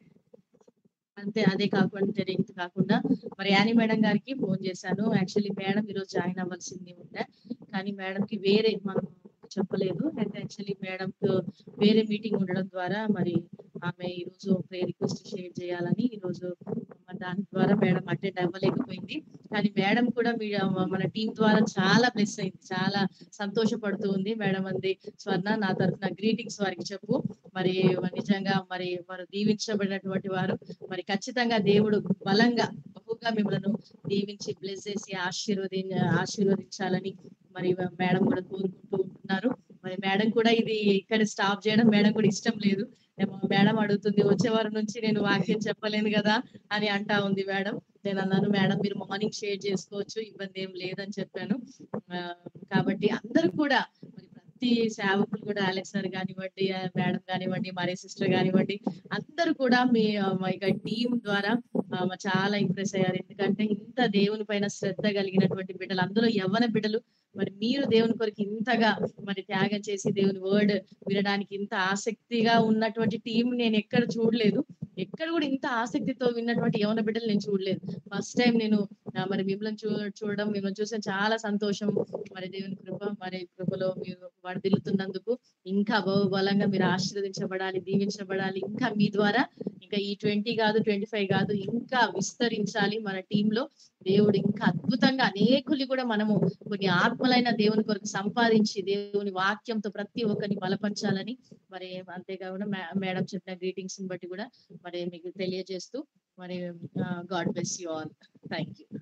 అంతే అదే కాకుండా ఇది కాకుండా మరి యానీ మేడం గారికి ఫోన్ చేశాను యాక్చువల్లీ మేడం ఈరోజు జాయిన్ అవ్వాల్సింది ఉండే కానీ మేడం కి వేరే మనం చెప్పలేదు అయితే యాక్చువల్లీ మేడం వేరే మీటింగ్ ఉండడం ద్వారా మరి ఆమె ఈ రోజు ప్రే రిక్వెస్ట్ షేర్ చేయాలని ఈ రోజు మరి దాని ద్వారా మేడం అటెండ్ అవ్వలేకపోయింది కానీ మేడం కూడా మీ మన టీం ద్వారా చాలా బ్లెస్ అయింది చాలా సంతోషపడుతూ ఉంది మేడం అంది స్వర్ణ నా తరఫున గ్రీటింగ్స్ వారికి చెప్పు మరి నిజంగా మరి వారు దీవించబడినటువంటి వారు మరి ఖచ్చితంగా దేవుడు బలంగా బహుగా మిమ్మల్ని దీవించి బ్లెస్ చేసి ఆశీర్వది ఆశీర్వదించాలని మరి మేడం కూడా కోరుకుంటూ ఉంటున్నారు మరి మేడం కూడా ఇది ఇక్కడ స్టాప్ చేయడం మేడం కూడా ఇష్టం లేదు ఏమో మేడం అడుగుతుంది వచ్చే వారం నుంచి నేను వాక్యం చెప్పలేను కదా అని అంటా ఉంది మేడం నేను అన్నాను మేడం మీరు మార్నింగ్ షేర్ చేసుకోవచ్చు ఇబ్బంది ఏం లేదని చెప్పాను ఆ, కాబట్టి అందరూ కూడా మరి ప్రతి సేవకులు కూడా అలెక్స్ సార్ కానివ్వండి ఆ, మేడం కానివ్వండి మరే సిస్టర్ కానివ్వండి అందరూ కూడా మీ ఆ, మా యొక్క టీం ద్వారా ఆ, మా చాలా ఇంప్రెస్ అయ్యారు ఎందుకంటే ఇంత దేవుని పైన శ్రద్ధ కలిగినటువంటి బిడ్డలు అందులో యవ్వన బిడ్డలు మరి మీరు దేవుని కొరకు ఇంతగా మరి త్యాగం చేసి దేవుని వర్డ్ వినడానికి ఇంత ఆసక్తిగా ఉన్నటువంటి టీం నేను ఎక్కడ చూడలేదు ఎక్కడ కూడా ఇంత ఆసక్తితో విన్నటువంటి యవన బిడ్డలు నేను చూడలేదు ఫస్ట్ టైం నేను ఆ, మరి మిమ్మల్ని చూ చూడడం మిమ్మల్ని చూసిన చాలా సంతోషం మరి దేవుని కృప మరి కృపలో మీరు వర్ధిల్లుతున్నందుకు ఇంకా బహుబలంగా మీరు ఆశీర్వదించబడాలి దీవించబడాలి ఇంకా మీ ద్వారా ఇంకా ఈ ట్వంటీ కాదు ట్వంటీ ఫైవ్ కాదు ఇంకా విస్తరించాలి మన టీంలో దేవుడు ఇంకా అద్భుతంగా అనేకుల్ని కూడా మనము కొన్ని ఆత్మలైన దేవుని కొరకు సంపాదించి దేవుని వాక్యంతో ప్రతి ఒక్కరిని బలపరచాలని మరి అంతేకాకుండా మే- మేడం చెప్పిన గ్రీటింగ్స్ బట్టి కూడా మరి మీకు తెలియజేస్తూ మరి God bless you all thank you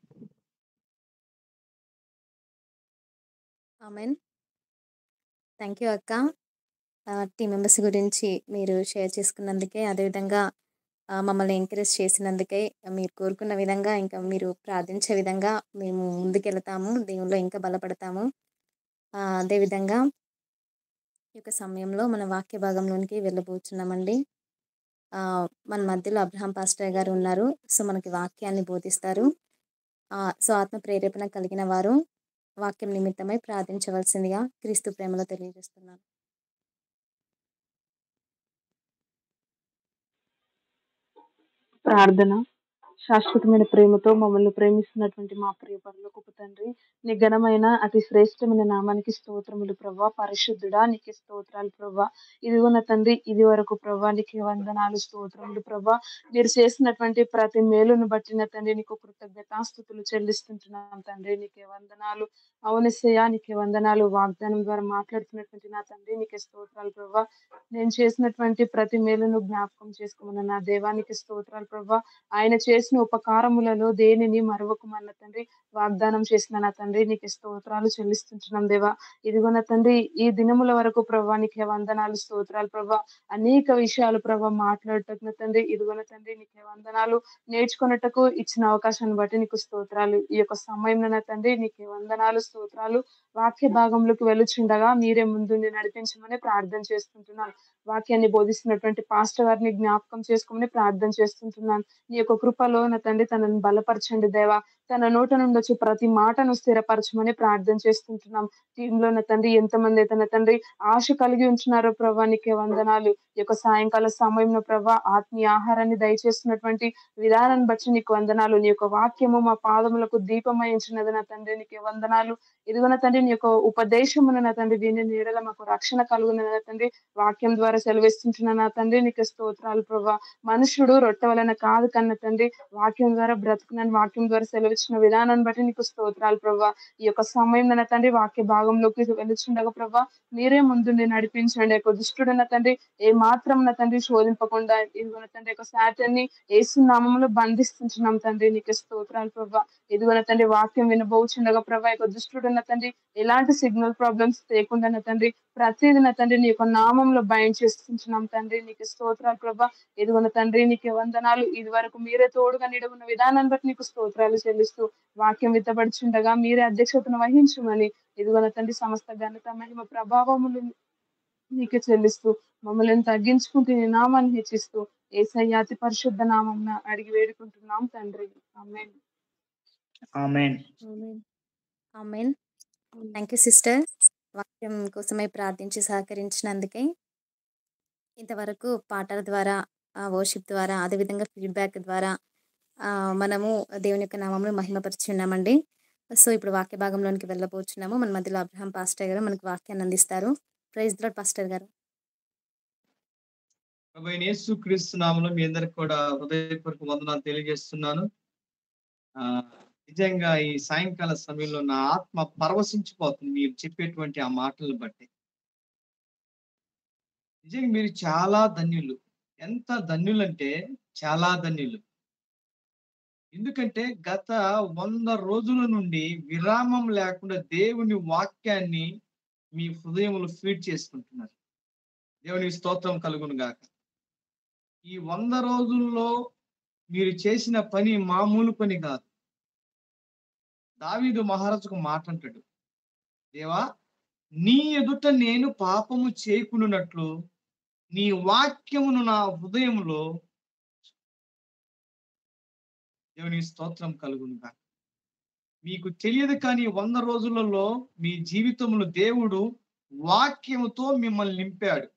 ఆమెన్ థ్యాంక్ యూ అక్క టీం మెంబర్స్ గురించి మీరు షేర్ చేసుకున్నందుకే అదేవిధంగా ఆ, మమ్మల్ని ఎంకరేజ్ చేసినందుకే మీరు కోరుకున్న విధంగా ఇంకా మీరు ప్రార్థించే విధంగా మేము ముందుకెళ్తాము దేవుల్లో ఇంకా బలపడతాము ఆ, అదేవిధంగా ఈ యొక్క సమయంలో మన వాక్య భాగంలోనికి వెళ్ళబోతున్నామండి ఆ, మన మధ్యలో అబ్రహాం పాస్టర్ గారు ఉన్నారు సో మనకి వాక్యాన్ని బోధిస్తారు ఆ, సో ఆత్మ ప్రేరేపణ కలిగిన వారు వాక్యం నిమిత్తమై ప్రార్థించవలసిందిగా క్రీస్తు ప్రేమలో తెలియజేస్తున్నాను ప్రార్థన శాశ్వతమైన ప్రేమతో మమ్మల్ని ప్రేమిస్తున్నటువంటి మా ప్రియ పరలోకపు తండ్రి నీ ఘనమైన అతి శ్రేష్టమైన నామానికి స్తోత్రములు ప్రభా పరిశుద్ధుడా నీకు స్తోత్రాలు ప్రభా ఇదిగో నా తండ్రి ఇది వరకు ప్రభా నీకు వందనాలు స్తోత్రములు ప్రభా మీరు చేసినటువంటి ప్రతి మేలును బట్టి నా తండ్రి నీకు కృతజ్ఞతాస్థుతులు చెల్లిస్తుంటున్నాం తండ్రి నీకే వందనాలు అవునసయ్యా నీకే వందనాలు వాగ్దానం ద్వారా మాట్లాడుతున్నటువంటి నా తండ్రి నీకే స్తోత్రాలు ప్రభా నేను చేసినటువంటి ప్రతి మేలును జ్ఞాపకం చేసుకోమన్న నా దేవానికి స్తోత్రాలు ప్రభా ఆయన చేసిన చేసిన ఉపకారములలో దేనిని మరవకుమన్న తండ్రి వాగ్దానం చేసిన నా తండ్రి నీకు స్తోత్రాలు చెల్లిస్తుంటున్నాం దేవా ఇదిగో నా తండ్రి ఈ దినముల వరకు ప్రభా నీకే వందనాలు స్తోత్రాలు ప్రభా అనేక విషయాలు ప్రభా మాట్లాడటకు నా తండ్రి ఇదిగో నా తండ్రి నీకే వందనాలు నేర్చుకున్నట్టుకు ఇచ్చిన అవకాశాన్ని బట్టి నీకు స్తోత్రాలు ఈ యొక్క సమయంలో నా తండ్రి నీకే వందనాలు స్తోత్రాలు వాక్య భాగంలోకి వెళ్ళుచుండగా మీరే ముందుండి నడిపించమని ప్రార్థన చేస్తుంటున్నాను వాక్యాన్ని బోధిస్తున్నటువంటి పాస్టర్ గారిని జ్ఞాపకం చేసుకోమని ప్రార్థన చేస్తుంటున్నాను నీ యొక్క కృపలో నా తండ్రి తనను బలపరచండి దేవా తన నోట నుండి వచ్చే ప్రతి మాటను స్థిరపరచమని ప్రార్థన చేస్తుంటున్నాం టీంలో నా తండ్రి ఎంతమంది అయితే నా తండ్రి ఆశ కలిగి ఉంటున్నారో ప్రభా నీకే వందనాలు ఈ యొక్క సాయంకాల సమయంలో ప్రభా ఆత్మీయ ఆహారాన్ని దయచేస్తున్నటువంటి విధానాన్ని బట్టి నీకు వందనాలు నీ యొక్క వాక్యము మా పాదములకు దీపమై ఉంచినది నా తండ్రి నీకే వందనాలు ఇదిగో నా తండ్రి నీ యొక్క ఉపదేశమును నా తండ్రి దీని నీడల మాకు రక్షణ కలుగున నా తండ్రి వాక్యం ద్వారా సెలవిస్తుంటున్న నా తండ్రి నీకు స్తోత్రాలు ప్రభా మనుషుడు రొట్టె వలన కాదు కన్న తండ్రి వాక్యం ద్వారా బ్రతుకునని వాక్యం ద్వారా సెలవిచ్చిన విధానాన్ని బట్టి నీకు స్తోత్రాలు ప్రభా ఈ యొక్క సమయం నా తండ్రి వాక్య భాగంలోకి వెళ్ళుచుండగా ప్రభా మీరే ముందుండి నడిపించండి యొక్క దుష్టుడు నా తండ్రి ఏ మాత్రం నా తండ్రి శోధింపకుండా ఇదిగో నా తండ్రి యొక్క శాతాన్ని ఏసు నామంలో బంధిస్తుంటున్నాం తండ్రి నీకు స్తోత్రాలు ప్రభా ఇదిగో నా తండ్రి వాక్యం వినబోచుండగా ప్రభా యొక్క దుష్టుడు నా తండ్రి ఎలాంటి సిగ్నల్ ప్రాబ్లమ్స్ లేకుండా నా తండ్రి ప్రతిదీ నా తండ్రి నీ యొక్క నామంలో బయట చేస్తుంటున్నాం తండ్రి నీకు స్తోత్రాలు ప్రభా ఇదిగోన తండ్రి నీకు వందనాలు ఇది వరకు మీరే తోడుగా నిడుగున్న విధానాన్ని బట్టి నీకు స్తోత్రాలు చెల్లిస్తూ వాక్యం విత్తపడుచుండగా మీరే అధ్యక్షతను వహించమని ఇదిగోన తండ్రి సమస్త ఘనత మహిమ ప్రభావములు నీకే చెల్లిస్తూ మమ్మల్ని తగ్గించుకుంటూ నీ నామాన్ని హెచ్చిస్తూ ఏసయ్య అతి పరిశుద్ధ నామం అడిగి వేడుకుంటున్నాం తండ్రి ఆమేన్ ఆమెన్ ఆమెన్ థ్యాంక్ యూ సిస్టర్ వాక్యం కోసమై ప్రార్థించి సహకరించినందుకే ఇంతవరకు పాటల ద్వారా వర్షిప్ ద్వారా అదేవిధంగా ఫీడ్బ్యాక్ ద్వారా ఆ, మనము దేవుని యొక్క నామంలో మహిమపరిచి ఉన్నామండి సో ఇప్పుడు వాక్య భాగంలోనికి వెళ్ళబోతున్నాము మన మధ్యలో అబ్రహాం పాస్టర్ గారు మనకు వాక్యాన్ని అందిస్తారు ప్రైజ్ లార్డ్ పాస్టర్ గారు ప్రభు అయిన యేసు క్రీస్తు నామంలో మీ అందరికి కూడా హృదయపూర్వక వందనాలు తెలియజేస్తున్నాను ఆ నిజంగా ఈ సాయంకాల సమయంలో నా ఆత్మ పరవశించిపోతుంది మీరు చెప్పేటువంటి ఆ మాటలను బట్టి నిజంగా మీరు చాలా ధన్యులు ఎంత ధన్యులంటే చాలా ధన్యులు ఎందుకంటే గత వంద రోజుల నుండి విరామం లేకుండా దేవుని వాక్యాన్ని మీ హృదయంలో ఫీడ్ చేసుకుంటున్నారు దేవుని స్తోత్రం కలుగును గాక ఈ వంద రోజుల్లో మీరు చేసిన పని మామూలు పని కాదు దావీదు మహారాజుకు మాట అంటాడు దేవా నీ ఎదుట నేను పాపము చేయకున్నట్లు నీ వాక్యమును నా హృదయంలో దేవుని స్తోత్రం కలుగును గాక మీకు తెలియదు కానీ వంద రోజులలో మీ జీవితంలో దేవుడు వాక్యముతో మిమ్మల్ని నింపాడు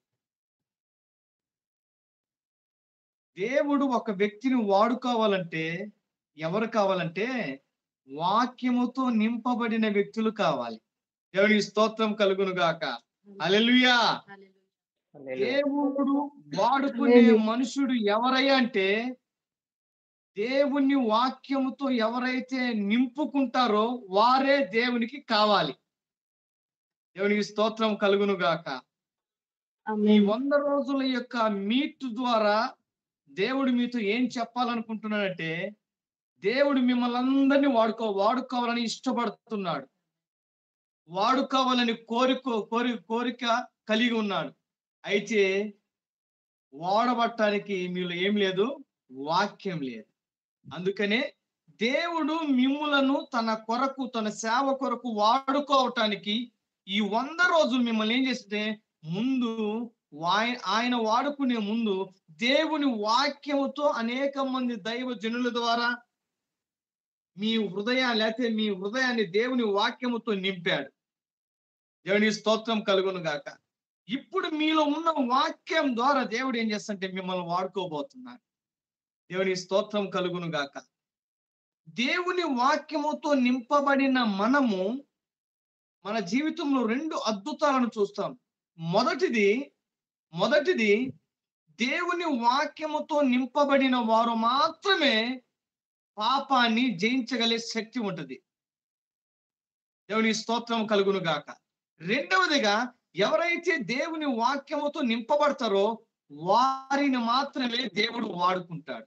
దేవుడు ఒక వ్యక్తిని వాడుకోవాలంటే ఎవరు కావాలంటే వాక్యముతో నింపబడిన వ్యక్తులు కావాలి దేవునికి స్తోత్రం కలుగును గాక అలెలుయా దేవుడు వాడుకునే మనుషుడు ఎవరయ్యా అంటే దేవుని వాక్యముతో ఎవరైతే నింపుకుంటారో వారే దేవునికి కావాలి దేవునికి స్తోత్రం కలుగును గాక ఈ వంద రోజుల యొక్క మీట్ ద్వారా దేవుడు మీతో ఏం చెప్పాలనుకుంటున్నాడంటే దేవుడు మిమ్మల్ని అందరినీ వాడుకో వాడుకోవాలని ఇష్టపడుతున్నాడు వాడుకోవాలని కోరిక కోరి కోరిక కలిగి ఉన్నాడు అయితే వాడబట్టడానికి మీలో ఏం లేదు వాక్యం లేదు అందుకనే దేవుడు మిమ్ములను తన కొరకు తన సేవ కొరకు వాడుకోవటానికి ఈ వంద రోజులు మిమ్మల్ని ఏం చేస్తే ముందు వాయ- ఆయన వాడుకునే ముందు దేవుని వాక్యముతో అనేక మంది దైవ జనుల ద్వారా మీ హృదయాన్ని లేకపోతే మీ హృదయాన్ని దేవుని వాక్యముతో నింపాడు దేవుని స్తోత్రం కలుగును గాక ఇప్పుడు మీలో ఉన్న వాక్యం ద్వారా దేవుడు ఏం చేస్తుంటే మిమ్మల్ని వాడుకోబోతున్నాడు దేవుని స్తోత్రం కలుగును గాక దేవుని వాక్యముతో నింపబడిన మనము మన జీవితంలో రెండు అద్భుతాలను చూస్తాం మొదటిది మొదటిది దేవుని వాక్యముతో నింపబడిన వారు మాత్రమే పాపాన్ని జయించగలిగే శక్తి ఉంటది దేవుని స్తోత్రం కలుగును గాక రెండవదిగా ఎవరైతే దేవుని వాక్యముతో నింపబడతారో వారిని మాత్రమే దేవుడు వాడుకుంటాడు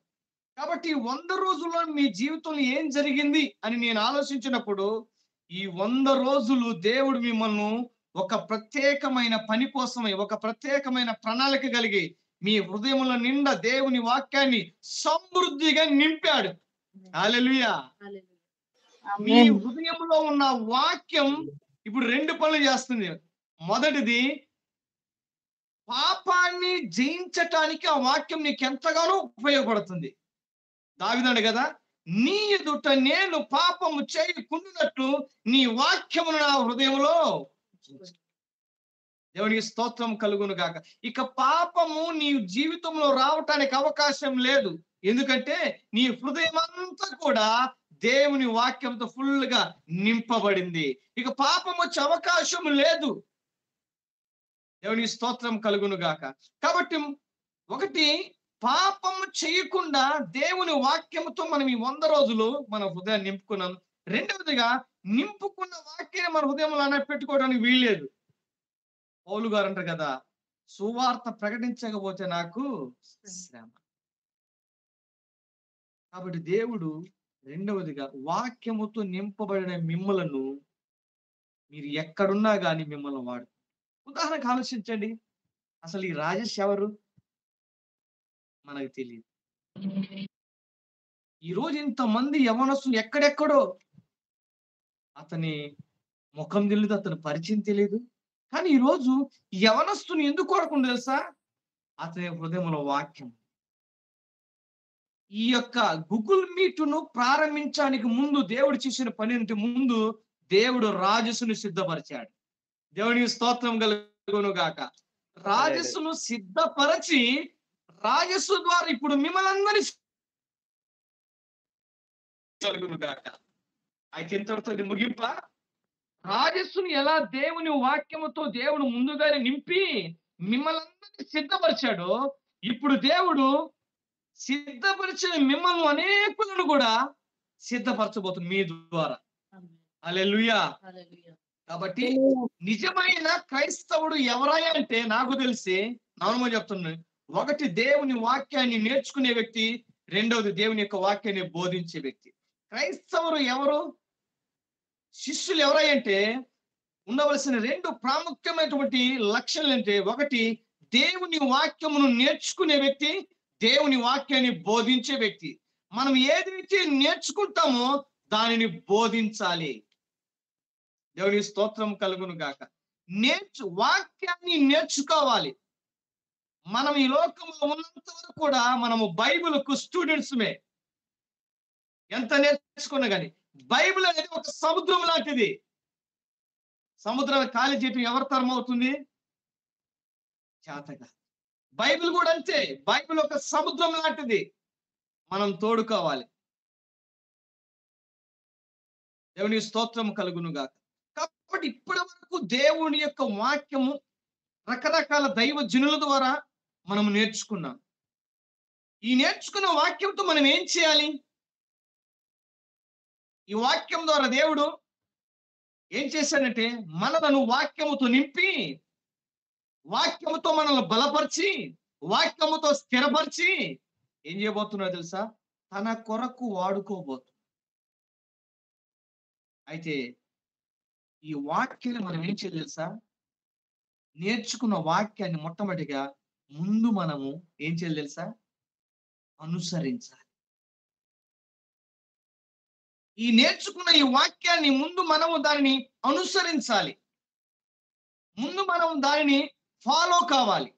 కాబట్టి ఈ వంద రోజుల్లో మీ జీవితంలో ఏం జరిగింది అని నేను ఆలోచించినప్పుడు ఈ వంద రోజులు దేవుడు మిమ్మల్ని ఒక ప్రత్యేకమైన పని కోసమై ఒక ప్రత్యేకమైన ప్రణాళిక కలిగి మీ హృదయముల నిండా దేవుని వాక్యాన్ని సమృద్ధిగా నింపాడు హల్లెలూయా మీ హృదయంలో ఉన్న వాక్యం ఇప్పుడు రెండు పనులు చేస్తుంది మొదటిది పాపాన్ని జయించటానికి ఆ వాక్యం నీకు ఎంతగానో ఉపయోగపడుతుంది దావిదాడు కదా నీ ఎదుట నేను పాపము చేయకుండానట్లు నీ వాక్యమును నా హృదయంలో ఉంచు. దేవునికి స్తోత్రం కలుగును గాక ఇక పాపము నీ జీవితంలో రావటానికి అవకాశం లేదు ఎందుకంటే నీ హృదయం అంతా కూడా దేవుని వాక్యంతో ఫుల్ గా నింపబడింది ఇక పాపం వచ్చే అవకాశం లేదు దేవుని స్తోత్రం కలుగును గాక కాబట్టి ఒకటి పాపము చేయకుండా దేవుని వాక్యముతో మనం ఈ వంద రోజులు మన హృదయాన్ని నింపుకున్నాం రెండవదిగా నింపుకున్న వాక్యాన్ని మన హృదయంలో అన్న పెట్టుకోవడానికి వీల్లేదు పౌలు గారు అంటారు కదా సువార్త ప్రకటించకపోతే నాకు శ్రమ కాబట్టి దేవుడు రెండవదిగా వాక్యముతో నింపబడిన మిమ్మలను మీరు ఎక్కడున్నా కానీ మిమ్మల్ని వాడు ఉదాహరణకు ఆలోచించండి అసలు ఈ రాజేష్ ఎవరు మనకు తెలియదు ఈ రోజు ఇంతమంది యవనస్తులు ఎక్కడెక్కడో అతని ముఖం తెలియదు అతని పరిచయం తెలియదు కానీ ఈ రోజు యవనస్తుని ఎందుకు కొరకుండా తెలుసా అతని హృదయంలో వాక్యం ఈ యొక్క గూగుల్ మీటును ప్రారంభించడానికి ముందు దేవుడు చేసిన పని ఏంటి ముందు దేవుడు రాజసును సిద్ధపరిచాడు దేవునికి స్తోత్రం కలుగును గాక రాజసును సిద్ధపరచి రాజస్సు ద్వారా ఇప్పుడు మిమ్మల్ని అందరి కలుగును గాక అయితే ఇంతటితో ఇది ముగింప రాజస్సును ఎలా దేవుని వాక్యముతో దేవుడు ముందుగానే నింపి మిమ్మల్ని అందరినీ సిద్ధపరిచాడో ఇప్పుడు దేవుడు సిద్ధపరిచిన మిమ్మల్ని అనేకులను కూడా సిద్ధపరచబోతుంది మీ ద్వారా అలెలుయా కాబట్టి నిజమైన క్రైస్తవుడు ఎవరై అంటే నాకు తెలిసి నార్మల్ చెప్తున్నాను ఒకటి దేవుని వాక్యాన్ని నేర్చుకునే వ్యక్తి రెండవది దేవుని యొక్క వాక్యాన్ని బోధించే వ్యక్తి క్రైస్తవులు ఎవరు శిష్యులు ఎవరై అంటే ఉండవలసిన రెండు ప్రాముఖ్యమైనటువంటి లక్షణాలు అంటే ఒకటి దేవుని వాక్యమును నేర్చుకునే వ్యక్తి దేవుని వాక్యాన్ని బోధించే వ్యక్తి మనం ఏదైతే నేర్చుకుంటామో దానిని బోధించాలి దేవుని స్తోత్రం కలుగును గాక నేర్చు వాక్యాన్ని నేర్చుకోవాలి మనం ఈ లోకంలో ఉన్నంత వరకు కూడా మనము బైబిల్కు స్టూడెంట్స్మే ఎంత నేర్చుకున్నా కానీ బైబిల్ అనేది ఒక సముద్రం లాంటిది సముద్రం ఖాళీ చేయటం ఎవరి తరం అవుతుంది చేతగా బైబిల్ కూడా అంతే బైబిల్ ఒక సముద్రం లాంటిది మనం తోడుకోవాలి దేవుని స్తోత్రం కలుగును గాక కాబట్టి ఇప్పటి వరకు దేవుని యొక్క వాక్యము రకరకాల దైవ జనుల ద్వారా మనం నేర్చుకున్నాం ఈ నేర్చుకున్న వాక్యంతో మనం ఏం చేయాలి ఈ వాక్యం ద్వారా దేవుడు ఏం చేశాడంటే మనలను వాక్యముతో నింపి వాక్యముతో మనల్ని బలపరిచి వాక్యముతో స్థిరపరిచి ఏం చేయబోతున్నాడు తెలుసా తన కొరకు వాడుకోబోతు అయితే ఈ వాక్యాన్ని మనం ఏం చేయాలి తెలుసా నేర్చుకున్న వాక్యాన్ని మొట్టమొదటిగా ముందు మనము ఏం చేయాలి తెలుసా అనుసరించాలి ఈ నేర్చుకున్న ఈ వాక్యాన్ని ముందు మనము దానిని అనుసరించాలి ముందు మనం దానిని ఫాలో కావాలి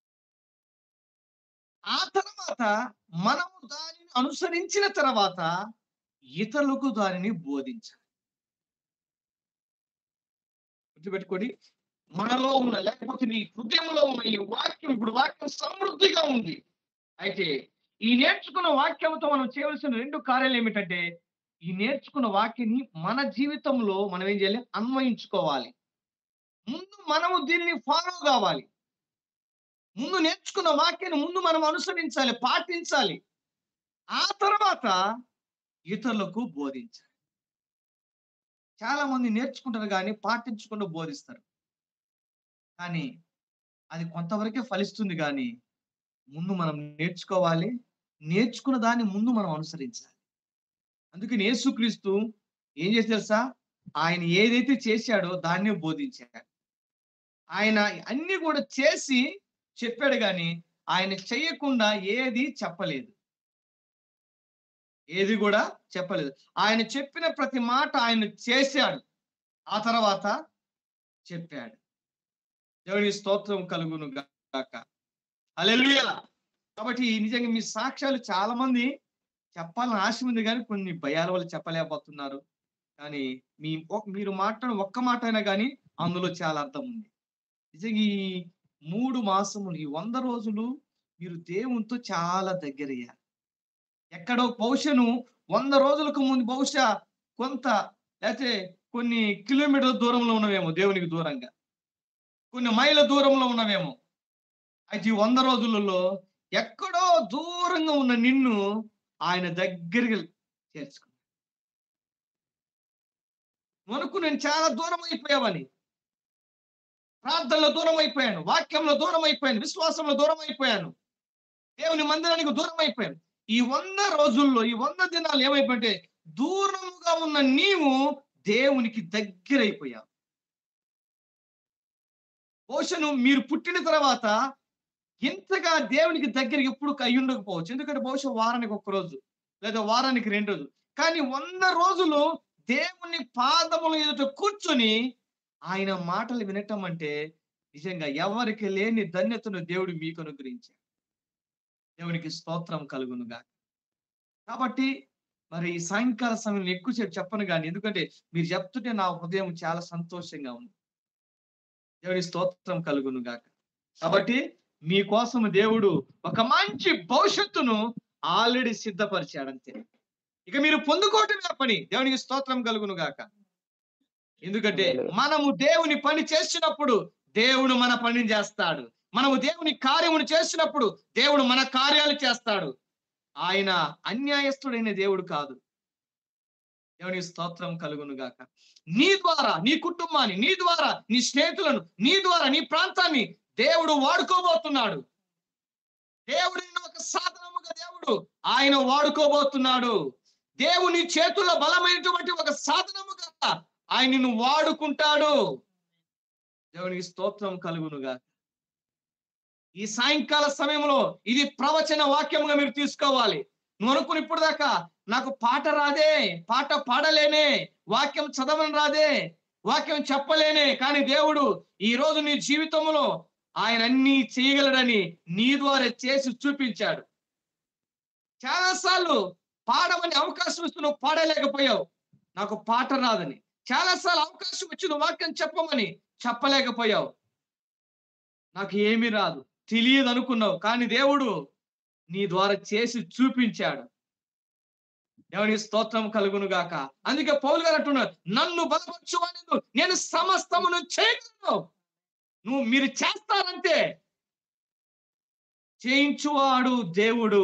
ఆ తర్వాత మనము దానిని అనుసరించిన తర్వాత ఇతరులకు దానిని బోధించాలి గుర్తుపెట్టుకోండి మనలో ఉన్న లేకపోతే నీ హృదయంలో ఉన్న ఈ వాక్యం ఇప్పుడు వాక్యం సమృద్ధిగా ఉంది అయితే ఈ నేర్చుకున్న వాక్యంతో మనం చేయవలసిన రెండు కార్యాలు ఏమిటంటే ఈ నేర్చుకున్న వాక్యాన్ని మన జీవితంలో మనం ఏం చేయాలి అన్వయించుకోవాలి ముందు మనము దీన్ని ఫాలో కావాలి ముందు నేర్చుకున్న వాక్యాన్ని ముందు మనం అనుసరించాలి పాటించాలి ఆ తర్వాత ఇతరులకు బోధించాలి చాలా మంది నేర్చుకుంటారు కానీ పాటించకుండా బోధిస్తారు కానీ అది కొంతవరకే ఫలిస్తుంది కానీ ముందు మనం నేర్చుకోవాలి నేర్చుకున్న దాన్ని ముందు మనం అనుసరించాలి అందుకని యేసుక్రీస్తు ఏం చేసి తెలుసా ఆయన ఏదైతే చేశాడో దాన్నే బోధించాడు ఆయన అన్ని కూడా చేసి చెప్పాడు కానీ ఆయన చేయకుండా ఏది చెప్పలేదు ఏది కూడా చెప్పలేదు ఆయన చెప్పిన ప్రతి మాట ఆయన చేశాడు ఆ తర్వాత చెప్పాడు దేవుని స్తోత్రం కలుగును గాక హల్లెలూయా కాబట్టి నిజంగా మీ సాక్ష్యాలు చాలా మంది చెప్పాలని ఆశ ఉంది కానీ కొన్ని భయాల వల్ల చెప్పలేకపోతున్నారు కానీ మీ ఒక్- మీరు మాట్లాడిన ఒక్క మాట అయినా కానీ అందులో చాలా అర్థం ఉంది నిజంగా ఈ మూడు మాసములు ఈ వంద రోజులు మీరు దేవునితో చాలా దగ్గరయ్యారు ఎక్కడో బహుశను వంద రోజులకు ముందు బహుశా కొంత లేకపోతే కొన్ని కిలోమీటర్ల దూరంలో ఉన్నవేమో దేవునికి దూరంగా కొన్ని మైళ్ళ దూరంలో ఉన్నవేమో అయితే ఈ వంద రోజులలో ఎక్కడో దూరంగా ఉన్న నిన్ను ఆయన దగ్గరికి చేర్చుకున్నాడు మనకు నేను చాలా దూరం అయిపోయావని ప్రార్థనలో దూరం అయిపోయాను వాక్యంలో దూరం అయిపోయాను విశ్వాసంలో దూరం అయిపోయాను దేవుని మందిరానికి దూరం అయిపోయాను ఈ వంద రోజుల్లో ఈ వంద దినాలు ఏమైపోయింటే దూరముగా ఉన్న నీవు దేవునికి దగ్గరైపోయావు బహుశా నువ్వు మీరు పుట్టిన తర్వాత ఇంతగా దేవునికి దగ్గరికి ఎప్పుడు అయి ఉండకపోవచ్చు ఎందుకంటే బహుశా వారానికి ఒక రోజు లేదా వారానికి రెండు రోజులు కానీ వంద రోజులు దేవుని పాదముల ఎదుట కూర్చొని ఆయన మాటలు వినటం అంటే నిజంగా ఎవరికి లేని ధన్యతను దేవుడు మీకు అనుగ్రహించాడు దేవునికి స్తోత్రం కలుగునుగా కాబట్టి మరి ఈ సాయంకాల సమయంలో ఎక్కువసేపు చెప్పను కానీ ఎందుకంటే మీరు చెప్తుంటే నా హృదయం చాలా సంతోషంగా ఉంది దేవుని స్తోత్రం కలుగును గాక కాబట్టి మీకోసం దేవుడు ఒక మంచి భవిష్యత్తును ఆల్రెడీ సిద్ధపరిచాడంతే ఇక మీరు పొందుకోవటమే ఆ పని దేవునికి స్తోత్రం కలుగును గాక ఎందుకంటే మనము దేవుని పని చేసినప్పుడు దేవుడు మన పనిని చేస్తాడు మనము దేవుని కార్యమును చేసినప్పుడు దేవుడు మన కార్యాలు చేస్తాడు ఆయన అన్యాయస్తుడైన దేవుడు కాదు దేవుని స్తోత్రం కలుగును గాక నీ ద్వారా నీ కుటుంబాన్ని నీ ద్వారా నీ స్నేహితులను నీ ద్వారా నీ ప్రాంతాన్ని దేవుడు వాడుకోబోతున్నాడు దేవుడు నిన్ను ఒక సాధనముగా దేవుడు ఆయన వాడుకోబోతున్నాడు దేవుని చేతుల్లో బలమైనటువంటి ఒక సాధనముగా ఆయన నిన్ను వాడుకుంటాడు దేవునికి స్తోత్రం కలుగునుగా ఈ సాయంకాల సమయంలో ఇది ప్రవచన వాక్యముగా మీరు తీసుకోవాలి నువ్వు అనుకుని ఇప్పుడు దాకా నాకు పాట రాదే పాట పాడలేనే వాక్యం చదవని రాదే వాక్యం చెప్పలేనే కానీ దేవుడు ఈ రోజు నీ జీవితంలో ఆయన అన్ని చేయగలడని నీ ద్వారా చేసి చూపించాడు చాలాసార్లు పాడమని అవకాశం ఇస్తూ నువ్వు పాడలేకపోయావు నాకు పాట రాదని చాలాసార్లు అవకాశం ఇచ్చి నువ్వు వాక్యం చెప్పమని చెప్పలేకపోయావు నాకు ఏమీ రాదు తెలియదు అనుకున్నావు కానీ దేవుడు నీ ద్వారా చేసి చూపించాడు దేవుని స్తోత్రం కలుగును గాక అందుకే పౌలు గారు అంటున్నారు నన్ను బలపరచువాడు నేను సమస్తమును చేయగలను నువ్వు మీరు చేస్తారంతే చేయించువాడు దేవుడు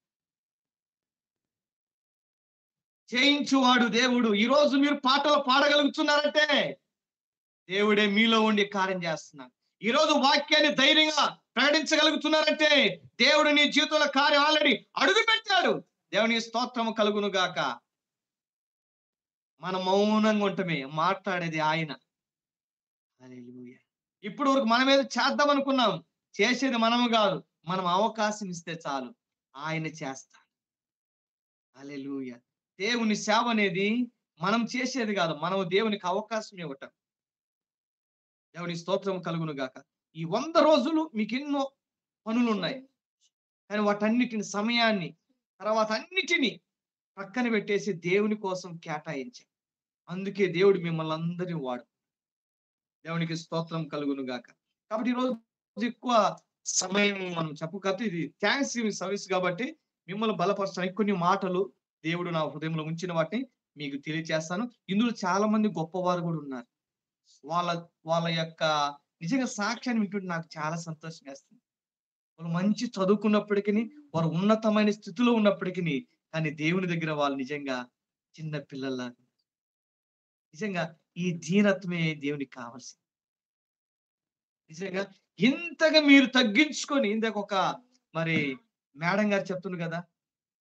చేయించువాడు దేవుడు ఈ రోజు మీరు పాటలు పాడగలుగుతున్నారంటే దేవుడే మీలో ఉండి కార్యం చేస్తున్నారు ఈ రోజు వాక్యాన్ని ధైర్యంగా ప్రకటించగలుగుతున్నారంటే దేవుడు నీ జీవితంలో కార్యం ఆల్రెడీ అడుగు పెట్టాడు దేవుని స్తోత్రము కలుగును గాక మనం మౌనంగా ఉంటమే మాట్లాడేది ఆయన హల్లెలూయా. ఇప్పుడు వరకు మనం ఏదో చేద్దాం అనుకున్నాం చేసేది మనము కాదు మనం అవకాశం ఇస్తే చాలు ఆయన చేస్తాడు అలెలుయ దేవుని సేవ అనేది మనం చేసేది కాదు మనం దేవునికి అవకాశం ఇవ్వటం దేవుని స్తోత్రం కలుగును గాక ఈ వంద రోజులు మీకు ఎన్నో పనులు ఉన్నాయి కానీ వాటన్నిటిని సమయాన్ని తర్వాత అన్నిటినీ పక్కన పెట్టేసి దేవుని కోసం కేటాయించాం అందుకే దేవుడు మిమ్మల్ని అందరినీ వాడు దేవునికి స్తోత్రం కలుగును గాక కాబట్టి ఈ రోజు ఎక్కువ సమయం మనం చెప్పకపోతే ఇది థ్యాంక్స్ సర్వీస్ కాబట్టి మిమ్మల్ని బలపరచడానికి కొన్ని మాటలు దేవుడు నా హృదయంలో ఉంచిన వాటిని మీకు తెలియజేస్తాను ఇందులో చాలా మంది గొప్పవారు కూడా ఉన్నారు వాళ్ళ వాళ్ళ యొక్క నిజంగా సాక్ష్యాన్ని వింటుంటే నాకు చాలా సంతోషం వేస్తుంది వాళ్ళు మంచి చదువుకున్నప్పటికీ వారు ఉన్నతమైన స్థితిలో ఉన్నప్పటికీ కానీ దేవుని దగ్గర వాళ్ళు నిజంగా చిన్న పిల్లల్లాగా నిజంగా ఈ దీనత్వమే దేవునికి కావాల్సింది నిజంగా ఇంతగా మీరు తగ్గించుకొని ఇందాక ఒక మరి మేడం గారు చెప్తున్నారు కదా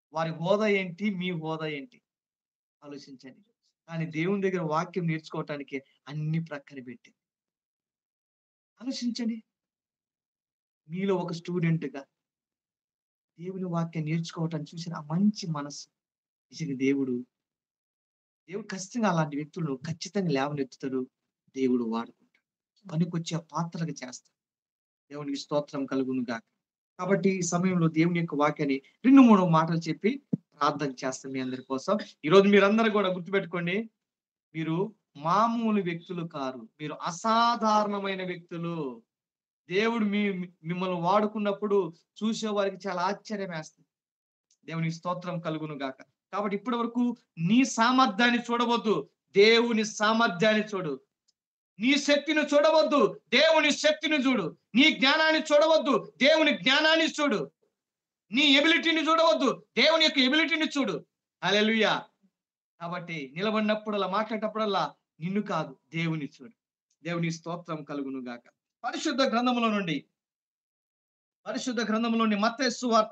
వారి హోదా ఏంటి మీ హోదా ఏంటి ఆలోచించండి కానీ దేవుని దగ్గర వాక్యం నేర్చుకోవటానికి అన్ని ప్రక్కన పెట్టి ఆలోచించండి మీలో ఒక student గా దేవుని వాక్యం నేర్చుకోవటాన్ని చూసిన ఆ మంచి మనసు నిజంగా దేవుడు దేవుడు ఖచ్చితంగా అలాంటి వ్యక్తులను ఖచ్చితంగా లేవనెత్తుతాడు దేవుడు వాడుకుంటాడు పనికొచ్చే పాత్రగా చేస్తాడు దేవునికి స్తోత్రం కలుగును గాక కాబట్టి ఈ సమయంలో దేవుని యొక్క వాక్యాన్ని రెండు మూడు మాటలు చెప్పి ప్రార్థన చేస్తాం మీ అందరి కోసం ఈరోజు మీరందరూ కూడా గుర్తుపెట్టుకోండి మీరు మామూలు వ్యక్తులు కారు మీరు అసాధారణమైన వ్యక్తులు దేవుడు మీ మిమ్మల్ని వాడుకున్నప్పుడు చూసే వారికి చాలా ఆశ్చర్యం వేస్తుంది దేవునికి స్తోత్రం కలుగును గాక కాబట్టి ఇప్పటి వరకు నీ సామర్థ్యాన్ని చూడవద్దు దేవుని సామర్థ్యాన్ని చూడు నీ శక్తిని చూడవద్దు దేవుని శక్తిని చూడు నీ జ్ఞానాన్ని చూడవద్దు దేవుని జ్ఞానాన్ని చూడు నీ ఎబిలిటీని చూడవద్దు దేవుని యొక్క ఎబిలిటీని చూడు హల్లెలూయా కాబట్టి నిలబడినప్పుడల్లా మాట్లాడేటప్పుడల్లా నిన్ను కాదు దేవుని చూడు దేవుని స్తోత్రం కలుగును గాక పరిశుద్ధ గ్రంథములో నుండి పరిశుద్ధ గ్రంథంలో నుండి మత్తయి వార్త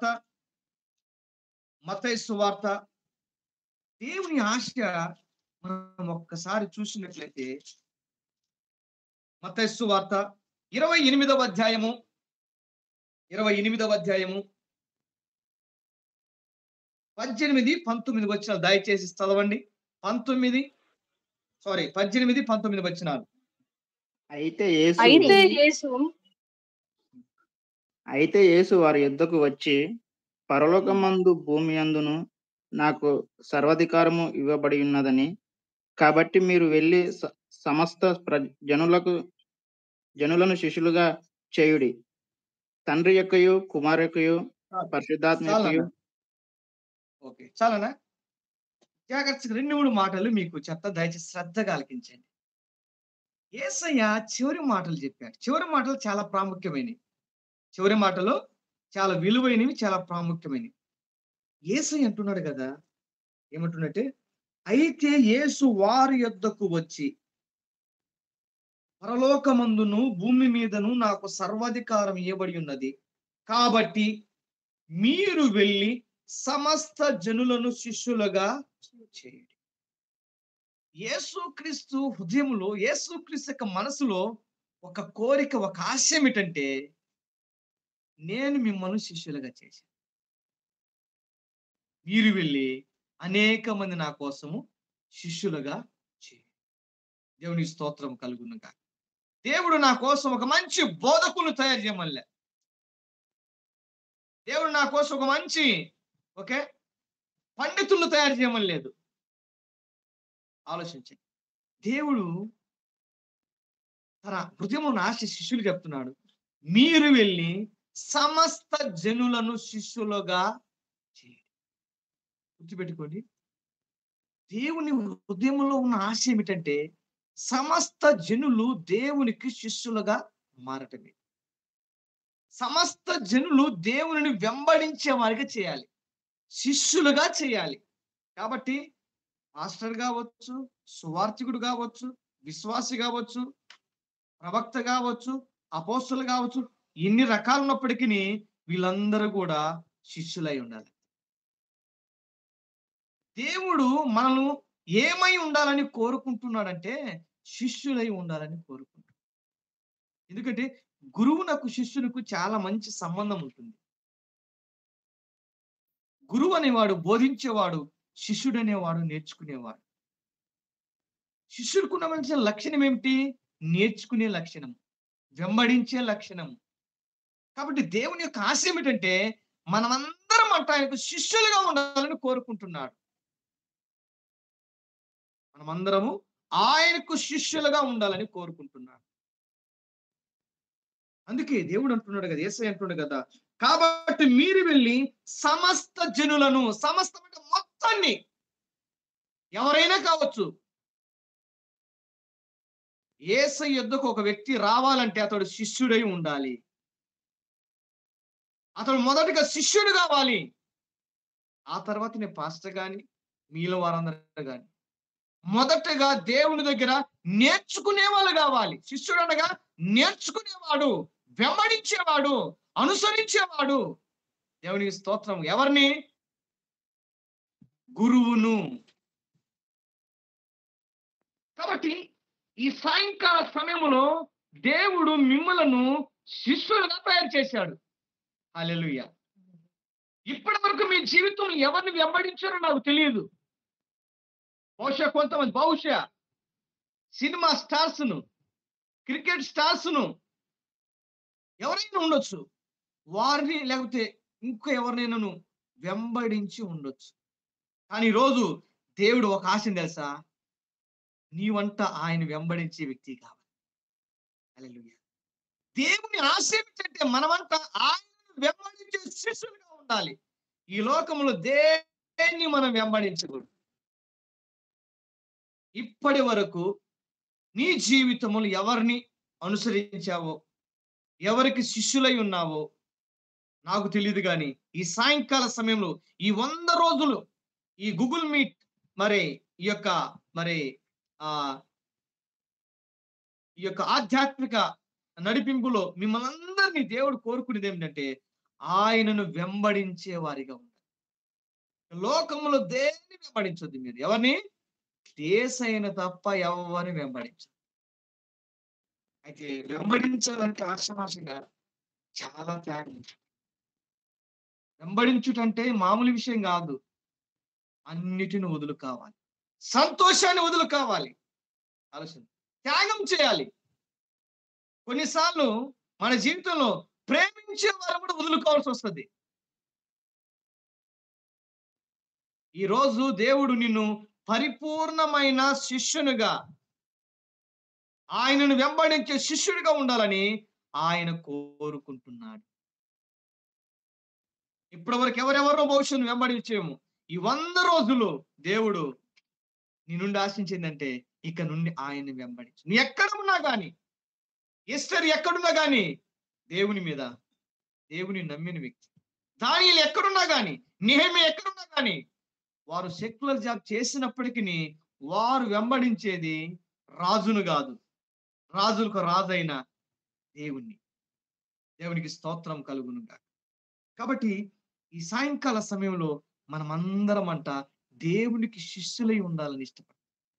మత్తయి వార్త దేవుని ఆశ మనం ఒక్కసారి చూసినట్లయితే మత్తయి వార్త ఇరవై ఎనిమిదవ అధ్యాయము ఇరవై ఎనిమిదవ అధ్యాయము పద్దెనిమిది పంతొమ్మిది వచ్చిన దయచేసి చదవండి పంతొమ్మిది సారీ పద్దెనిమిది పంతొమ్మిది వచ్చినారు అయితే యేసు అయితే యేసు అయితే యేసు వారి యుద్ధకు వచ్చి పరలోకమందు భూమి అందును నాకు సర్వాధికారము ఇవ్వబడి ఉన్నదని కాబట్టి మీరు వెళ్ళి స- సమస్త ప్ర జనులకు జనులను శిష్యులుగా చేయుడి తండ్రి యొక్కయు కుమారు యొక్కయు పరిశుద్ధాత్మ యొక్కయు చాలనా ఓకే చాలనా జాగ్రత్తగా రెండు మూడు మాటలు మీకు చెప్తా దయచేసి శ్రద్ధగా ఆలకించండి ఏసయ్య చివరి మాటలు చెప్పాడు చివరి మాటలు చాలా ప్రాముఖ్యమైనవి చివరి మాటలు చాలా విలువైనవి చాలా ప్రాముఖ్యమైనవి ఏసయ్య అంటున్నాడు కదా ఏమంటున్నట్టే అయితే యేసు వారి యొద్దకు వచ్చి పరలోకమందును భూమి మీదను నాకు సర్వాధికారం ఇవ్వబడి ఉన్నది కాబట్టి మీరు వెళ్ళి సమస్త జనులను శిష్యులుగా చేయండి యేసుక్రీస్తు హృదయంలో యేసుక్రీస్తు యొక్క మనసులో ఒక కోరిక ఒక ఆశ ఏమిటంటే నేను మిమ్మల్ని శిష్యులుగా చేశాను మీరు వెళ్ళి అనేక మంది నా కోసము శిష్యులుగా చేయండి దేవుని స్తోత్రం కలుగునుగా దేవుడు నా కోసం ఒక మంచి బోధకులు తయారు చేయమల్లే దేవుడు నా కోసం ఒక మంచి ఓకే పండితులను తయారు చేయమని లేదు ఆలోచించండి దేవుడు తన హృదయంలో ఆశ శిష్యులు చెప్తున్నాడు మీరు వెళ్ళి సమస్త జనులను శిష్యులుగా చేయండి గుర్తుపెట్టుకోండి దేవుని హృదయంలో ఉన్న ఆశ ఏమిటంటే సమస్త జనులు దేవునికి శిష్యులుగా మారటమే సమస్త జనులు దేవుని వెంబడించే వారిగా చేయాలి శిష్యులుగా చేయాలి కాబట్టి మాస్టర్ కావచ్చు సువార్థికుడు కావచ్చు విశ్వాసి కావచ్చు ప్రవక్త కావచ్చు అపోస్తులు కావచ్చు ఎన్ని రకాలు ఉన్నప్పటికీ వీళ్ళందరూ కూడా శిష్యులై ఉండాలి దేవుడు మనల్ని ఏమై ఉండాలని కోరుకుంటున్నాడంటే శిష్యులై ఉండాలని కోరుకుంటున్నాడు ఎందుకంటే గురువునకు శిష్యునికి చాలా మంచి సంబంధం ఉంటుంది గురువు అనేవాడు బోధించేవాడు శిష్యుడు అనేవాడు నేర్చుకునేవాడు శిష్యుడికి ఉన్న లక్షణం ఏమిటి నేర్చుకునే లక్షణం వెంబడించే లక్షణం కాబట్టి దేవుని యొక్క ఆశ ఏమిటంటే మనమందరం అంట ఆయనకు శిష్యులుగా ఉండాలని కోరుకుంటున్నాడు మనమందరము ఆయనకు శిష్యులుగా ఉండాలని కోరుకుంటున్నాడు అందుకే దేవుడు అంటున్నాడు కదా ఏసై అంటున్నాడు కదా కాబట్టి మీరు వెళ్ళి సమస్త జనులను సమస్త అంటే మొత్తాన్ని ఎవరైనా కావచ్చు ఏసై యుద్ధకు ఒక వ్యక్తి రావాలంటే అతడు శిష్యుడై ఉండాలి అతడు మొదటగా శిష్యుడు కావాలి ఆ తర్వాత నేను పాస్టర్ గాని మీలో వారందరూ గాని మొదటగా దేవుని దగ్గర నేర్చుకునే వాళ్ళు కావాలి శిష్యుడు అనగా నేర్చుకునేవాడు వెంబడించేవాడు అనుసరించేవాడు దేవునికి స్తోత్రం ఎవరిని గురువును కాబట్టి ఈ సాయంకాల సమయంలో దేవుడు మిమ్మలను శిష్యులుగా తయారు చేశాడు హల్లెలూయా ఇప్పటి వరకు మీ జీవితం ఎవరిని వెంబడించారో నాకు తెలియదు బహుశా కొంతమంది బహుశా సినిమా స్టార్స్ ను క్రికెట్ స్టార్స్ ను ఎవరైనా ఉండొచ్చు వారిని లేకపోతే ఇంకో ఎవరినైనాను వెంబడించి ఉండొచ్చు కానీ ఈరోజు దేవుడు ఒక ఆశని తెలుసా నీవంట ఆయన వెంబడించే వ్యక్తి కావాలి హల్లెలూయా దేవుని ఆశ ఏమిటంటే మనమంట ఆయన వెంబడించే శిష్యులుగా ఉండాలి ఈ లోకంలో దేన్ని మనం వెంబడించకూడదు ఇప్పటి వరకు నీ జీవితములు ఎవరిని అనుసరించావో ఎవరికి శిష్యులై ఉన్నావో నాకు తెలియదు కానీ ఈ సాయంకాల సమయంలో ఈ వంద రోజులు ఈ గూగుల్ మీట్ మరి ఈ యొక్క మరి ఆ ఈ యొక్క ఆధ్యాత్మిక నడిపింపులో మిమ్మల్ని అందరినీ దేవుడు కోరుకునేది ఏమిటంటే ఆయనను వెంబడించే వారిగా ఉండాలి లోకములో దేన్ని వెంబడించొద్దు మీరు ఎవరిని దేశైన తప్ప ఎవరిని వెంబడించదు అయితే వెంబడించాలంటే ఆశమాషంగా చాలా త్యాగం వెంబడించుటంటే మామూలు విషయం కాదు అన్నిటిని వదులు కావాలి సంతోషాన్ని వదులు కావాలి ఆలోచన త్యాగం చేయాలి కొన్నిసార్లు మన జీవితంలో ప్రేమించే వారు కూడా వదులుకోవాల్సి వస్తుంది ఈ రోజు దేవుడు నిన్ను పరిపూర్ణమైన శిష్యునిగా ఆయనను వెంబడించే శిష్యుడిగా ఉండాలని ఆయన కోరుకుంటున్నాడు ఇప్పటి వరకు ఎవరెవరో భవిష్యత్తు వెంబడించేము ఈ వంద రోజులు దేవుడు నీ నుండి ఆశించిందంటే ఇక నుండి ఆయన్ని వెంబడించు నీ ఎక్కడ ఉన్నా గాని ఎస్టర్ ఎక్కడున్నా గాని దేవుని మీద దేవుని నమ్మిన వ్యక్తి దానిలు ఎక్కడున్నా గాని నిహమి ఎక్కడున్నా గాని వారు సెక్యులర్ జాబ్ చేసినప్పటికీ వారు వెంబడించేది రాజును కాదు రాజులకు రాజైన దేవుణ్ణి దేవునికి స్తోత్రం కలుగునుగా కాబట్టి ఈ సాయంకాల సమయంలో మనం అందరం అంట దేవునికి శిష్యులై ఉండాలని ఇష్టపడతాం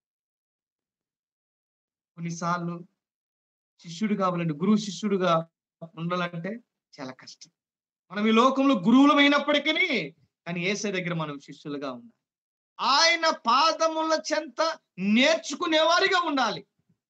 కొన్నిసార్లు శిష్యుడు కావాలంటే గురువు శిష్యుడుగా ఉండాలంటే చాలా కష్టం మనం ఈ లోకంలో గురువులమైనప్పటికీ కానీ ఏసై దగ్గర మనం శిష్యులుగా ఉండాలి ఆయన పాదముల చెంత నేర్చుకునేవారిగా ఉండాలి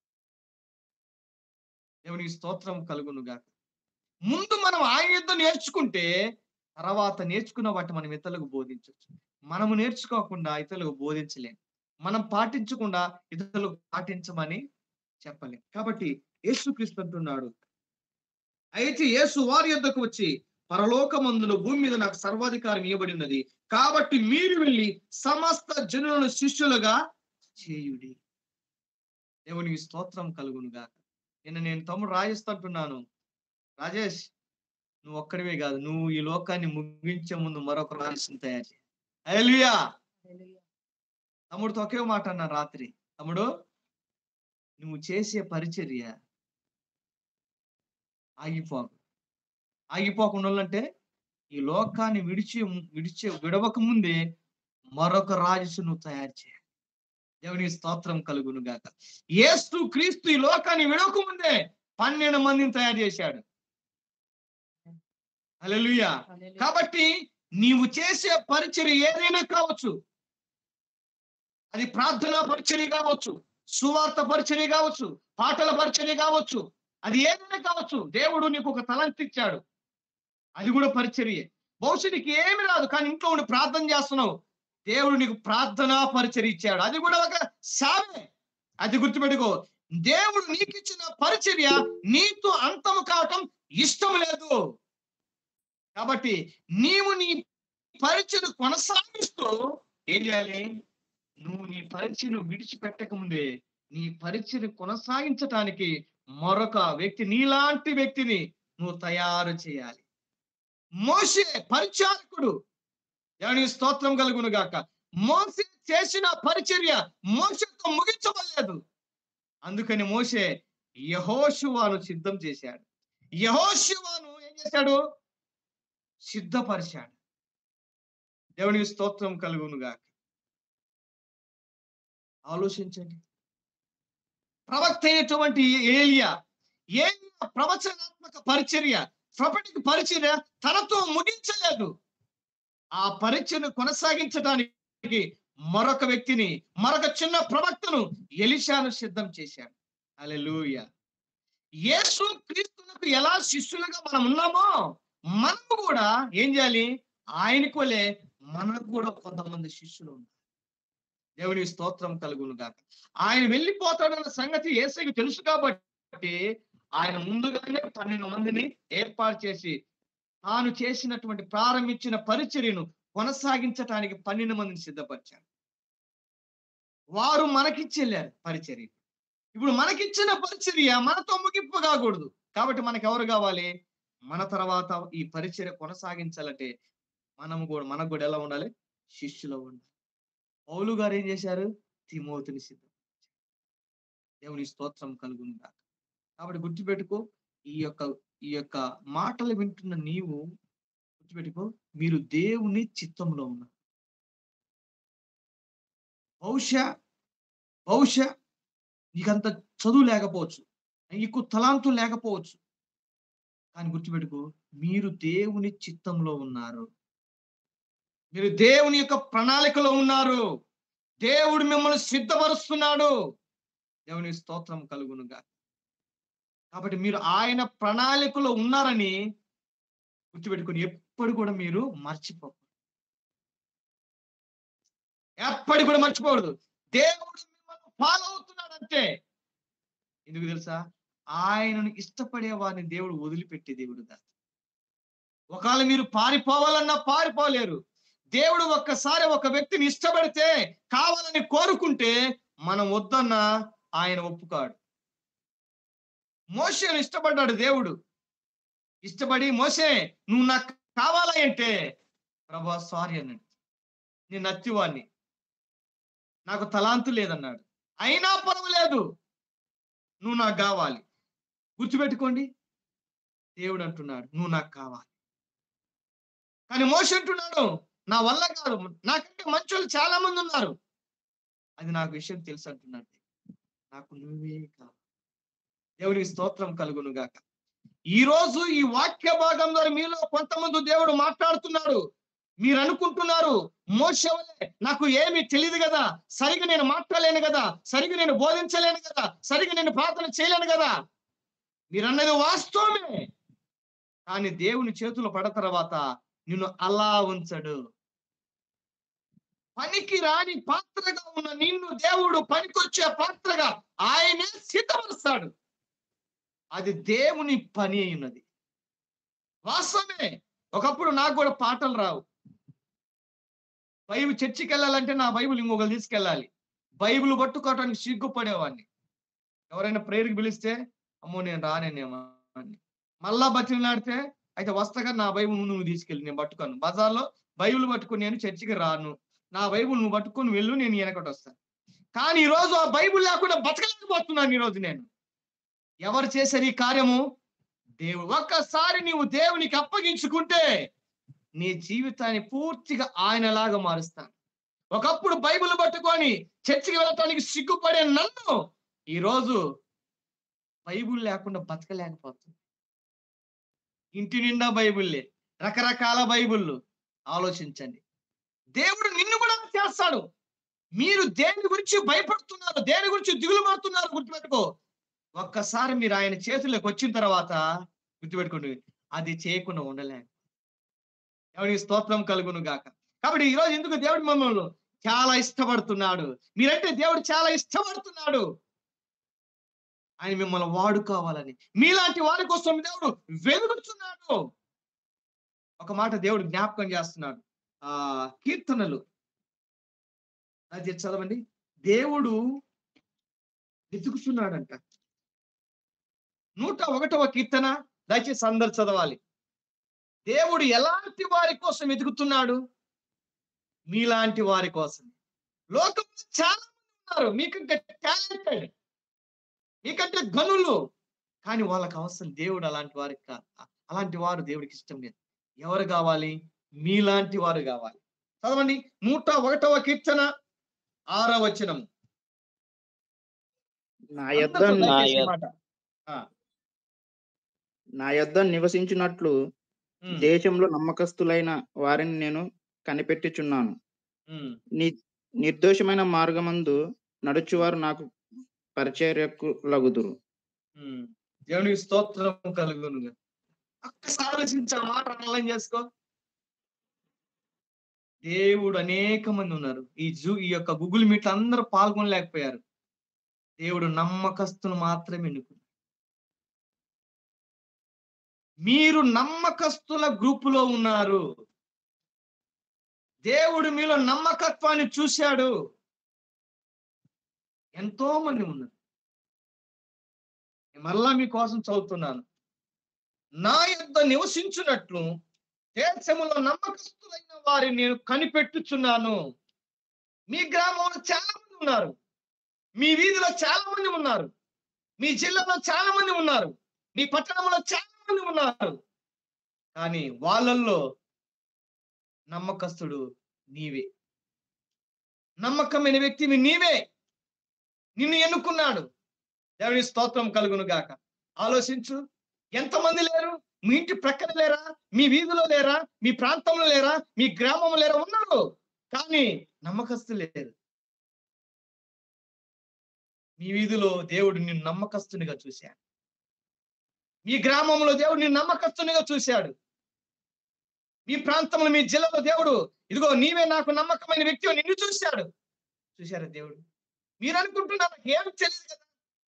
దేవునికి స్తోత్రం కలుగునుగా ముందు మనం ఆయన యుద్ధ నేర్చుకుంటే తర్వాత నేర్చుకున్న వాటి మనం ఇతరులకు బోధించవచ్చు మనము నేర్చుకోకుండా ఇతరులకు బోధించలేం మనం పాటించకుండా ఇతరులకు పాటించమని చెప్పలేం కాబట్టి యేసుక్రీస్తు అంటున్నాడు అయితే యేసు వారి యొద్దకు వచ్చి పరలోకమందులో భూమి మీద నాకు సర్వాధికారం ఇవ్వబడినది కాబట్టి మీరు వెళ్ళి సమస్త జనులను శిష్యులుగా చేయుడి దేవునికి స్తోత్రం కలుగునుగా నిన్న నేను తమ్ముడు రాజేష్ అంటున్నాను రాజేష్ నువ్వు ఒక్కడివే కాదు నువ్వు ఈ లోకాన్ని ముగించే ముందు మరొక రాజేష్ని తయారు చేయి హల్లెలూయా తమ్ముడితో ఒకే మాట అన్నా రాత్రి తమ్ముడు నువ్వు చేసే పరిచర్య ఆగిపోకు ఆగిపోకుండా ఉండాలంటే ఈ లోకాన్ని విడిచి విడిచే విడవక ముందే మరొక రాజసు నువ్వు తయారు చేయాలి దేవునికి స్తోత్రం కలుగును గాక ఏస్తు క్రీస్తు ఈ లోకాన్ని విడవక ముందే పన్నెండు మందిని తయారు చేశాడు హల్లెలూయా కాబట్టి నీవు చేసే పరిచర్య ఏదైనా కావచ్చు అది ప్రార్థనా పరిచర్య కావచ్చు సువార్త పరిచర్య కావచ్చు పాటల పరిచర్య కావచ్చు అది ఏదైనా కావచ్చు దేవుడు నీకు ఒక తలంతి ఇచ్చాడు అది కూడా పరిచర్యే బహుశా నీకు ఏమి రాదు కానీ ఇంట్లో ఉండి ప్రార్థన చేస్తున్నావు దేవుడు నీకు ప్రార్థనా పరిచర్య ఇచ్చాడు అది కూడా ఒక సామే అది గుర్తుపెట్టుకో దేవుడు నీకు ఇచ్చిన పరిచర్య నీతో అంతము కావటం ఇష్టం లేదు కాబట్టి నీవు నీ పరిచయను కొనసాగిస్తూ ఏం చేయాలి నువ్వు నీ పరిచయను విడిచిపెట్టక ముందే నీ పరిచయను కొనసాగించటానికి మరొక వ్యక్తి నీలాంటి వ్యక్తిని నువ్వు తయారు చేయాలి మోసే పరిచారకుడు దేవుని స్తోత్రం కలుగును గాక మోసే చేసిన పరిచర్య మోసతో ముగించబడలేదు అందుకని మోసే యహోశువాను సిద్ధం చేశాడు యహోశువాను ఏం చేశాడు సిద్ధపరిచాడు దేవునికి స్తోత్రం కలుగును గాక ఆలోచించండి ప్రవక్త అయినటువంటి ఏలియా ఏలియా ప్రవచనాత్మక పరిచర్య ప్రపటికి పరిచర్య తనతో ముగించలేదు ఆ పరిచయను కొనసాగించడానికి మరొక వ్యక్తిని మరొక చిన్న ప్రవక్తను ఎలిషాను సిద్ధం చేశాడు అలెలుయ యేసు క్రీస్తులకు ఎలా శిష్యులుగా మనం ఉన్నామో మనము కూడా ఏం చేయాలి ఆయనకు వలె మనకు కూడా కొంతమంది శిష్యులు ఉన్నారు దేవుని స్తోత్రం కలుగును గాక ఆయన వెళ్ళిపోతాడన్న సంగతి ఏసైకి తెలుసు కాబట్టి ఆయన ముందుగానే పన్నెండు మందిని ఏర్పాటు చేసి తాను చేసినటువంటి ప్రారంభించిన పరిచర్యను కొనసాగించటానికి పన్నెండు మందిని సిద్ధపరిచారు వారు మనకిచ్చెళ్ళారు పరిచర్య ఇప్పుడు మనకిచ్చిన పరిచర్య మనతో ముగింపు కాకూడదు కాబట్టి మనకు ఎవరు కావాలి మన తర్వాత ఈ పరిచర్య కొనసాగించాలంటే మనము కూడా మనకు కూడా ఎలా ఉండాలి శిష్యులో ఉండాలి పౌలు గారు ఏం చేశారు తిమోతిని సిద్ధం దేవుని స్తోత్రం కలుగును గాక కాబట్టి గుర్తుపెట్టుకో ఈ యొక్క ఈ యొక్క మాటలు వింటున్న నీవు గుర్తుపెట్టుకో మీరు దేవుని చిత్తంలో ఉన్నారు బహుశా బహుశా నీకంత చదువు లేకపోవచ్చు నీకు తలాంతు లేకపోవచ్చు కానీ గుర్తుపెట్టుకో మీరు దేవుని చిత్తంలో ఉన్నారు మీరు దేవుని యొక్క ప్రణాళికలో ఉన్నారు దేవుడు మిమ్మల్ని సిద్ధపరుస్తున్నాడు దేవుని స్తోత్రం కలుగునుగా కాబట్టి మీరు ఆయన ప్రణాళికలో ఉన్నారని గుర్తుపెట్టుకుని ఎప్పుడు కూడా మీరు మర్చిపో ఎప్పటి కూడా మర్చిపోకూడదు దేవుడు మిమ్మల్ని ఫాలో అవుతున్నాడు అంతే ఎందుకు తెలుసా ఆయనను ఇష్టపడే వారిని దేవుడు వదిలిపెట్టే దేవుడు కాదు ఒకవేళ మీరు పారిపోవాలన్నా పారిపోలేరు దేవుడు ఒక్కసారి ఒక వ్యక్తిని ఇష్టపడితే కావాలని కోరుకుంటే మనం వద్దన్నా ఆయన ఒప్పుకాడు మోసేను ఇష్టపడ్డాడు దేవుడు ఇష్టపడి మోసే నువ్వు నాకు కావాలా అంటే ప్రభా సారీ అన్నాడు నేను నచ్చివాడిని నాకు తలాంతు లేదన్నాడు అయినా పర్వాలేదు నువ్వు నాకు కావాలి గుర్తుపెట్టుకోండి దేవుడు అంటున్నాడు నువ్వు నాకు కావాలి కానీ మోస అంటున్నాడు నా వల్ల కాదు నాకంటే మంచోళ్ళు చాలా మంది ఉన్నారు అది నాకు విషయం తెలుసు అంటున్నాడు నాకు నువ్వే కావాలి దేవునికి స్తోత్రం కలుగును గాక ఈ రోజు ఈ వాక్య భాగం ద్వారా మీలో కొంతమంది దేవుడు మాట్లాడుతున్నాడు మీరు అనుకుంటున్నారు మోసవలే నాకు ఏమీ తెలియదు కదా సరిగా నేను మాట్లాడలేను కదా సరిగా నేను బోధించలేను కదా సరిగా నేను ప్రార్థన చేయలేను కదా మీరు అన్నది వాస్తవమే కానీ దేవుని చేతులు పడ తర్వాత నిన్ను అలా ఉంచడు పనికి రాని పాత్రగా ఉన్న నిన్ను దేవుడు పనికొచ్చే పాత్రగా ఆయనే సిద్ధపరుస్తాడు అది దేవుని పని అయి ఉన్నది వాస్తవమే ఒకప్పుడు నాకు కూడా పాటలు రావు బైబిల్ చర్చికి వెళ్ళాలంటే నా బైబిల్ ఇంకొకరు తీసుకెళ్ళాలి బైబిల్ పట్టుకోవటానికి సిగ్గుపడేవాడిని ఎవరైనా ప్రేయర్కి పిలిస్తే అమ్మో నేను రానేనేమో అని మళ్ళా బతిలాడితే అయితే వస్తాగా నా బైబిల్ ముందు నువ్వు తీసుకెళ్ళి నేను పట్టుకోను బజార్లో బైబిల్ పట్టుకుని నేను చర్చికి రాను నా బైబిల్ నువ్వు పట్టుకొని వెళ్ళు నేను వెనకటి వస్తాను కానీ ఈ రోజు ఆ బైబిల్ లేకుండా బతకలేకపోతున్నాను ఈ రోజు నేను ఎవరు చేశారు ఈ కార్యము దేవుడు ఒక్కసారి నీవు దేవునికి అప్పగించుకుంటే నీ జీవితాన్ని పూర్తిగా ఆయనలాగా మారుస్తాను ఒకప్పుడు బైబిల్ పట్టుకొని చర్చికి వెళ్ళటానికి సిగ్గుపడే నన్ను ఈరోజు బైబిల్ లేకుండా బతకలేకపోతుంది ఇంటి నిండా బైబిల్లే రకరకాల బైబిళ్ళు ఆలోచించండి దేవుడు నిన్ను కూడా చేస్తాడు మీరు దేని గురించి భయపడుతున్నారు దేని గురించి దిగులు పడుతున్నారు గుర్తుపెట్టుకో ఒక్కసారి మీరు ఆయన చేతుల్లోకి వచ్చిన తర్వాత గుర్తుపెట్టుకోండి అది చేయకుండా ఉండలే ఎవరికి స్తోత్రం కలుగును గాక కాబట్టి ఈ రోజు ఎందుకు దేవుడు మమ్మల్ని చాలా ఇష్టపడుతున్నాడు మీరంటే దేవుడు చాలా ఇష్టపడుతున్నాడు ఆయన మిమ్మల్ని వాడుకోవాలని మీలాంటి వారి కోసం దేవుడు వెలుగుతున్నాడు ఒక మాట దేవుడు జ్ఞాపకం చేస్తున్నాడు ఆ కీర్తనలు అది చదవండి దేవుడు వెతుకుతున్నాడంట నూట ఒకటవ కీర్తన దయచేసి అందరు చదవాలి దేవుడు ఎలాంటి వారి కోసం వెతుకుతున్నాడు మీలాంటి వారి కోసం లోకంలో చాలా మంది ఉన్నారు మీకంటే టాలెంటెడ్ మీకంటే గనులు కానీ వాళ్ళకి అవసరం దేవుడు అలాంటి వారికి కాదు అలాంటి వారు దేవుడికి ఇష్టం లేదు ఎవరు కావాలి మీలాంటి వారు కావాలి చదవండి నూట ఒకటవ కీర్తన ఆరవ వచనం నా యొద్ద అందరితో నా దయచేసి ఈ యొద్ద మాట ఆ, నా యొద్ద నివసించినట్లు ఉమ్, దేశంలో నమ్మకస్తులైన వారిని నేను కనిపెట్టుచున్నాను ఉమ్. ని నిర్దోషమైన మార్గమందు నడుచువారు నాకు పరిచర్యకు లగుదురు ఉమ్. దేవునికి స్తోత్రం కలుగును ఒక్కసారి ఆలోచించి ఆ మాట అర్థం చేసుకో దేవుడు అనేక మంది ఉన్నారు ఈ జూ ఈ యొక్క గూగుల్ మీట్ అందరూ పాల్గొనలేకపోయారు దేవుడు నమ్మకస్తును మాత్రమే ఎన్నుకున్నాడు మీరు నమ్మకస్తుల గ్రూపులో ఉన్నారు దేవుడు మీలో నమ్మకత్వాన్ని చూశాడు ఎంతో మంది ఉన్నారు నేను మరలా మీకోసం చదువుతున్నాను నా యొద్ద నివసించున్నట్లు దేశములో నమ్మకస్తులైన వారిని నేను కనిపెట్టుచున్నాను మీ గ్రామంలో చాలా మంది ఉన్నారు మీ వీధిలో చాలా మంది ఉన్నారు మీ జిల్లాలో చాలా మంది ఉన్నారు మీ పట్టణంలో చాలా మంది ఉన్నారు కానీ వాళ్ళల్లో నమ్మకస్తుడు నీవే నమ్మకమైన వ్యక్తివి నీవే నిన్ను ఎన్నుకున్నాడు దేవుని స్తోత్రం కలుగును గాక ఆలోచించు ఎంతమంది లేరు మీ ఇంటి ప్రక్కన లేరా మీ వీధిలో లేరా మీ ప్రాంతంలో లేరా మీ గ్రామంలో లేరా ఉన్నారు కానీ నమ్మకస్తులు లేరు మీ వీధిలో దేవుడు నిన్ను నమ్మకస్తునిగా చూశాడు మీ గ్రామంలో దేవుడు నిన్ను నమ్మకస్తునిగా చూశాడు మీ ప్రాంతంలో మీ జిల్లాలో దేవుడు ఇదిగో నీవే నాకు నమ్మకమైన వ్యక్తి నిన్ను చూశాడు చూశారా దేవుడు మీరు అనుకుంటున్నారు నాకు ఏం తెలియదు కదా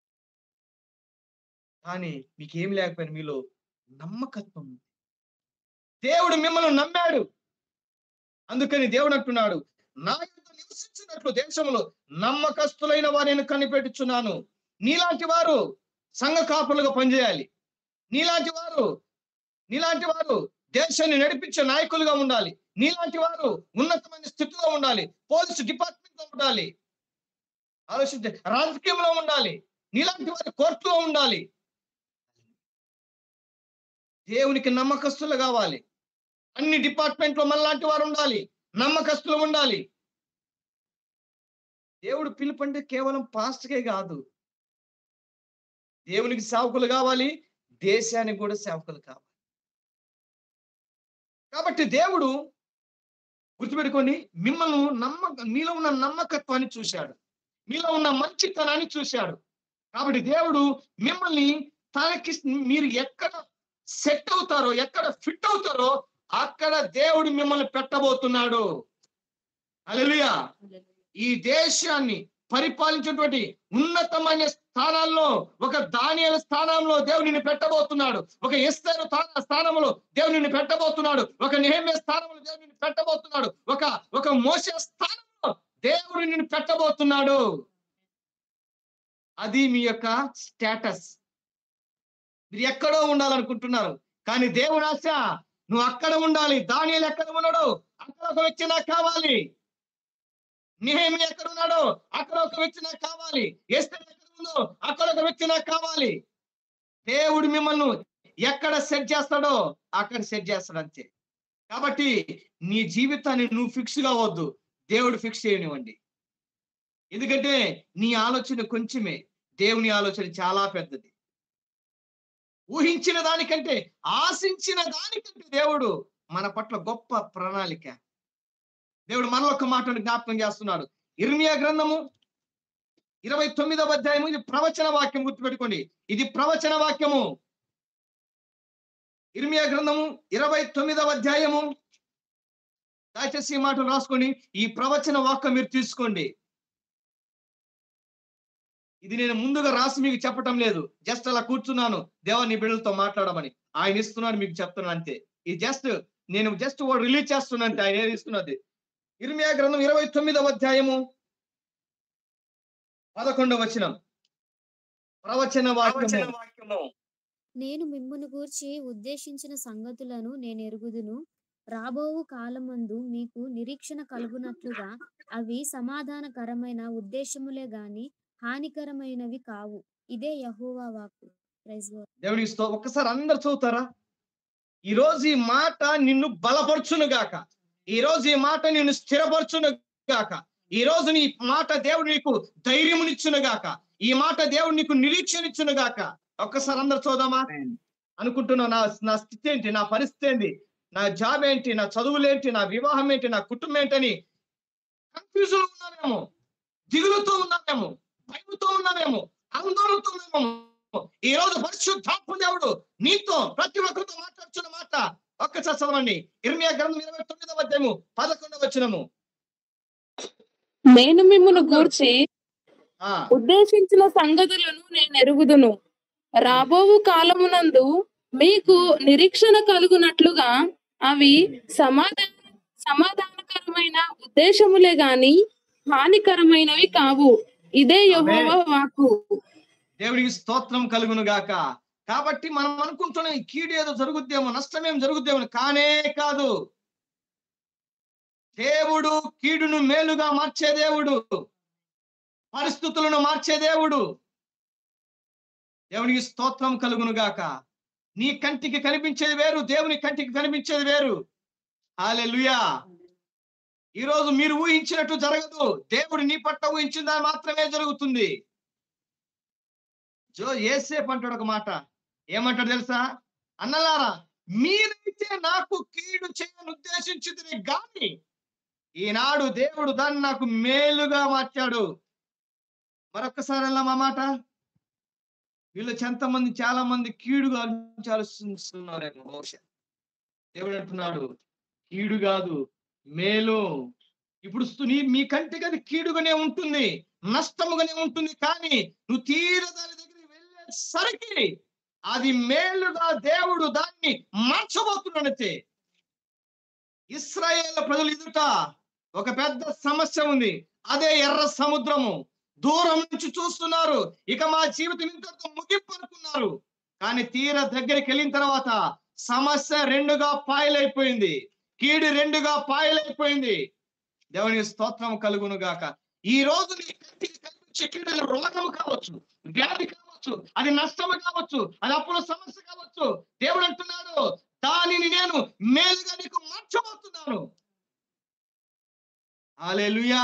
కానీ మీకేం లేకపోయినా మీలో నమ్మకత్వం ఉంది దేవుడు మిమ్మల్ని నమ్మాడు అందుకని దేవుడు అంటున్నాడు నా యొక్క నివసించినట్లు దేశంలో నమ్మకస్తులైన వారిని కనిపెట్టుచున్నాను నీలాంటి వారు సంఘ కాపులుగా పనిచేయాలి నీలాంటి వారు నీలాంటి వారు దేశాన్ని నడిపించే నాయకులుగా ఉండాలి నీలాంటి వారు ఉన్నతమైన స్థితిలో ఉండాలి పోలీసు డిపార్ట్మెంట్ లో ఉండాలి ఆలోచించే రాజకీయంలో ఉండాలి నీలాంటి వారు కోర్టులో ఉండాలి దేవునికి నమ్మకస్తులు కావాలి అన్ని డిపార్ట్మెంట్లో మనలాంటి వారు ఉండాలి నమ్మకస్తులు ఉండాలి దేవుడు పిలుపంటే కేవలం పాస్ట్కే కాదు దేవునికి సేవకులు కావాలి దేశానికి కూడా సేవకులు కావాలి కాబట్టి దేవుడు గుర్తుపెట్టుకొని మిమ్మల్ని నమ్మక మీలో ఉన్న నమ్మకత్వాన్ని చూశాడు మీలో ఉన్న మంచితనాన్ని చూశాడు కాబట్టి దేవుడు మిమ్మల్ని తనకి మీరు ఎక్కడ సెట్ అవుతారో ఎక్కడ ఫిట్ అవుతారో అక్కడ దేవుడు మిమ్మల్ని పెట్టబోతున్నాడు అలెలుయా ఈ దేశాన్ని పరిపాలించేటువంటి ఉన్నతమైన స్థానాల్లో ఒక దానియల స్థానంలో దేవుడిని పెట్టబోతున్నాడు ఒక ఎస్తేరు స్థానంలో దేవుడిని పెట్టబోతున్నాడు ఒక నిహమ్య స్థానంలో దేవుడిని పెట్టబోతున్నాడు ఒక ఒక మోస స్థానంలో దేవుడు నిన్ను పెట్టబోతున్నాడు అది మీ యొక్క స్టేటస్ మీరు ఎక్కడో ఉండాలనుకుంటున్నారు కానీ దేవుడు ఆశ నువ్వు అక్కడ ఉండాలి దానియలు ఎక్కడ ఉన్నాడు అక్కడ ఒక వ్యక్తి నాకు కావాలి నిహేమి ఎక్కడ ఉన్నాడో అక్కడ ఒక వ్యక్తి నాకు కావాలి ఎస్తర్ ఎక్కడ ఉందో అక్కడ ఒక వ్యక్తి నాకు కావాలి దేవుడు మిమ్మల్ని ఎక్కడ సెట్ చేస్తాడో అక్కడ సెట్ చేస్తాడు అంతే కాబట్టి నీ జీవితాన్ని నువ్వు ఫిక్స్ కావద్దు దేవుడు ఫిక్స్ చేయనివ్వండి ఎందుకంటే నీ ఆలోచన కొంచెమే దేవుని ఆలోచన చాలా పెద్దది ఊహించిన దానికంటే ఆశించిన దానికంటే దేవుడు మన పట్ల గొప్ప ప్రణాళిక దేవుడు మనలో ఒక మాటను జ్ఞాపకం చేస్తున్నాడు ఇర్మియా గ్రంథము ఇరవై తొమ్మిదవ అధ్యాయము ఇది ప్రవచన వాక్యం గుర్తుపెట్టుకోండి ఇది ప్రవచన వాక్యము ఇర్మియా గ్రంథము ఇరవై తొమ్మిదవ అధ్యాయము దయచేసి ఈ మాటలు రాసుకొని ఈ ప్రవచన వాక్యం మీరు తీసుకోండి ఇది నేను ముందుగా రాసి మీకు చెప్పటం లేదు జస్ట్ అలా కూర్చున్నాను దేవా నీ బిడ్డలతో మాట్లాడమని ఆయన ఇస్తున్నాడు మీకు చెప్తున్నాను అంతే ఇది జస్ట్ నేను జస్ట్ రిలీజ్ చేస్తున్నా అంతే ఆయన ఏది ఇస్తున్నది ఇర్మియా గ్రంథం ఇరవై తొమ్మిదవ అధ్యాయము పదకొండవ వచనం ప్రవచన వాక్యము నేను మిమ్మును గూర్చి ఉద్దేశించిన సంగతులను నేను ఎరుగుదును రాబోవు కాలమందు మీకు నిరీక్షణ కలుగునట్లుగా అవి సమాధానకరమైన ఉద్దేశములే గాని హానికరమైనవి కావు ఇదే యహోవా వాక్కు ప్రైజ్ లార్డ్. దేవుని స్తో ఒక్కసారి అందరు చదువుతారా ఈ రోజు ఈ మాట నిన్ను బలపరచును గాక ఈ రోజు ఈ మాట నిన్ను స్థిరపరచును గాక ఈ రోజు నీ మాట దేవుడు నీకు ధైర్యమునిచ్చును గాక ఈ మాట దేవుడు నీకు నిరీక్షణ ఇచ్చును గాక ఒక్కసారి అందరు చూద్దామా అనుకుంటున్నా నా నా స్థితి ఏంటి నా పరిస్థితి ఏంటి నా జాబ్ ఏంటి నా చదువులేంటి నా వివాహం ఏంటి నా కుటుంబం ఏంటని కన్ఫ్యూజన్ ఉన్నామేమో దిగులుతో ఉన్నామేమో భయముతో ఉన్నామేమో ఆందోళనతో ఉన్నామేమో ఈ రోజు పరిశుద్ధాత్మ దేవుడు నీతో ప్రతి ఒక్కరితో మాట్లాడుతున్న మాట ఒక్కసారి చదవండి ఇర్మియా గ్రంథం ఇరవై తొమ్మిదవ అధ్యాయము పదకొండవ వచనము నేను మిమ్మును గూర్చి ఆ ఉద్దేశించిన సంగతులను నేను ఎరుగుదును రాబోవు కాలమునందు మీకు నిరీక్షణ కలుగునట్లుగా అవి సమాధాన సమాధానకరమైన ఉద్దేశములే గాని హానికరమైనవి కావు ఇదే యెహోవా వాక్కు దేవుడికి స్తోత్రం కలుగును గాక కాబట్టి మనం అనుకుంటున్నాం ఈ కీడు ఏదో జరుగుద్దేమో నష్టమేం జరుగుద్దేమో అని. కానే కాదు దేవుడు కీడును మేలుగా మార్చే దేవుడు పరిస్థితులను మార్చే దేవుడు దేవునికి స్తోత్రం కలుగును గాక నీ కంటికి కనిపించేది వేరు దేవుని కంటికి కనిపించేది వేరు హాలెలుయా ఈ రోజు మీరు ఊహించినట్టు జరగదు దేవుడు నీ పట్ల ఊహించిందా మాత్రమే జరుగుతుంది జో ఏసేపు అంటాడు ఒక మాట ఏమంటాడు తెలుసా అన్నలారా మీరైతే నాకు కీడు చేయని ఉద్దేశించింది గాని ఈనాడు దేవుడు దాన్ని నాకు మేలుగా మార్చాడు మరొక్కసారి వెళ్ళాం ఆ మాట వీళ్ళు మంది చాలా మంది కీడుగా ఆలోచిస్తున్నారేమో బహుశా దేవుడు అంటున్నాడు కీడు కాదు మేలు ఇప్పుడు స్తు- నీ మీ కంటికి అది కీడుగానే ఉంటుంది నష్టముగానే ఉంటుంది కానీ నువ్వు తీర దాని దగ్గరికి వెళ్ళేసరికి అది మేలుగా దేవుడు దాన్ని మార్చబోతున్నాడంతే ఇస్రాయేల్ ప్రజలు ఎదుట ఒక పెద్ద సమస్య ఉంది అదే ఎర్ర సముద్రము దూరం నుంచి చూస్తున్నారు ఇక మా జీవితం ఇంతటితో ముగింపు అనుకున్నారు కానీ తీర దగ్గరికి వెళ్ళిన తర్వాత సమస్య రెండుగా పాయలైపోయింది కీడు రెండుగా పాయలైపోయింది దేవునికి స్తోత్రం కలుగును గాక ఈ రోజు నీ కంటికి కనిపించే కీడు అది రోగం కావచ్చు వ్యాధి కావచ్చు అది నష్టం కావచ్చు అది అప్పుల సమస్య కావచ్చు దేవుడు అంటున్నాడు దానిని నేను మేలుగా నీకు మార్చబోతున్నాను హల్లెలూయా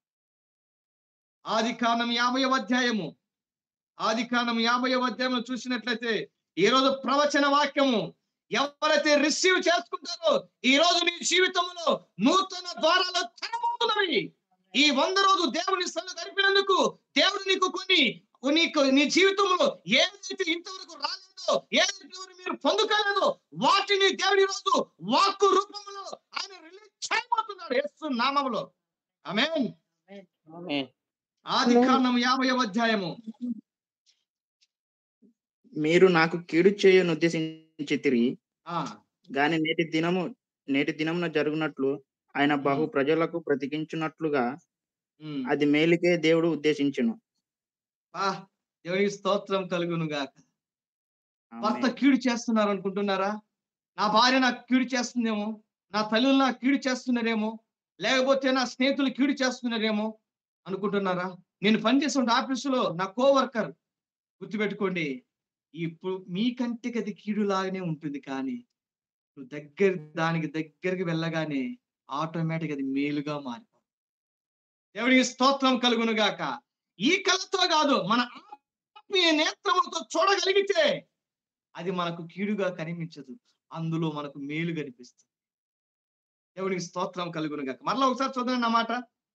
ఆది కాండం యాభై అధ్యాయము ఆది కాండం యాభై అధ్యాయంలో చూసినట్లయితే ఈ రోజు ప్రవచన వాక్యము ఎవరైతే రిసీవ్ చేసుకుంటారో ఈ రోజు నీ జీవితంలో నూతన ద్వారాలు తెరబోతున్నవి ఈ వంద రోజు దేవుని స్థలం గడిపినందుకు దేవుడు నీకు కొన్ని నీకు నీ జీవితంలో ఏదైతే ఇంతవరకు రాలేదో ఏదైతే మీరు పొందుకోలేదో వాటిని దేవుడి రోజు వాక్కు రూపంలో ఆయన రిలీజ్ చేయబోతున్నాడు యేసు నామములో ఆమేన్ ఆది కాండం యాభై అధ్యాయము మీరు నాకు కీడు చేయను ఉద్దేశించి తిరిగి ఆ గాని నేటి దినము నేటి దినమున జరుగునట్లు ఆయన బహు ప్రజలకు బ్రతికించున్నట్లుగా ఉమ్. అది మేలుకే దేవుడు ఉద్దేశించును ఆ, దేవునికి స్తోత్రం కలుగును గాక భర్త కీడు చేస్తున్నారు అనుకుంటున్నారా నా భార్య నాకు కీడు చేస్తుందేమో నా తల్లులు నాకు కీడు చేస్తున్నారేమో లేకపోతే నా స్నేహితులు కీడు చేస్తున్నారేమో అనుకుంటున్నారా నేను పనిచేసే ఆఫీసులో నా కోవర్కర్ గుర్తుపెట్టుకోండి ఇప్పుడు మీ కంటికి అది కీడులాగానే ఉంటుంది కానీ నువ్వు దగ్గర దానికి దగ్గరికి వెళ్ళగానే ఆటోమేటిక్ అది మేలుగా మారిపో దేవుడికి స్తోత్రం కలుగును గాక ఈ కళతో కాదు మన ఆత్మీయ నేత్రములతో చూడగలిగితే అది మనకు కీడుగా కనిపించదు అందులో మనకు మేలు కనిపిస్తుంది దేవునికి స్తోత్రం కలుగును గాక మరలా ఒకసారి చూడండి అన్నమాట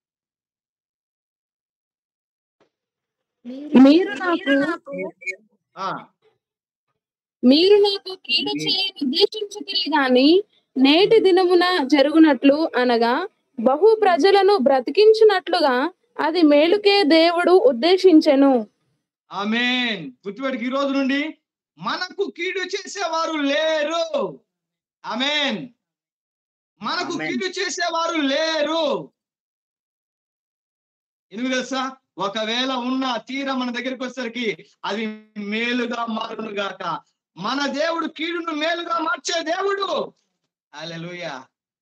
మీరు నాకు ఆ మీరు నాకు కీడు చేయ ఉద్దేశించుతుంది గాని నేటి దినమున జరుగునట్లు అనగా బహు ప్రజలను బ్రతికించినట్లుగా అది మేలుకే దేవుడు ఉద్దేశించెను ఆమేన్ గుర్తుపెట్టుకు ఈ రోజు నుండి మనకు కీడు చేసేవారు లేరు ఆమేన్ మనకు ఆమేన్. కీడు చేసేవారు లేరు ఎందుకు తెలుసా ఒకవేళ ఉన్న తీర మన దగ్గరికి వచ్చేసరికి అది మేలుగా మారును గాక మన దేవుడు కీడును మేలుగా మార్చే దేవుడు హల్లెలూయా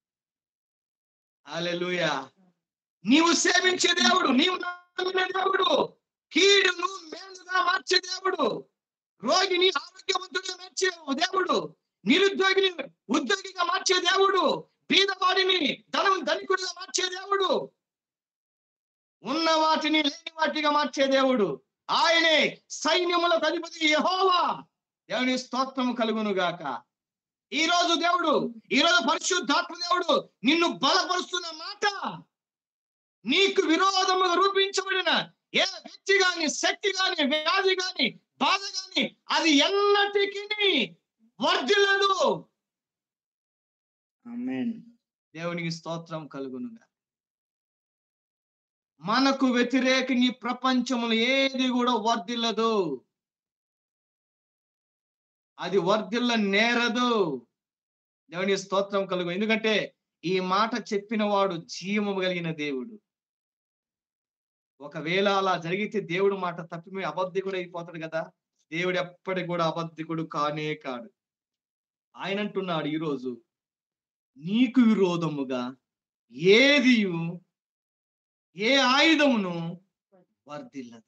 హల్లెలూయా నీవు సేవించే దేవుడు నీవు నమ్మిన దేవుడు కీడును మేలుగా మార్చే దేవుడు రోగిని ఆరోగ్యవంతుడిగా మార్చే దేవుడు నిరుద్యోగిని ఉద్యోగిగా మార్చే దేవుడు బీదవాడిని ధనం ధనికుడిగా మార్చే దేవుడు ఉన్న వాటిని లేని వాటిగా మార్చే దేవుడు ఆయనే సైన్యములకు అధిపతి యెహోవా దేవుని స్తోత్రం కలుగును గాక ఈ రోజు దేవుడు ఈ రోజు పరిశుద్ధాత్మ దేవుడు నిన్ను బలపరుస్తున్న మాట నీకు విరోధముగా రూపించబడిన ఏ వ్యక్తి గాని శక్తి గాని వ్యాధి గాని బాధ గాని అది ఎన్నటికీ వర్ధిల్లదు ఆమేన్ దేవునికి స్తోత్రం కలుగునుగా మనకు వ్యతిరేకంగా ఈ ప్రపంచంలో ఏది కూడా వర్ధిల్లదు అది వర్ధిల్ల నేరదు దేవుని స్తోత్రం కలుగు ఎందుకంటే ఈ మాట చెప్పిన వాడు జీవము కలిగిన దేవుడు ఒకవేళ అలా జరిగితే దేవుడు మాట తప్పి అబద్ధికుడు అయిపోతాడు కదా దేవుడు ఎప్పటికి కూడా అబద్ధికుడు కానే కాడు ఆయన అంటున్నాడు ఈరోజు నీకు విరోధముగా ఏది ఏ ఆయుధమును వర్ధిల్లదు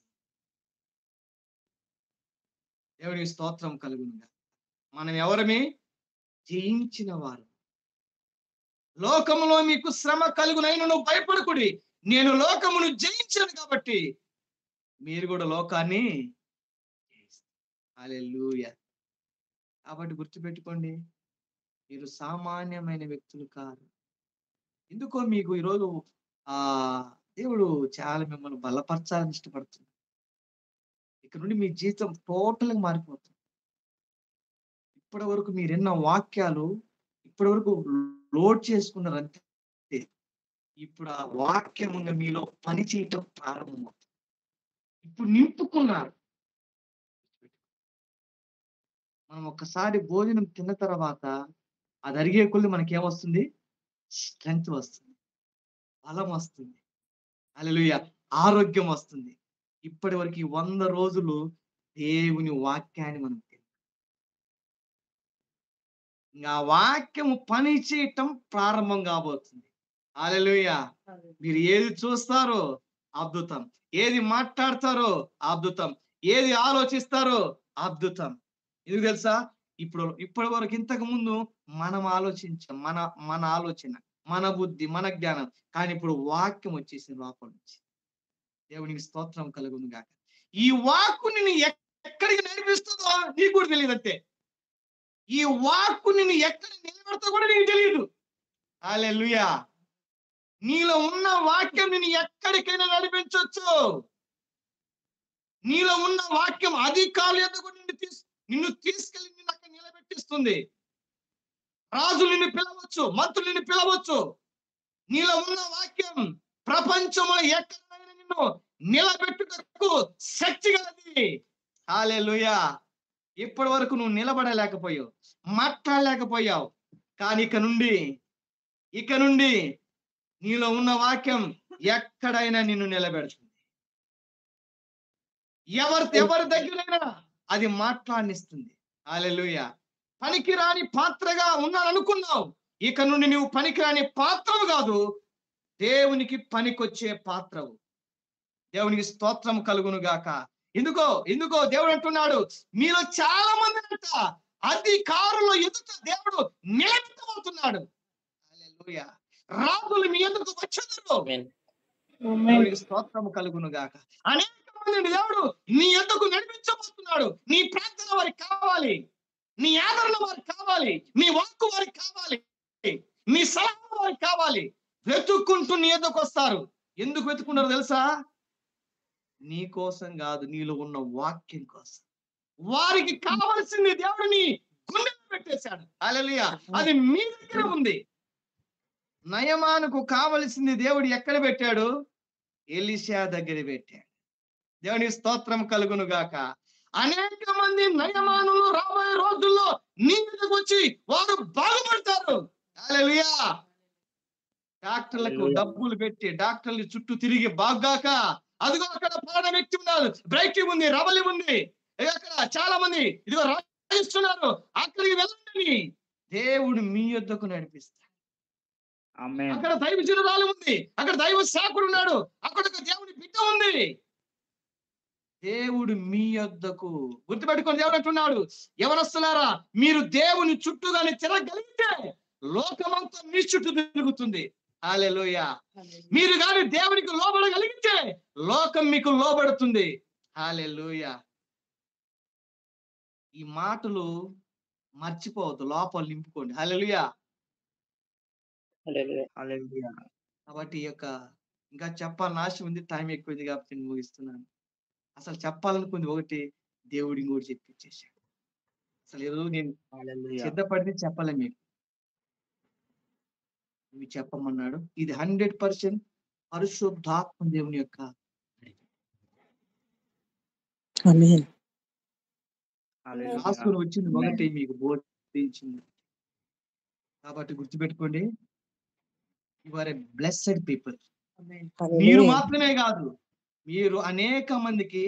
దేవునికి స్తోత్రం కలుగునుగా మనం ఎవరమే జయించిన వారు లోకములో మీకు శ్రమ కలుగునైన నువ్వు భయపడకుడి నేను లోకమును జయించాను కాబట్టి మీరు కూడా లోకాన్ని హల్లెలూయా కాబట్టి గుర్తుపెట్టుకోండి మీరు సామాన్యమైన వ్యక్తులు కాదు ఎందుకో మీకు ఈరోజు ఆ దేవుడు చాలా మిమ్మల్ని బలపరచాలని ఇష్టపడుతుంది ఇక్కడ నుండి మీ జీవితం టోటల్గా మారిపోతుంది ఇప్పటి వరకు మీరు ఎన్న వాక్యాలు ఇప్పటి వరకు లోడ్ చేసుకున్నారు అంతే ఇప్పుడు ఆ వాక్యం ఉన్న మీలో పని చేయటం ప్రారంభమవుతుంది ఇప్పుడు నింపుకున్నారు మనం ఒక్కసారి భోజనం తిన్న తర్వాత అది అరిగే కొద్ది మనకి ఏమొస్తుంది స్ట్రెంగ్త్ వస్తుంది బలం వస్తుంది అలలుయ ఆరోగ్యం వస్తుంది ఇప్పటి వరకు ఈ వంద రోజులు దేవుని వాక్యాన్ని మనం తిన్నాం. ఇంకా ఆ వాక్యము పని చేయటం ప్రారంభం కాబోతుంది అలలుయ మీరు ఏది చూస్తారో అద్భుతం ఏది మాట్లాడతారో అద్భుతం ఏది ఆలోచిస్తారో అద్భుతం ఎందుకు తెలుసా ఇప్పుడు ఇప్పటి వరకు ఇంతకు ముందు మనం ఆలోచించాం మన మన ఆలోచన మన బుద్ధి మన జ్ఞానం కానీ ఇప్పుడు వాక్యం వచ్చేసింది లోపల నుంచి దేవునికి స్తోత్రం కలుగును గాక ఈ వాక్కు నిన్ను ఎక్కడికి నేర్పిస్తుందో నీకు కూడా తెలియదు అంతే ఈ వాక్కు నిన్ను ఎక్కడ నిలబెడతా కూడా నీకు తెలియదు హల్లెలూయా నీలో ఉన్న వాక్యం నిన్ను ఎక్కడికైనా నడిపించవచ్చు నీలో ఉన్న వాక్యం అధికారులు ఎదుగు నిన్ను తీసు నిన్ను తీసుకెళ్లి నిన్ను అక్కడ నిలబెట్టిస్తుంది రాజు నిన్ను పిలవచ్చు మంత్రులు నిన్ను పిలవచ్చు నీలో ఉన్న వాక్యం ప్రపంచంలో ఎక్కడైనా నిన్ను నిలబెట్టుటకు శక్తి గలది హాలేలుయా ఇప్పటి వరకు నువ్వు నిలబడలేకపోయావు మాట్లాడలేకపోయావు కానీ ఇక నుండి ఇక నుండి నీలో ఉన్న వాక్యం ఎక్కడైనా నిన్ను నిలబెడుతుంది ఎవరి ఎవరి దగ్గరైనా అది మాట్లాడినిస్తుంది హాలెలుయ పనికిరాని పాత్రగా ఉన్నాను అనుకున్నావు ఇక నుండి నువ్వు పనికిరాని పాత్రవు కాదు దేవునికి పనికొచ్చే పాత్రవు దేవునికి స్తోత్రం కలుగును గాక ఎందుకో ఎందుకో దేవుడు అంటున్నాడు మీలో చాలా మంది అంట అధికారుల ఎదుట దేవుడు నిలబెట్టబోతున్నాడు హల్లెలూయా. రాజులు మీ ఎందుకు వచ్చేదారు దేవునికి స్తోత్రము కలుగును గాక అనేక మందిని దేవుడు నీ ఎందుకు నడిపించబోతున్నాడు నీ ప్రార్థన వారికి కావాలి నీ ఆదరణ వారికి కావాలి నీ వాక్కు వారికి కావాలి నీ సలహా వారికి కావాలి వెతుక్కుంటూ నీ ఎందుకు వస్తారు ఎందుకు వెతుకున్నారు తెలుసా నీ కోసం కాదు నీలో ఉన్న వాక్యం కోసం వారికి కావలసింది దేవుడిని గుండెలో పెట్టేశాడు అలలియా అది మీ దగ్గర ఉంది నయమానుకు కావలసింది దేవుడు ఎక్కడ పెట్టాడు ఎలిషా దగ్గర పెట్టాడు దేవుని స్తోత్రం కలుగును గాక అనేక మంది నయమానులు రాబోయే రోజుల్లో నీ మీదకి వచ్చి వారు బాగుపడతారు హల్లెలూయా డాక్టర్లకు హల్లెలూయా. డబ్బులు పెట్టి డాక్టర్లు చుట్టూ తిరిగి బాగాక అదిగో అక్కడ ప్రాణ వ్యక్తి ఉన్నారు బ్రైట్ ఉంది రవలి ఉంది ఇక అక్కడ చాలా మంది ఇదిగో రాయిస్తున్నారు అక్కడికి వెళ్ళండి దేవుడు మీ యొద్దకు నడిపిస్తాడు ఆమేన్ అక్కడ దైవ జనురాలు ఉంది అక్కడ దైవ సేకుడు ఉన్నాడు అక్కడ ఒక దేవుని బిడ్డ ఉంది దేవుడు మీ యొద్దకు గుర్తుపెట్టుకొని దేవుడు అంటున్నాడు ఎవరొస్తున్నారా మీరు దేవుని చుట్టూగానే తిరగలిగితే లోకమంతా మీ చుట్టూ తిరుగుతుంది హాలెలూయ మీరు కానీ దేవునికి లోబడగలిగితే లోకం మీకు లోబడుతుంది హాలెలూయా ఈ మాటలు మర్చిపోవద్దు లోపల నింపుకోండి హాలెలుయా హల్లెలూయా. కాబట్టి ఈ యొక్క ఇంకా చెప్పాలని ఆశ ఉంది టైం ఎక్కువైంది కాబట్టి నేను ముగిస్తున్నాను అసలు చెప్పాలనుకుంది ఒకటి దేవుడి ఇంకోటి చెప్పించేసాడు అసలు ఏదో నేను హల్లెలూయా. సిద్ధపడితే చెప్పలే మీకు ఇవి చెప్పమన్నాడు ఇది హండ్రెడ్ పర్సెంట్ పరిశుద్ధాత్మ దేవుని యొక్క ఆమేన్ రాసుకుని వచ్చింది ఒకటి మీకు బోధించింది కాబట్టి గుర్తుపెట్టుకోండి you are a blessed people మీరు మాత్రమే కాదు మీరు అనేక మందికి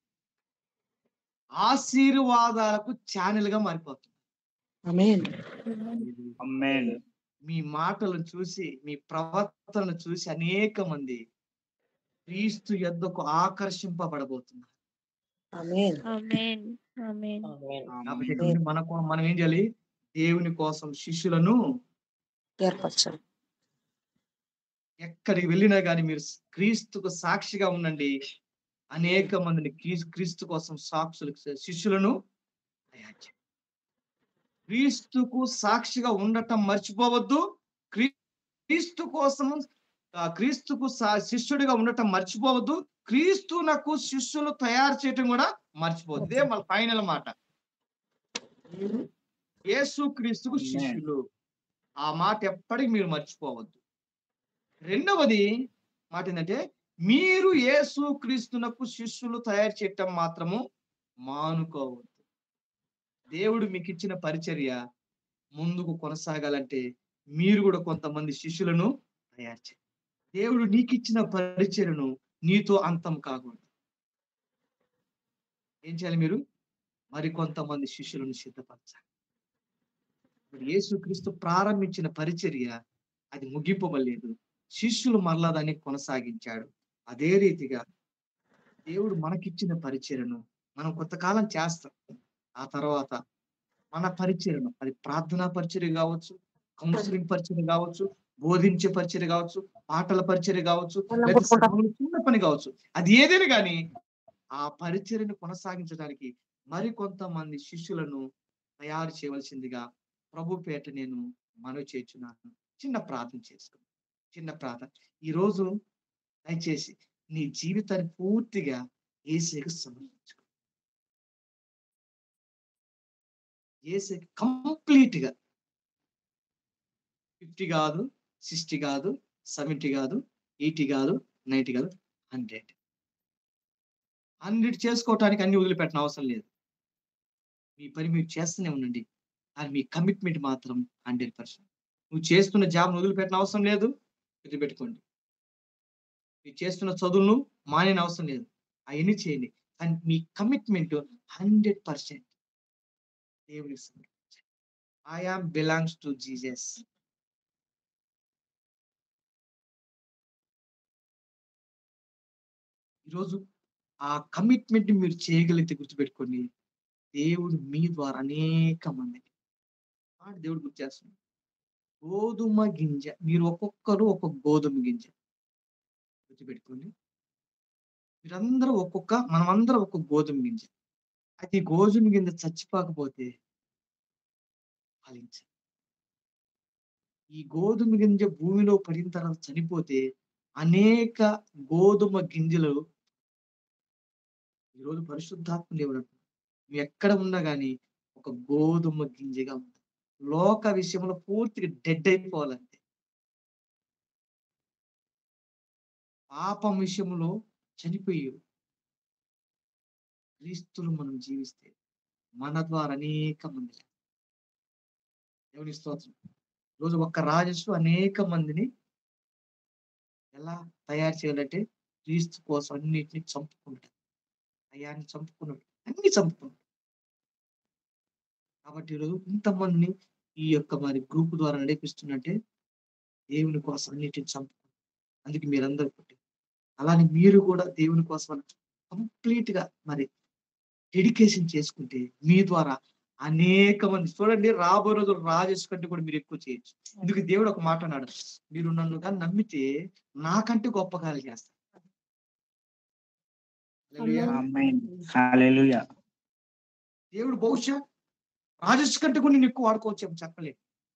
ఆశీర్వాదాలకు ఛానల్ గా మారిపోతుంది ఆమేన్ అమ్మేన్ మీ మాటలను చూసి మీ ప్రవర్తనను చూసి అనేక మంది క్రీస్తు యొద్దకు ఆకర్షింపబడబోతున్నారు ఆమేన్ ఆమేన్ ఆమేన్ కాబట్టి ఇక్కడ నుండి మనకు మనం ఏం చేయాలి దేవుని కోసం శిష్యులను ఏర్పరచాలి ఎక్కడికి వెళ్ళినా కానీ మీరు క్రీస్తుకు సాక్షిగా ఉండండి అనేక మందిని క్రీ- క్రీస్తు కోసం సాక్షులు శిష్యులను తయారు చేయండి. క్రీస్తుకు సాక్షిగా ఉండటం మర్చిపోవద్దు క్రీ- క్రీస్తు కోసం ఆ, క్రీస్తుకు సా- శిష్యుడిగా ఉండటం మర్చిపోవద్దు క్రీస్తునకు శిష్యులు తయారు చేయటం కూడా మర్చిపోవద్దు ఇదే మన ఫైనల్ మాట యేసు క్రీస్తుకు శిష్యులు ఆ మాట ఎప్పటికీ మీరు మర్చిపోవద్దు రెండవది మాట ఏంటంటే మీరు యేసు క్రీస్తునకు శిష్యులు తయారు చేయటం మాత్రము మానుకోవద్దు దేవుడు మీకు ఇచ్చిన పరిచర్య ముందుకు కొనసాగాలంటే మీరు కూడా కొంతమంది శిష్యులను తయారు చేయాలి దేవుడు నీకు ఇచ్చిన పరిచర్యను నీతో అంతం కాకూడదు ఏం చేయాలి మీరు మరి కొంతమంది శిష్యులను సిద్ధపరచాలి మరి యేసుక్రీస్తు ప్రారంభించిన పరిచర్య అది ముగింపబడలేదు శిష్యులు మరలా దాన్ని కొనసాగించాడు అదే రీతిగా దేవుడు మనకిచ్చిన పరిచర్యను మనం కొంతకాలం చేస్తాం ఆ తర్వాత మన పరిచర్యను అది ప్రార్థనా పరిచర్య కావచ్చు కౌన్సిలింగ్ పరిచర్య కావచ్చు బోధించే పరిచర్య కావచ్చు పాటల పరిచర్య కావచ్చు లేదా సభలో చిన్న పని కావచ్చు అది ఏదైనా కానీ ఆ పరిచర్యను కొనసాగించడానికి మరి కొంతమంది శిష్యులను తయారు చేయవలసిందిగా ప్రభు పేట నేను మనవి చేస్తున్నాను చిన్న ప్రార్థన చేసుకుని చిన్న ప్రార్థన ఈ రోజు దయచేసి నీ జీవితాన్ని పూర్తిగా ఏసేకు సమర్పించుకో ఏసే కంప్లీట్ గా ఫిఫ్టీ కాదు సిక్స్టీ కాదు సెవెంటీ కాదు ఎయిటీ కాదు నైన్టీ కాదు హండ్రెడ్ హండ్రెడ్ చేసుకోవటానికి అన్ని వదిలిపెట్టిన అవసరం లేదు మీ పని మీరు చేస్తూనే ఉండండి కానీ మీ కమిట్మెంట్ మాత్రం హండ్రెడ్ పర్సెంట్ నువ్వు చేస్తున్న జాబ్ వదిలిపెట్టిన అవసరం లేదు వదిలిపెట్టుకోండి మీరు చేస్తున్న చదువులను మానేన అవసరం లేదు అవన్నీ చేయండి కానీ మీ కమిట్మెంట్ హండ్రెడ్ పర్సెంట్ దేవునికి సమర్పించండి I am belongs to Jesus ఈరోజు ఆ కమిట్మెంట్ మీరు చేయగలిగితే గుర్తుపెట్టుకోండి దేవుడు మీ ద్వారా అనేక మందిని మాట దేవుడు గుర్తు చేస్తున్నాడు గోధుమ గింజ మీరు ఒక్కొక్కరు ఒక్కొక్క గోధుమ గింజ గుర్తుపెట్టుకోండి మీరందరూ ఒక్కొక్క మనమందరం ఒక్కొక్క గోధుమ గింజ అది గోధుమ గింజ చచ్చిపోకపోతే ఫలించదు ఈ గోధుమ గింజ భూమిలో పడిన తర్వాత చనిపోతే అనేక గోధుమ గింజలు ఈరోజు పరిశుద్ధాత్మ దేవుడు అంటున్నాడు. నువ్వు ఎక్కడ ఉన్నా కానీ ఒక గోధుమ గింజగా ఉంది లోక విషయంలో పూర్తిగా డెడ్ అయిపోవాలంతే పాపం విషయంలో చనిపోయి క్రీస్తులు మనం జీవిస్తే మన ద్వారా అనేక మంది లేస్తారు. దేవుని స్తోత్రం రోజు ఒక్క రాజస్సు అనేక మందిని ఎలా తయారు చేయాలంటే క్రీస్తు కోసం అన్నిటిని చంపుకుంటాడు అయ్యాన్ని చంపుకున్నాడు అన్ని చంపుకున్నాడు కాబట్టి ఈరోజు ఇంతమందిని ఈ యొక్క మరి గ్రూప్ ద్వారా నడిపిస్తున్నట్టే దేవుని కోసం అన్నిటిని చంపుకున్నాడు అందుకే మీరందరూ పుట్టారు అలానే మీరు కూడా దేవుని కోసం కంప్లీట్ గా మరి డెడికేషన్ చేసుకుంటే మీ ద్వారా అనేక మంది చూడండి రాబో రోజులు రాజేష్ కంటే కూడా మీరు ఎక్కువ చేయొచ్చు ఎందుకు దేవుడు ఒక మాట అన్నాడు మీరు నన్ను కానీ నమ్మితే నాకంటే గొప్ప కార్యాలు చేస్తారు హల్లెలూయా దేవుడు బహుశా రాజస్ కంటే కూడా నేను ఎక్కువ వాడుకోవచ్చు ఏమో చెప్పలేదు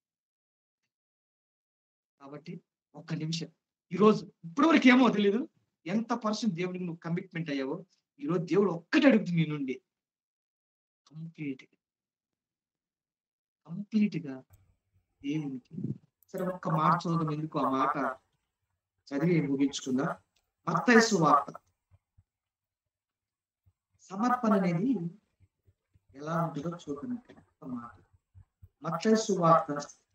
కాబట్టి ఒక్క నిమిషం ఈరోజు ఇప్పటి వరకు ఏమో తెలియదు ఎంత పర్సెంట్ దేవుడికి నువ్వు కమిట్మెంట్ అయ్యావో ఈరోజు దేవుడు ఒక్కటి అడుగుతుంది నీ నుండి కంప్లీట్ కంప్లీట్ గా దేవునికి సరే ఒక్క మాట చదువుదాం ఎందుకు ఆ మాట చదివి ముగించుకుందా మత్తయసు వార్త సమర్పణ అనేది ఎలా ఉంటుందో చూద్దాం ఇక్కడ ఒక్క మాట మత్తయసు వార్త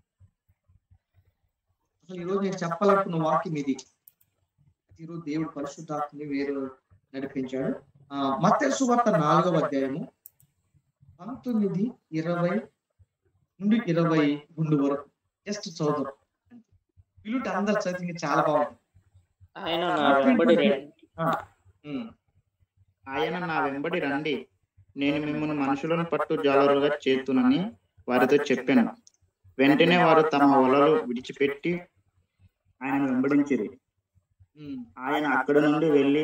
అసలు ఈరోజు నేను చెప్పాలనుకున్న వాక్యం ఇది ఈరోజు దేవుడు పరిశుద్ధాత్మని వేరు నడిపించాడు ఆ మత్తయసు వార్త నాలుగవ అధ్యాయము పంతొమ్మిది ఇరవై నుండి ఇరవై రెండు వరకు జస్ట్ చదువు వీలుంటే అందరు చదివి చాలా బాగుంది ఆయన నా వెంబడి రండి. ఆ, ఉమ్. ఆయన నా వెంబడి రండి నేను మిమ్మల్ని మనుషులను పట్టు జాలరుగా చేతునని వారితో చెప్పాను వెంటనే వారు తమ వలలు విడిచిపెట్టి ఆయన వెంబడించిరి ఆయన అక్కడ నుండి వెళ్ళి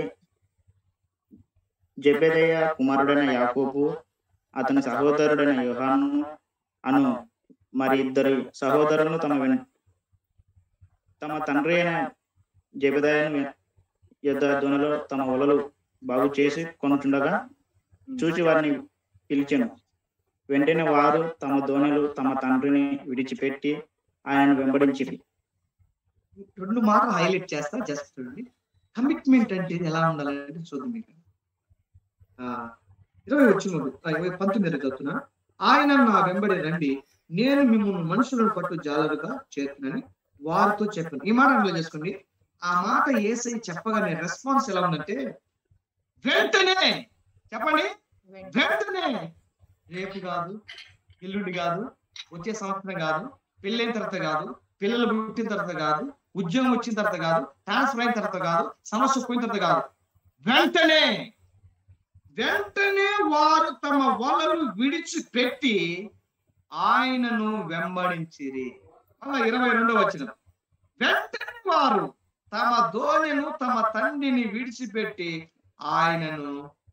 జబెదయ్య కుమారుడైన యాకోబు అతని సహోదరుడైన యోహాను అను మరి ఇద్దరు సహోదరులను తమ వెన్ తమ తండ్రి అయిన జబెదయ్యను యుద్ధ ధ్వనిలో తమ వలలు బాగు చేసి కొనుచుండగా చూచి వారిని పిలిచెను వెంటనే వారు తమ ధోనిలు తమ తండ్రిని విడిచిపెట్టి ఆయనను వెంబడించిరి రెండు మాటలు హైలైట్ చేస్తా జస్ట్ చూడండి కమిట్మెంట్ అంటే ఇది ఎలా ఉండాలంటే చూద్దాం మీకు ఆ, ఇరవై వచ్చిన ఇరవై పంతొమ్మిది చదువుతున్నా ఆయన నా వెంబడి రండి నేను మిమ్మల్ని మనుషులను పట్టు జాలరుగా చేస్తున్నానని వారితో చెప్పాను ఈ మాట అందులో చేసుకోండి ఆ మాట ఏసై చెప్పగానే రెస్పాన్స్ ఎలా ఉందంటే వెంటనే చెప్పండి వెంటనే రేపు కాదు ఎల్లుండి కాదు వచ్చే సంవత్సరం కాదు పెళ్ళైన తర్వాత కాదు పిల్లలు పుట్టిన తర్వాత కాదు ఉద్యోగం వచ్చిన తర్వాత కాదు ట్రాన్స్ఫర్ అయిన తర్వాత కాదు సమస్య పోయిన తర్వాత కాదు వెంటనే వెంటనే వారు తమ వలలు విడిచిపెట్టి ఆయనను వెంబడించిరి అలా ఇరవై రెండో వచ్చిన వెంటనే వారు తమ ధోనిను తమ తండ్రిని విడిచిపెట్టి ఆయనను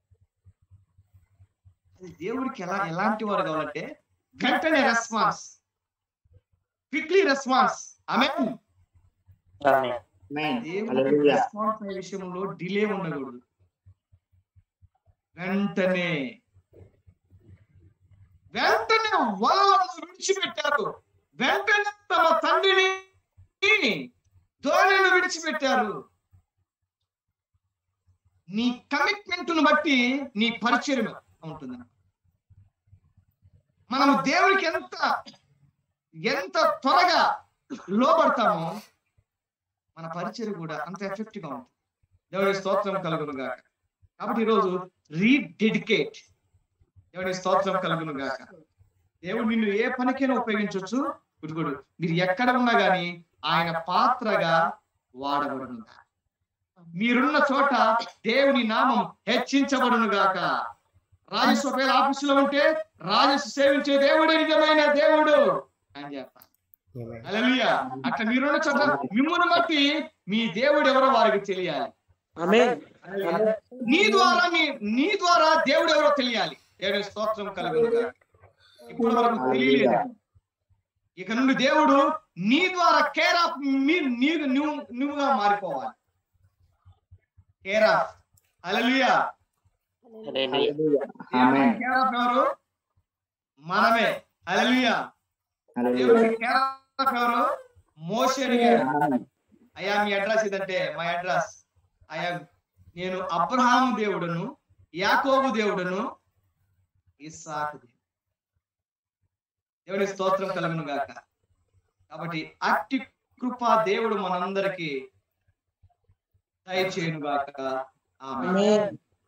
అది దేవుడికి ఎలా ఎలాంటి వారు కావాలంటే వెంటనే రెస్పాన్స్ క్విక్లీ రెస్పాన్స్ ఆమె దేవుడికి రెస్పాన్స్ అనే విషయంలో డిలే ఉండకూడదు వెంటనే వెంటనే వాళ్ళను విడిచిపెట్టారు వెంటనే తమ తండ్రిని ధోరణిని విడిచిపెట్టారు నీ కమిట్మెంట్ ను బట్టి నీ పరిచయం ఉంటుంది మనము దేవుడికి ఎంత ఎంత త్వరగా లోపడతామో మన పరిచయం కూడా అంత ఎఫెక్ట్ గా ఉంటుంది దేవుడి స్తోత్రం కలుగును గాక కాబట్టి ఈరోజు రీడెడికేట్ దేవుడి స్తోత్రం కలుగును గాక దేవుడు నిన్ను ఏ పనికైనా ఉపయోగించవచ్చు గురుగుడు మీరు ఎక్కడ ఉన్నా గాని ఆయన పాత్రగా వాడబడును గాక. మీరున్న చోట దేవుని నామం హెచ్చించబడును గాక రాజస్వ పేరు ఆఫీసులో ఉంటే రాజస్సు సేవించే దేవుడే నిజమైన దేవుడు అని చెప్పాలి హల్లెలూయా అట్లా మీరున్న చోట మిమ్మల్ని బట్టి మీ దేవుడు ఎవరో వారికి తెలియాలి హల్లెలూయా. నీ ద్వారా మీ నీ ద్వారా దేవుడు ఎవరో తెలియాలి దేవుని స్తోత్రం కలుగును ఇప్పుడు వరకు తెలియలేదు ఇక నుండి దేవుడు నీ ద్వారా కేర్ ఆఫ్ మీ నీకు నువ్వు నువ్వుగా మారిపోవాలి care of hallelujah amen. Care of ఎవరు మనమే హల్లెలూయా హల్లెలూయా. దేవుడికి కేర్ ఆఫ్ ఎవరు మోషే అడిగాడు అయ్యా మీ అడ్రస్ ఇదంటే మా అడ్రస్ అయ్యా నేను అబ్రహాము దేవుడును యాకోబు దేవుడును ఇస్సాకు దేవుడు దేవుడి స్తోత్రం కలుగును గాక కాబట్టి అట్టి కృప దేవుడు మనందరికి దయచేయును గాక ఆమేన్.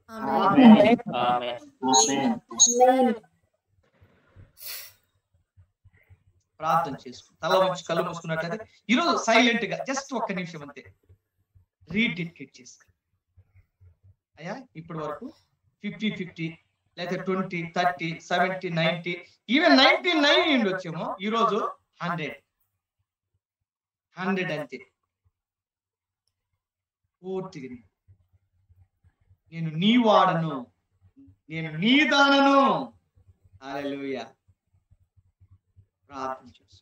ప్రార్థన చేసుకు తల వచ్చి కళ్ళు మూసుకున్నట్లయితే ఈరోజు సైలెంట్ గా జస్ట్ ఒక్క నిమిషం అంతే రీడెడికేట్ చేసుకో అయ్యా ఇప్పటి వరకు ఫిఫ్టీ ఫిఫ్టీ లేదా twenty thirty seventy ninety even ninety nine ఉండొచ్చేమో ఈ రోజు హండ్రెడ్ హండ్రెడ్ అంతే పూర్తిగా నేను నీ వాడను నేను నీ దానను హల్లెలూయా ప్రార్థన చేసు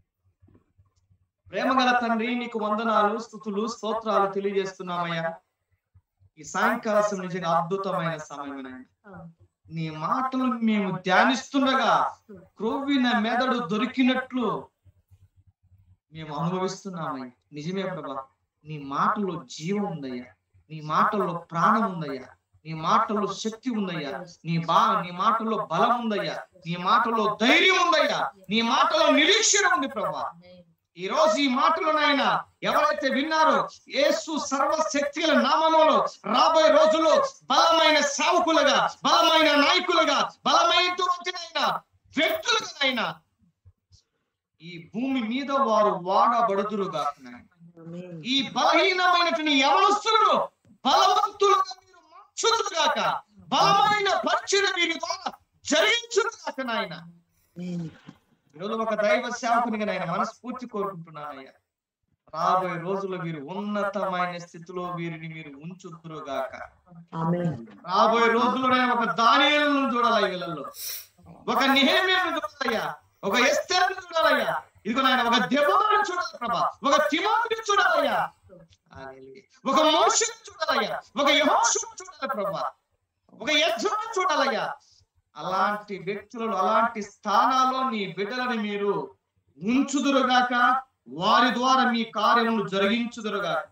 ప్రేమగల తండ్రి నీకు వందనాలు స్థుతులు స్తోత్రాలు తెలియజేస్తున్నామయ్యా ఈ సాయంకాల సమయం నిజంగా అద్భుతమైన సమయమైన నీ మాటలు మేము ధ్యానిస్తుండగా క్రొవ్విన మెదడు దొరికినట్లు మేము అనుభవిస్తున్నామయ్యా నిజమే ప్రభా నీ మాటలో జీవం ఉందయ్యా నీ మాటల్లో ప్రాణం ఉందయ్యా నీ మాటల్లో శక్తి ఉందయ్యా నీ బా నీ మాటల్లో బలం ఉందయ్యా నీ మాటలో ధైర్యం ఉందయ్యా నీ మాటలో నిరీక్షణ ఉంది ప్రభా ఈ రోజు ఈ మాటలోనైనా ఎవరైతే విన్నారో యేసు సర్వశక్తుల నామములో రాబోయే రోజుల్లో బలమైన సేవకులుగా బలమైన నాయకులుగా బలమైనటువంటినైనా వ్యక్తులుగానైనా ఈ భూమి మీద వారు వాడబడుదురుగా ఈ బలహీనమైనటువంటి యవనస్తులను బలవంతులుగా మీరు మార్చుదురుగాక బలమైన పరిచయం వీరి ద్వారా జరిగించుగాక నాయన ఈరోజు ఒక దైవ సేవకునిగా నాయన మనస్ఫూర్తి కోరుకుంటున్నానయ్యా రాబోయే రోజుల్లో వీరు ఉన్నతమైన స్థితిలో వీరిని మీరు ఉంచుదురుగాక రాబోయే రోజుల్లో నేను ఒక దానిలను చూడాలి వీళ్ళల్లో ఒక నిహేమియను చూడాలయ్యా ఒక ఎస్తేర్ను చూడాలయ్యా ఇదిగో నాయన ఒక దెబ్బను చూడాలి ప్రభా ఒక తిమోతిని చూడాలయ్యా హల్లెలూయా. ఒక మోషన్ చూడాలయ్యా ఒక యహోషును చూడాలి ప్రభా ఒక యజ్ఞను చూడాలయ్యా అలాంటి వ్యక్తులను అలాంటి స్థానాల్లో నీ బిడ్డలని మీరు ఉంచుదురుగాక వారి ద్వారా మీ కార్యములు జరిగించుదురుగాక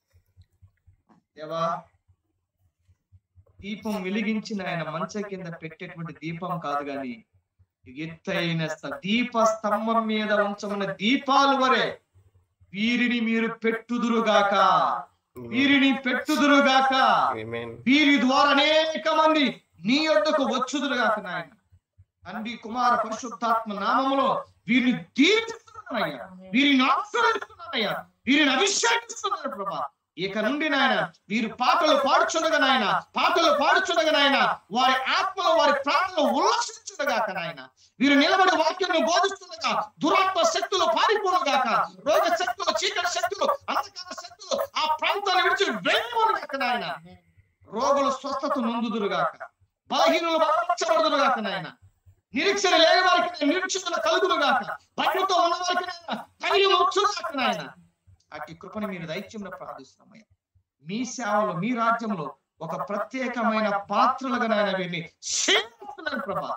దేవా దీపం వెలిగించిన ఆయన మంచం కింద పెట్టేటువంటి దీపం కాదు గాని ఎత్తైన స్త- దీప స్తంభం మీద ఉంచమన్న దీపాలు వరే వీరిని మీరు పెట్టుదురుగాక వీరిని పెట్టుదురుగాక వీరి ద్వారా అనేక మంది నీ యొద్దకు వచ్చుదురుగాక నాయన తండ్రి కుమార పరిశుద్ధాత్మ నామములో వీరిని దీవిస్తున్నానయ్యా వీరిని ఆశ్రయిస్తున్నానయ్యా వీరిని అభిషేకిస్తున్నాను ప్రభా ఇక నుండి నాయన వీరు పాటలు పాడుచుండగా నాయన పాటలు పాడుచుండగా నాయన వారి ఆత్మలో వారి ప్రాణంలో ఉల్లాసించుండగాక నాయన వీరు నిలబడి వాక్యం బోధిస్తుండగా దురాత్మ శక్తులు పారిపోనుగాక రోగ శక్తులు చీకటి శక్తులు అంధకార శక్తులు ఆ ప్రాంతాన్ని విడిచి వెళ్ళిపోనుగాక నాయన రోగులు స్వస్థత నొందుదురుగాక బలహీనులు బలపరచబడుదురుగాక నాయన నిరీక్షణ లేని వారికి నిరీక్షణ కలుగునుగాక భయముతో ఉన్న వారికి నాయన ధైర్యం వచ్చుగాక నాయన అట్టి కృపను మీరు దైత్యంలో ప్రార్థిస్తున్నామయ్యా మీ సేవలో మీ రాజ్యంలో ఒక ప్రత్యేకమైన పాత్రలుగా నాయన వీరిని చేస్తున్నాను ప్రభా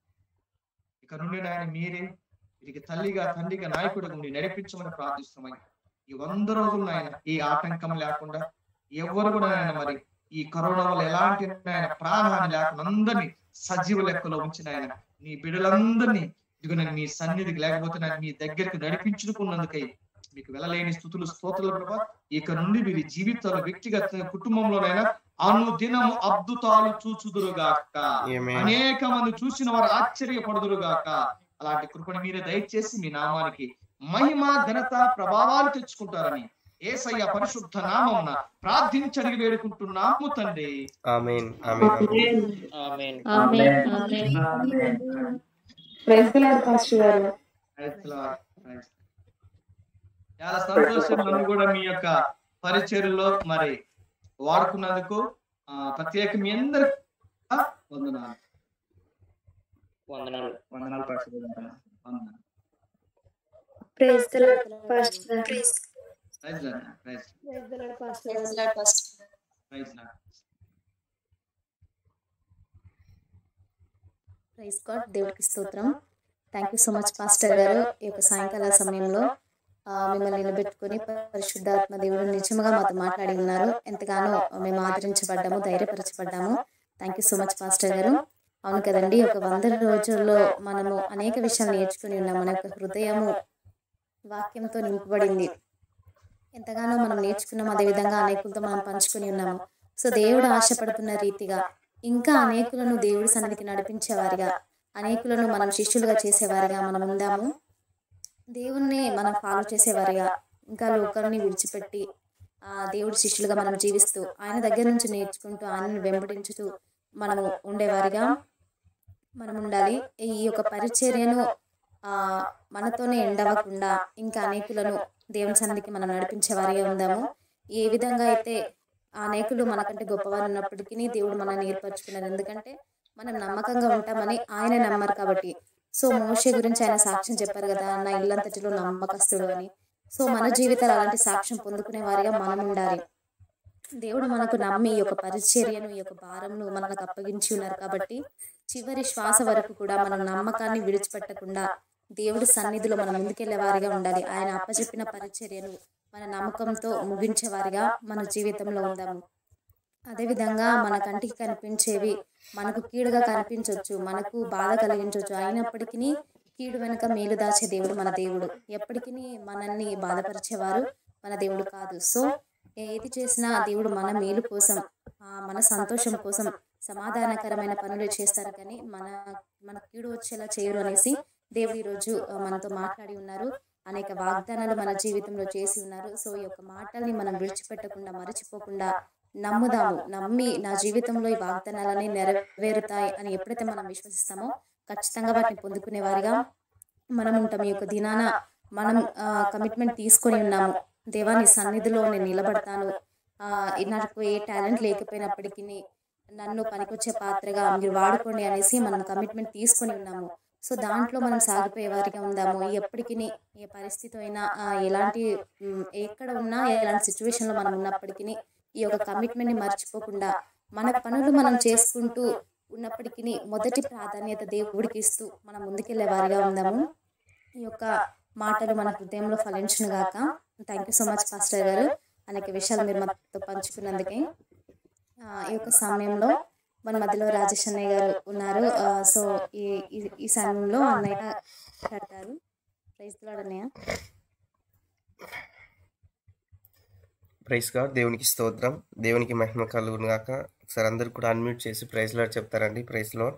ఇక నుండి నాయన మీరే వీరికి తల్లిగా తండ్రిగా నాయకుడిగా ఉండి నడిపించమని ప్రార్థిస్తున్నామయ్యా ఈ వంద రోజులు నాయన ఈ ఆటంకం లేకుండా ఎవరు కూడా నాయన మరి ఈ కరోనా వల్ల ఎలాంటి నాయన ప్రాణహాని లేకుండా అందరినీ సజీవ లెక్కలో ఉంచిన ఆయన నీ బిడ్డలందరినీ ఇదిగో నేను మీ సన్నిధికి లేకపోతే నేను మీ దగ్గరికి నడిపించుకున్నందుకై మీకు వెళ్ళలేని స్థుతులు స్తోత్రాలు ప్రభా ఇక నుండి వీరి జీవితాలు వ్యక్తిగత కుటుంబంలోనైనా అనుదినము అద్భుతాలు చూచుదురుగాక Amen. అనేక మంది చూసిన వారు ఆశ్చర్యపడుదురుగాక అలాంటి కృపను మీరే దయచేసి మీ నామానికి మహిమ ఘనత ప్రభావాలు తెచ్చుకుంటారని ఏసయ్య పరిశుద్ధ నామమున ప్రార్థించడిగి వేడుకుంటున్నాము తండ్రి amen amen amen amen amen praise lord pastor గారు Praise the Lord. Praise. చాలా సంతోషం నన్ను కూడా మీ యొక్క పరిచర్లో మరి వాడుకున్నందుకు ఆ, ప్రత్యేక మీ అందరి వందనాలు వందనాలు వందనాలు పాస్టర్ గారు. వందనాలు praise the lord pastor praise lord. Praise praise the lord pastor praise lord. Praise god దేవుడికి స్తోత్రం thank you so much pastor గారు ఈ యొక్క సాయంకాల సమయంలో ఆ, మిమ్మల్ని నిలబెట్టుకుని పరిశుద్ధాత్మ దేవుడు నిజముగా మాతో మాట్లాడి ఉన్నారు ఎంతగానో మేము ఆదరించబడ్డాము ధైర్యపరచబడ్డాము thank you so much pastor గారు అవును కదండి ఒక వంద రోజుల్లో మనము అనేక విషయాలు నేర్చుకుని ఉన్నాం మన యొక్క హృదయము వాక్యంతో నింపబడింది ఎంతగానో మనం నేర్చుకున్నాం అదేవిధంగా అనేకులతో మనం పంచుకొని ఉన్నాము సో దేవుడు ఆశపడుతున్న రీతిగా ఇంకా అనేకులను దేవుడి సన్నిధికి నడిపించేవారిగా అనేకులను మనం శిష్యులుగా చేసేవారిగా మనం ఉందాము దేవుణ్ణి మనం ఫాలో చేసేవారిగా ఇంకా లోకాన్ని విడిచిపెట్టి ఆ దేవుడి శిష్యులుగా మనం జీవిస్తూ ఆయన దగ్గర నుంచి నేర్చుకుంటూ ఆయనను వెంబడించుతూ మనము ఉండేవారిగా మనం ఉండాలి ఈ యొక్క పరిచర్యను ఆ మనతోనే ఎండవకుండా ఇంకా అనేకులను దేవుని సన్నిధికి మనం నడిపించే వారిగా ఉందాము ఏ విధంగా అయితే అనేకులు మనకంటే గొప్పవారు ఉన్నప్పటికీ దేవుడు మనల్ని ఏర్పరచుకున్నారు ఎందుకంటే మనం నమ్మకంగా ఉంటామని ఆయన నమ్మరు కాబట్టి సో మోషే గురించి ఆయన సాక్ష్యం చెప్పారు కదా నా ఇల్లంతటిలో నమ్మకస్తుడు అని సో మన జీవితాలు అలాంటి సాక్ష్యం పొందుకునే వారిగా మనం ఉండాలి దేవుడు మనకు నమ్మి ఈ యొక్క పరిచర్యను ఈ యొక్క భారంను మనకు అప్పగించి ఉన్నారు కాబట్టి చివరి శ్వాస వరకు కూడా మనం నమ్మకాన్ని విడిచిపెట్టకుండా దేవుడి సన్నిధిలో మనం ముందుకెళ్లే వారిగా ఉండాలి ఆయన అప్పచెప్పిన పరిచర్యను మన నమ్మకంతో ముగించే వారిగా మన జీవితంలో ఉందాము అదేవిధంగా మన కంటికి కనిపించేవి మనకు కీడుగా కనిపించవచ్చు మనకు బాధ కలిగించవచ్చు అయినప్పటికీ కీడు వెనుక మేలు దాచే దేవుడు మన దేవుడు ఎప్పటికీ మనల్ని బాధపరిచేవారు మన దేవుడు కాదు సో ఏది చేసినా దేవుడు మన మేలు కోసం ఆ, మన సంతోషం కోసం సమాధానకరమైన పనులు చేస్తారు కానీ మన మన కీడు వచ్చేలా చేయరు అనేసి దేవుడు ఈరోజు ఆ, మనతో మాట్లాడి ఉన్నారు అనేక వాగ్దానాలు మన జీవితంలో చేసి ఉన్నారు సో ఈ యొక్క మాటల్ని మనం విడిచిపెట్టకుండా మరచిపోకుండా నమ్ముదాము నమ్మి నా జీవితంలో ఈ వాగ్దానాలన్నీ నెరవేరుతాయి అని ఎప్పుడైతే మనం విశ్వసిస్తామో ఖచ్చితంగా వాటిని పొందుకునే వారిగా మనం ఉంటాం ఈ యొక్క దినాన మనం కమిట్మెంట్ తీసుకొని ఉన్నాము దేవాని సన్నిధిలో నేను నిలబడతాను ఆ, నాకు ఏ టాలెంట్ లేకపోయినప్పటికీ నన్ను పనికొచ్చే పాత్రగా మీరు వాడుకోండి అనేసి మనం కమిట్మెంట్ తీసుకొని ఉన్నాము సో దాంట్లో మనం సాగిపోయే వారిగా ఉందాము ఎప్పటికీ ఏ పరిస్థితి అయినా ఆ, ఎలాంటి ఉమ్, ఎక్కడ ఉన్నా ఎలాంటి సిచ్యువేషన్లో మనం ఉన్నప్పటికీ ఈ యొక్క కమిట్మెంట్ని మర్చిపోకుండా మన పనులు మనం చేసుకుంటూ ఉన్నప్పటికీ మొదటి ప్రాధాన్యత దేవుడికి ఇస్తూ మనం ముందుకెళ్లే వారిగా ఉందాము ఈ యొక్క మాటలు మన హృదయంలో ఫలించును గాక thank you so much pastor గారు అనేక విషయాలు మీరు మాతో పంచుకున్నందుకే ఆ, ఈ యొక్క సమయంలో మన మధ్యలో రాజేష్ అన్నయ్య గారు ఉన్నారు ఆ, సో ఈ ఈ- ఈ సమయంలో అన్నయ్య కడతారు ప్రైజ్ అన్నయ్య ప్రైస్ గాడ్ దేవునికి స్తోత్రం దేవునికి మహిమ కలుగును గాక ఒకసారి అందరు కూడా అన్మ్యూట్ చేసి ప్రైజ్ లాడ్ చెప్తారండి ప్రైజ్ లో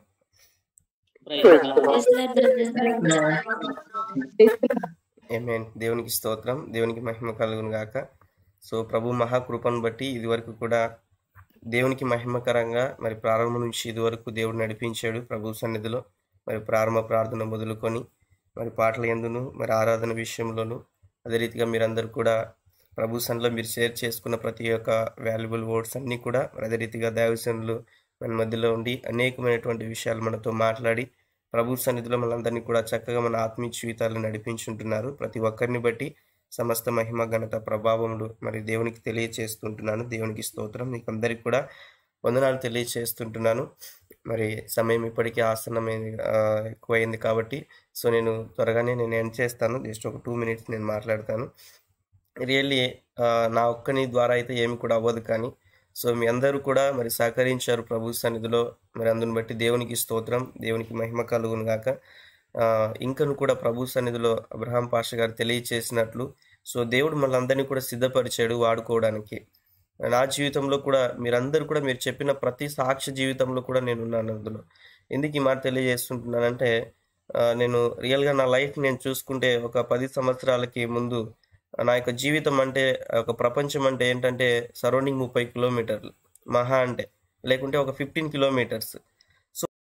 ఏమేన్ దేవునికి స్తోత్రం దేవునికి మహిమ కలుగును గాక సో ప్రభు మహాకృపను బట్టి ఇదివరకు కూడా దేవునికి మహిమకరంగా మరి ప్రారంభం నుంచి ఇదివరకు దేవుడు నడిపించాడు ప్రభు సన్నిధిలో మరి ప్రారంభ ప్రార్థన మొదలుకొని మరి పాటల ఎందును మరి ఆరాధన విషయంలోను అదే రీతిగా మీరందరూ కూడా ప్రభు సన్నిలో మీరు షేర్ చేసుకున్న ప్రతి ఒక్క వాల్యుబుల్ వర్డ్స్ అన్నీ కూడా మరి అదే రీతిగా దేవసనులు మన మధ్యలో ఉండి అనేకమైనటువంటి విషయాలు మనతో మాట్లాడి ప్రభు సన్నిధిలో మనందరినీ కూడా చక్కగా మన ఆత్మీయ జీవితాలను నడిపించుంటున్నారు ప్రతి ఒక్కరిని బట్టి సమస్త మహిమ ఘనత ప్రభావములు మరి దేవునికి తెలియచేస్తుంటున్నాను దేవునికి స్తోత్రం మీకు అందరికి కూడా వందనాలు తెలియచేస్తుంటున్నాను మరి సమయం ఇప్పటికీ ఆసన్నమైంది ఆ, ఎక్కువైంది కాబట్టి సో నేను త్వరగానే నేను ఎండ్ చేస్తాను జస్ట్ ఒక టూ మినిట్స్ నేను మాట్లాడతాను రియల్లీ నా ఒక్కని ద్వారా అయితే ఏమి కూడా అవ్వదు కానీ సో మీ అందరూ కూడా మరి సహకరించారు ప్రభు సన్నిధిలో మరి అందుని బట్టి దేవునికి స్తోత్రం దేవునికి మహిమ కలుగును గాక ఆ, ఇంకను కూడా ప్రభు సన్నిధిలో అబ్రహాం పాష గారు తెలియచేసినట్లు సో దేవుడు మనందరినీ కూడా సిద్ధపరిచాడు వాడుకోవడానికి నా జీవితంలో కూడా మీరందరూ కూడా మీరు చెప్పిన ప్రతి సాక్ష్య జీవితంలో కూడా నేను ఉన్నాను అందులో ఎందుకు ఈ మాట తెలియజేస్తుంటున్నానంటే ఆ, నేను రియల్గా నా లైఫ్ నేను చూసుకుంటే ఒక పది సంవత్సరాలకి ముందు నా యొక్క జీవితం అంటే ఒక ప్రపంచం అంటే ఏంటంటే సరౌండింగ్ ముప్పై కిలోమీటర్లు మహా అంటే లేకుంటే ఒక ఫిఫ్టీన్ కిలోమీటర్స్